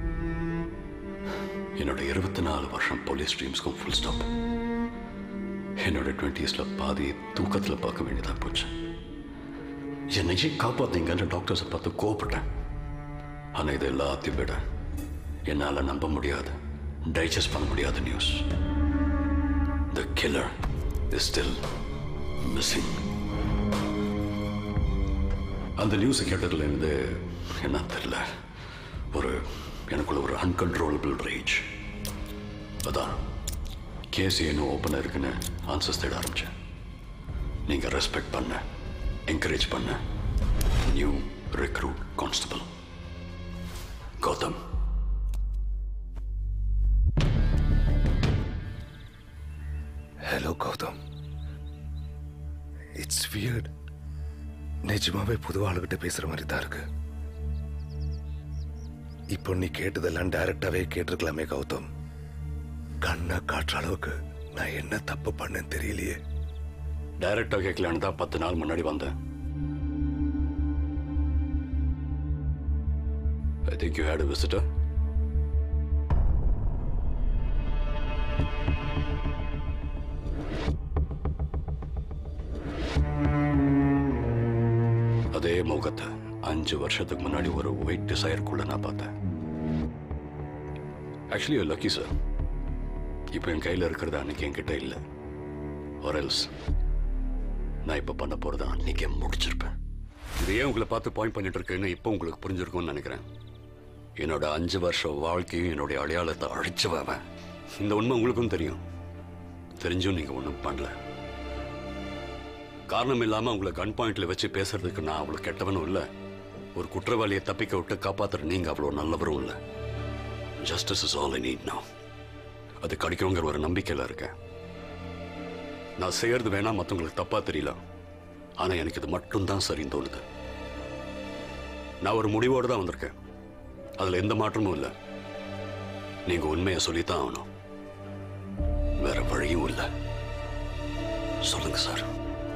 என்னோட இருபத்தி நாலு வருஷம் போலீஸ் ட்ரீம்ஸ்க்கும் ஃபுல் ஸ்டாப் என்னோட டுவெண்ட்டீஸில் பாதி தூக்கத்தில் பார்க்க வேண்டியதாக போச்சு என்னையே காப்பாத்தீங்கன்னு டாக்டர்ஸை பார்த்து கோவப்பட்டேன் ஆனால் இது எல்லாத்தையும் விட என்னால் நம்ப முடியாது டைஜஸ்ட் பண்ண முடியாத news the killer is still missing அந்த நியூஸை கேட்டதுலேருந்து என்ன தெரியல ஒரு எனக்குள்ள ஒரு அன்கன்ட்ரோலபிள் ரேஜ் அதான் கேஸ் இன்னும் ஓப்பனாக இருக்குன்னு ஆன்சர்ஸ் தேட ஆரம்பித்தேன் நீங்கள் ரெஸ்பெக்ட் பண்ண என்கரேஜ் பண்ண new recruit constable Gautam hello Gautam it's weird நிஜமாவே புது ஆளுகிட்ட பேசுற மாதிரி தான் இருக்கு இப்போ நீ கேட்டதெல்லாம் டைரக்டாவே கேட்டிருக்கலாமே கௌதம் கண்ணை காட்டுற அளவுக்கு நான் என்ன தப்பு பண்ணேன்னு தெரியலையே டைரக்டா கேட்கலான்னு தான் பத்து நாள் முன்னாடி வந்தேன் I think you had visitor அதே முகத்தை அஞ்சு வருஷத்துக்கு முன்னாடி ஒரு ஒயிட் டிசையருக்குள்ள நான் பார்த்தேன் ஆக்சுவலி லக்கி சார் இப்போ என் கையில் இருக்கிறது அன்னைக்கு என்கிட்ட இல்லை ஒரல்ஸ் நான் இப்போ பண்ண போகிறத அன்னைக்கே முடிச்சிருப்பேன் இது ஏன் உங்களை பார்த்து பாயிண்ட் பண்ணிட்டு இருக்கேன்னு இப்போ உங்களுக்கு புரிஞ்சிருக்கும்னு நினைக்கிறேன் என்னோட அஞ்சு வருஷம் வாழ்க்கையும் என்னுடைய அடையாளத்தை அழிச்சவன் இந்த உண்மை உங்களுக்கும் தெரியும் தெரிஞ்சும் நீங்கள் ஒன்றும் பண்ணல காரணம் இல்லாமல் உங்களை கன் பாயிண்ட்ல வச்சு பேசுறதுக்கு நான் அவ்வளோ கெட்டவனும் இல்லை ஒரு குற்றவாளியை தப்பிக்க விட்டு காப்பாத்துற நீங்க அவ்வளோ நல்லவரும் இல்லை justice is all I need now அது கிடைக்குங்கிற ஒரு நம்பிக்கையில் இருக்கேன் நான் செய்யறது வேணா மற்றவங்களுக்கு தப்பா தெரியல ஆனா எனக்கு இது மட்டும்தான் சரின்னு தோணுது நான் ஒரு முடிவோடு தான் வந்திருக்கேன் அதுல எந்த மாற்றமும் இல்லை நீங்க உண்மையை சொல்லித்தான் ஆகணும் வேற வழியும் இல்லை சொல்லுங்க சார்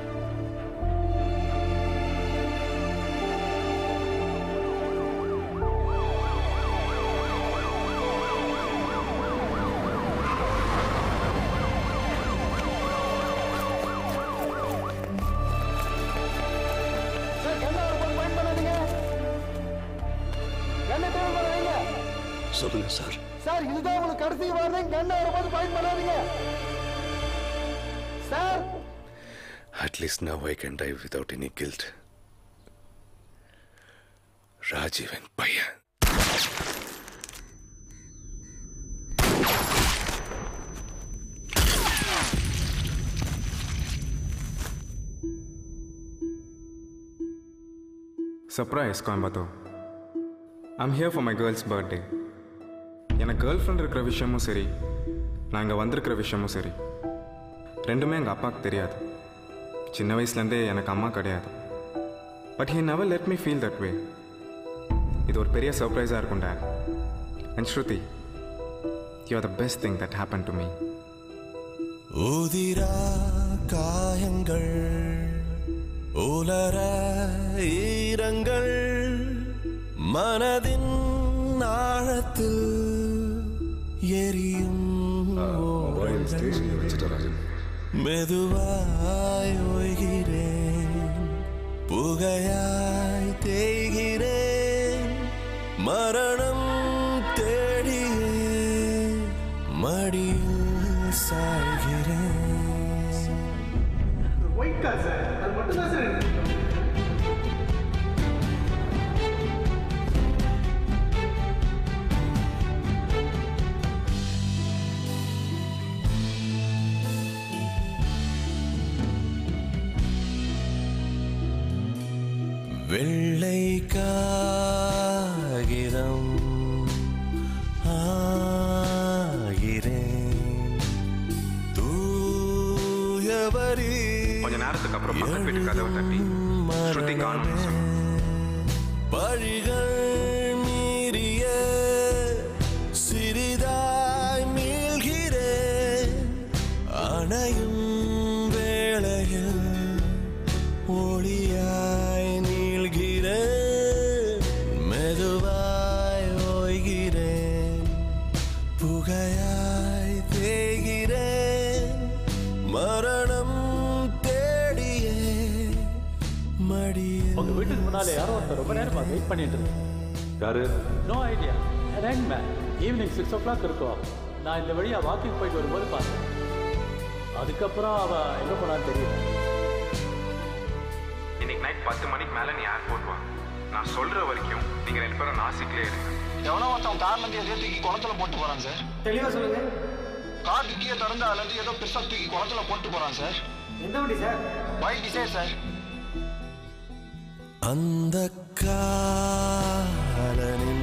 சார் கண்ணை ஒரு பாயிண்ட் பண்ணாதீங்க கண்ணை திரும்ப பண்ணாதீங்க சொல்லுங்க சார் சார் இதுதான் உங்களுக்கு கடைசி வார்த்தை கண்ணை ஒரு பாயிண்ட் பாயிண்ட் பண்ணாதீங்க sir At least now I can die without any guilt. ராஜீவன் பையன் surprise Coimbatore I'm here for my girl's birthday எனக்கு கேர்ள் ஃப்ரெண்ட் இருக்கிற விஷயமும் சரி நான் இங்கே வந்திருக்கிற விஷயமும் சரி ரெண்டுமே எங்கள் அப்பாவுக்கு தெரியாது சின்ன வயசுலேருந்தே எனக்கு அம்மா கிடையாது but he never let me feel that way இது ஒரு பெரிய சர்ப்ரைஸாக இருக்கும் dad and Shruti you are the best thing that happen to me உதிரா காயங்கள் உலர ஈரங்கள் மனதின் ஆழத்தில் எரியும் மெதுவாய் ஓய்கிறேன் புகையாய் தேய்கிறேன் மரணம் தேடியே மடியில் சாய்கிறேன் ஒயிட் கார் சார் அது மட்டும் தான் சார் எனக்கு பிடிக்கும். வெள்ளை காகிதம் ஆகிறேன் தூயவரி கொஞ்ச நேரத்துக்கு அப்புறம் பக்கத்து வீட்டு கதவை தட்டி ஸ்ருதி காணும் பழிகள் மீறிய சிறிதாய் மீள்கிறேன் அணையும் வேளையில் ஒளியாய் நீள்கிறேன் மெதுவாய் ஓய்கிறேன் புகையாய் தேய்கிறேன் மரணம் தேடியே மடியில் உங்க வீட்டுக்கு முன்னாலே யாரோ ஒருத்தர் ரொம்ப நேரமா வெயிட் பண்ணிட்டு இருந்தாங்க யாரு no idea rank man evening six o'clock இருக்கும் நான் இந்த வழியா வாக்கிங் போயிட்டு வரும்போது பார்த்தேன் அதுக்கப்புறம் அவ எங்க போனான்னு தெரியல இன்னைக்கு நைட் பத்து மணிக்கு மேலே நீ ஏர்போர்ட் வா நான் சொல்கிற வரைக்கும் நீங்கள் ரெண்டு பேரும் நாசிக்லே இருங்க எவனோ ஒருத்தன் கார்ல இருந்து எதையோ தூக்கி குளத்துல போட்டு போறான் சார் தெளிவா சொல்லுங்க கார் டிக்கியை திறந்து அதுல இருந்து ஏதோ பெருசா தூக்கி குளத்துல போட்டு போறான் சார் எந்த வண்டி சார் ஒயிட் டிசைர் சார் அந்த காலனின்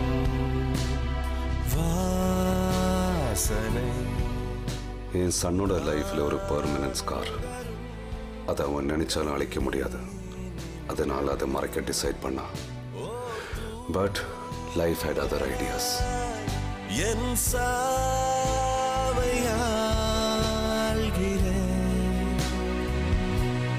வாசனை என் சன்னோட லைஃப்ல ஒரு பெர்மனன்ட் ஸ்கார் அதை அவன் நினைச்சாலும் அழிக்க முடியாது அதனால அதை மறைக்க டிசைட் பண்ணா but life had other ideas என் சாவையாள்கிறேன்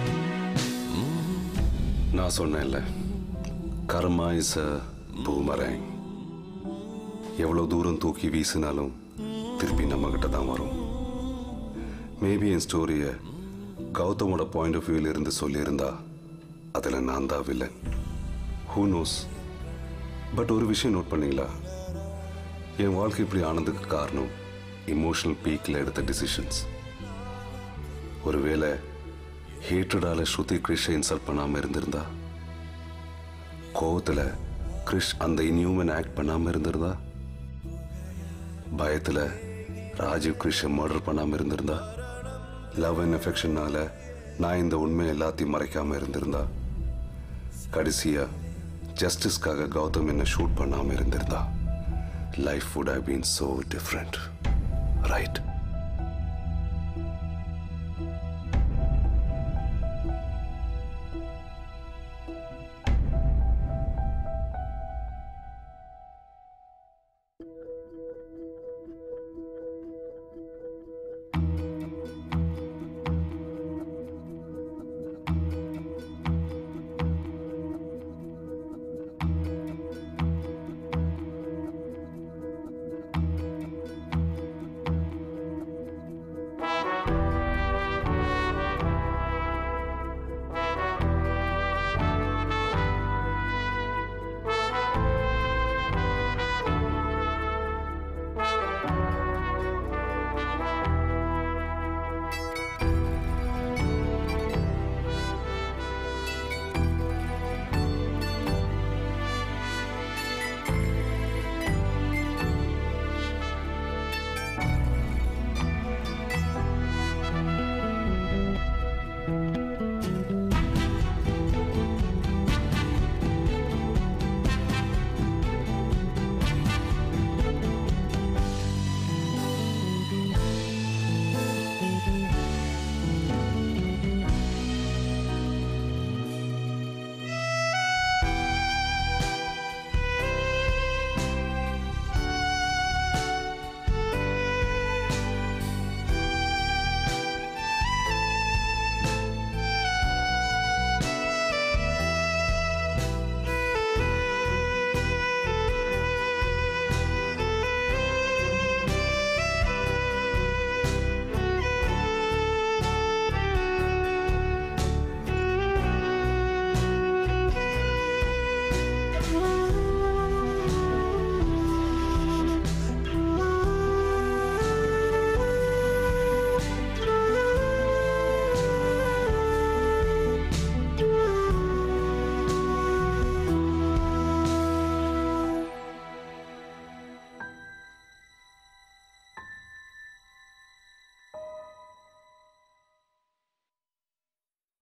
நான் சொன்னேன்ல கர்மா இஸ் அ பூமரேங் எவ்வளோ தூரம் தூக்கி வீசினாலும் திருப்பி நம்ம கிட்ட தான் வரும் மேபி என் ஸ்டோரியை கௌதமோட பாயிண்ட் ஆஃப் வியூல இருந்து சொல்லியிருந்தா அதில் நான் தான் வில்லன் ஹூ நோஸ் பட் ஒரு விஷயம் நோட் பண்ணீங்களா என் வாழ்க்கை இப்படி ஆனதுக்கு காரணம் இமோஷனல் பீக்கில் எடுத்த டிசிஷன்ஸ் ஒருவேளை ஹேட்ரடால ஸ்ருதி கிரிஷை இன்சல்ட் பண்ணாமல் இருந்திருந்தா கோவத்தில் கிரிஷ் அந்த இன்ஹியூமன் ஆக்ட் பண்ணாமல் இருந்திருந்தா பயத்தில் ராஜீவ் கிரிஷை மர்டர் பண்ணாமல் இருந்திருந்தா லவ் அண்ட் எஃபெக்ஷனால நான் இந்த உண்மை எல்லாத்தையும் மறைக்காமல் இருந்திருந்தா கடைசியா ஜஸ்டிஸ்க்காக கௌதம் என்னை ஷூட் பண்ணாமல் இருந்திருந்தா life would have been so different right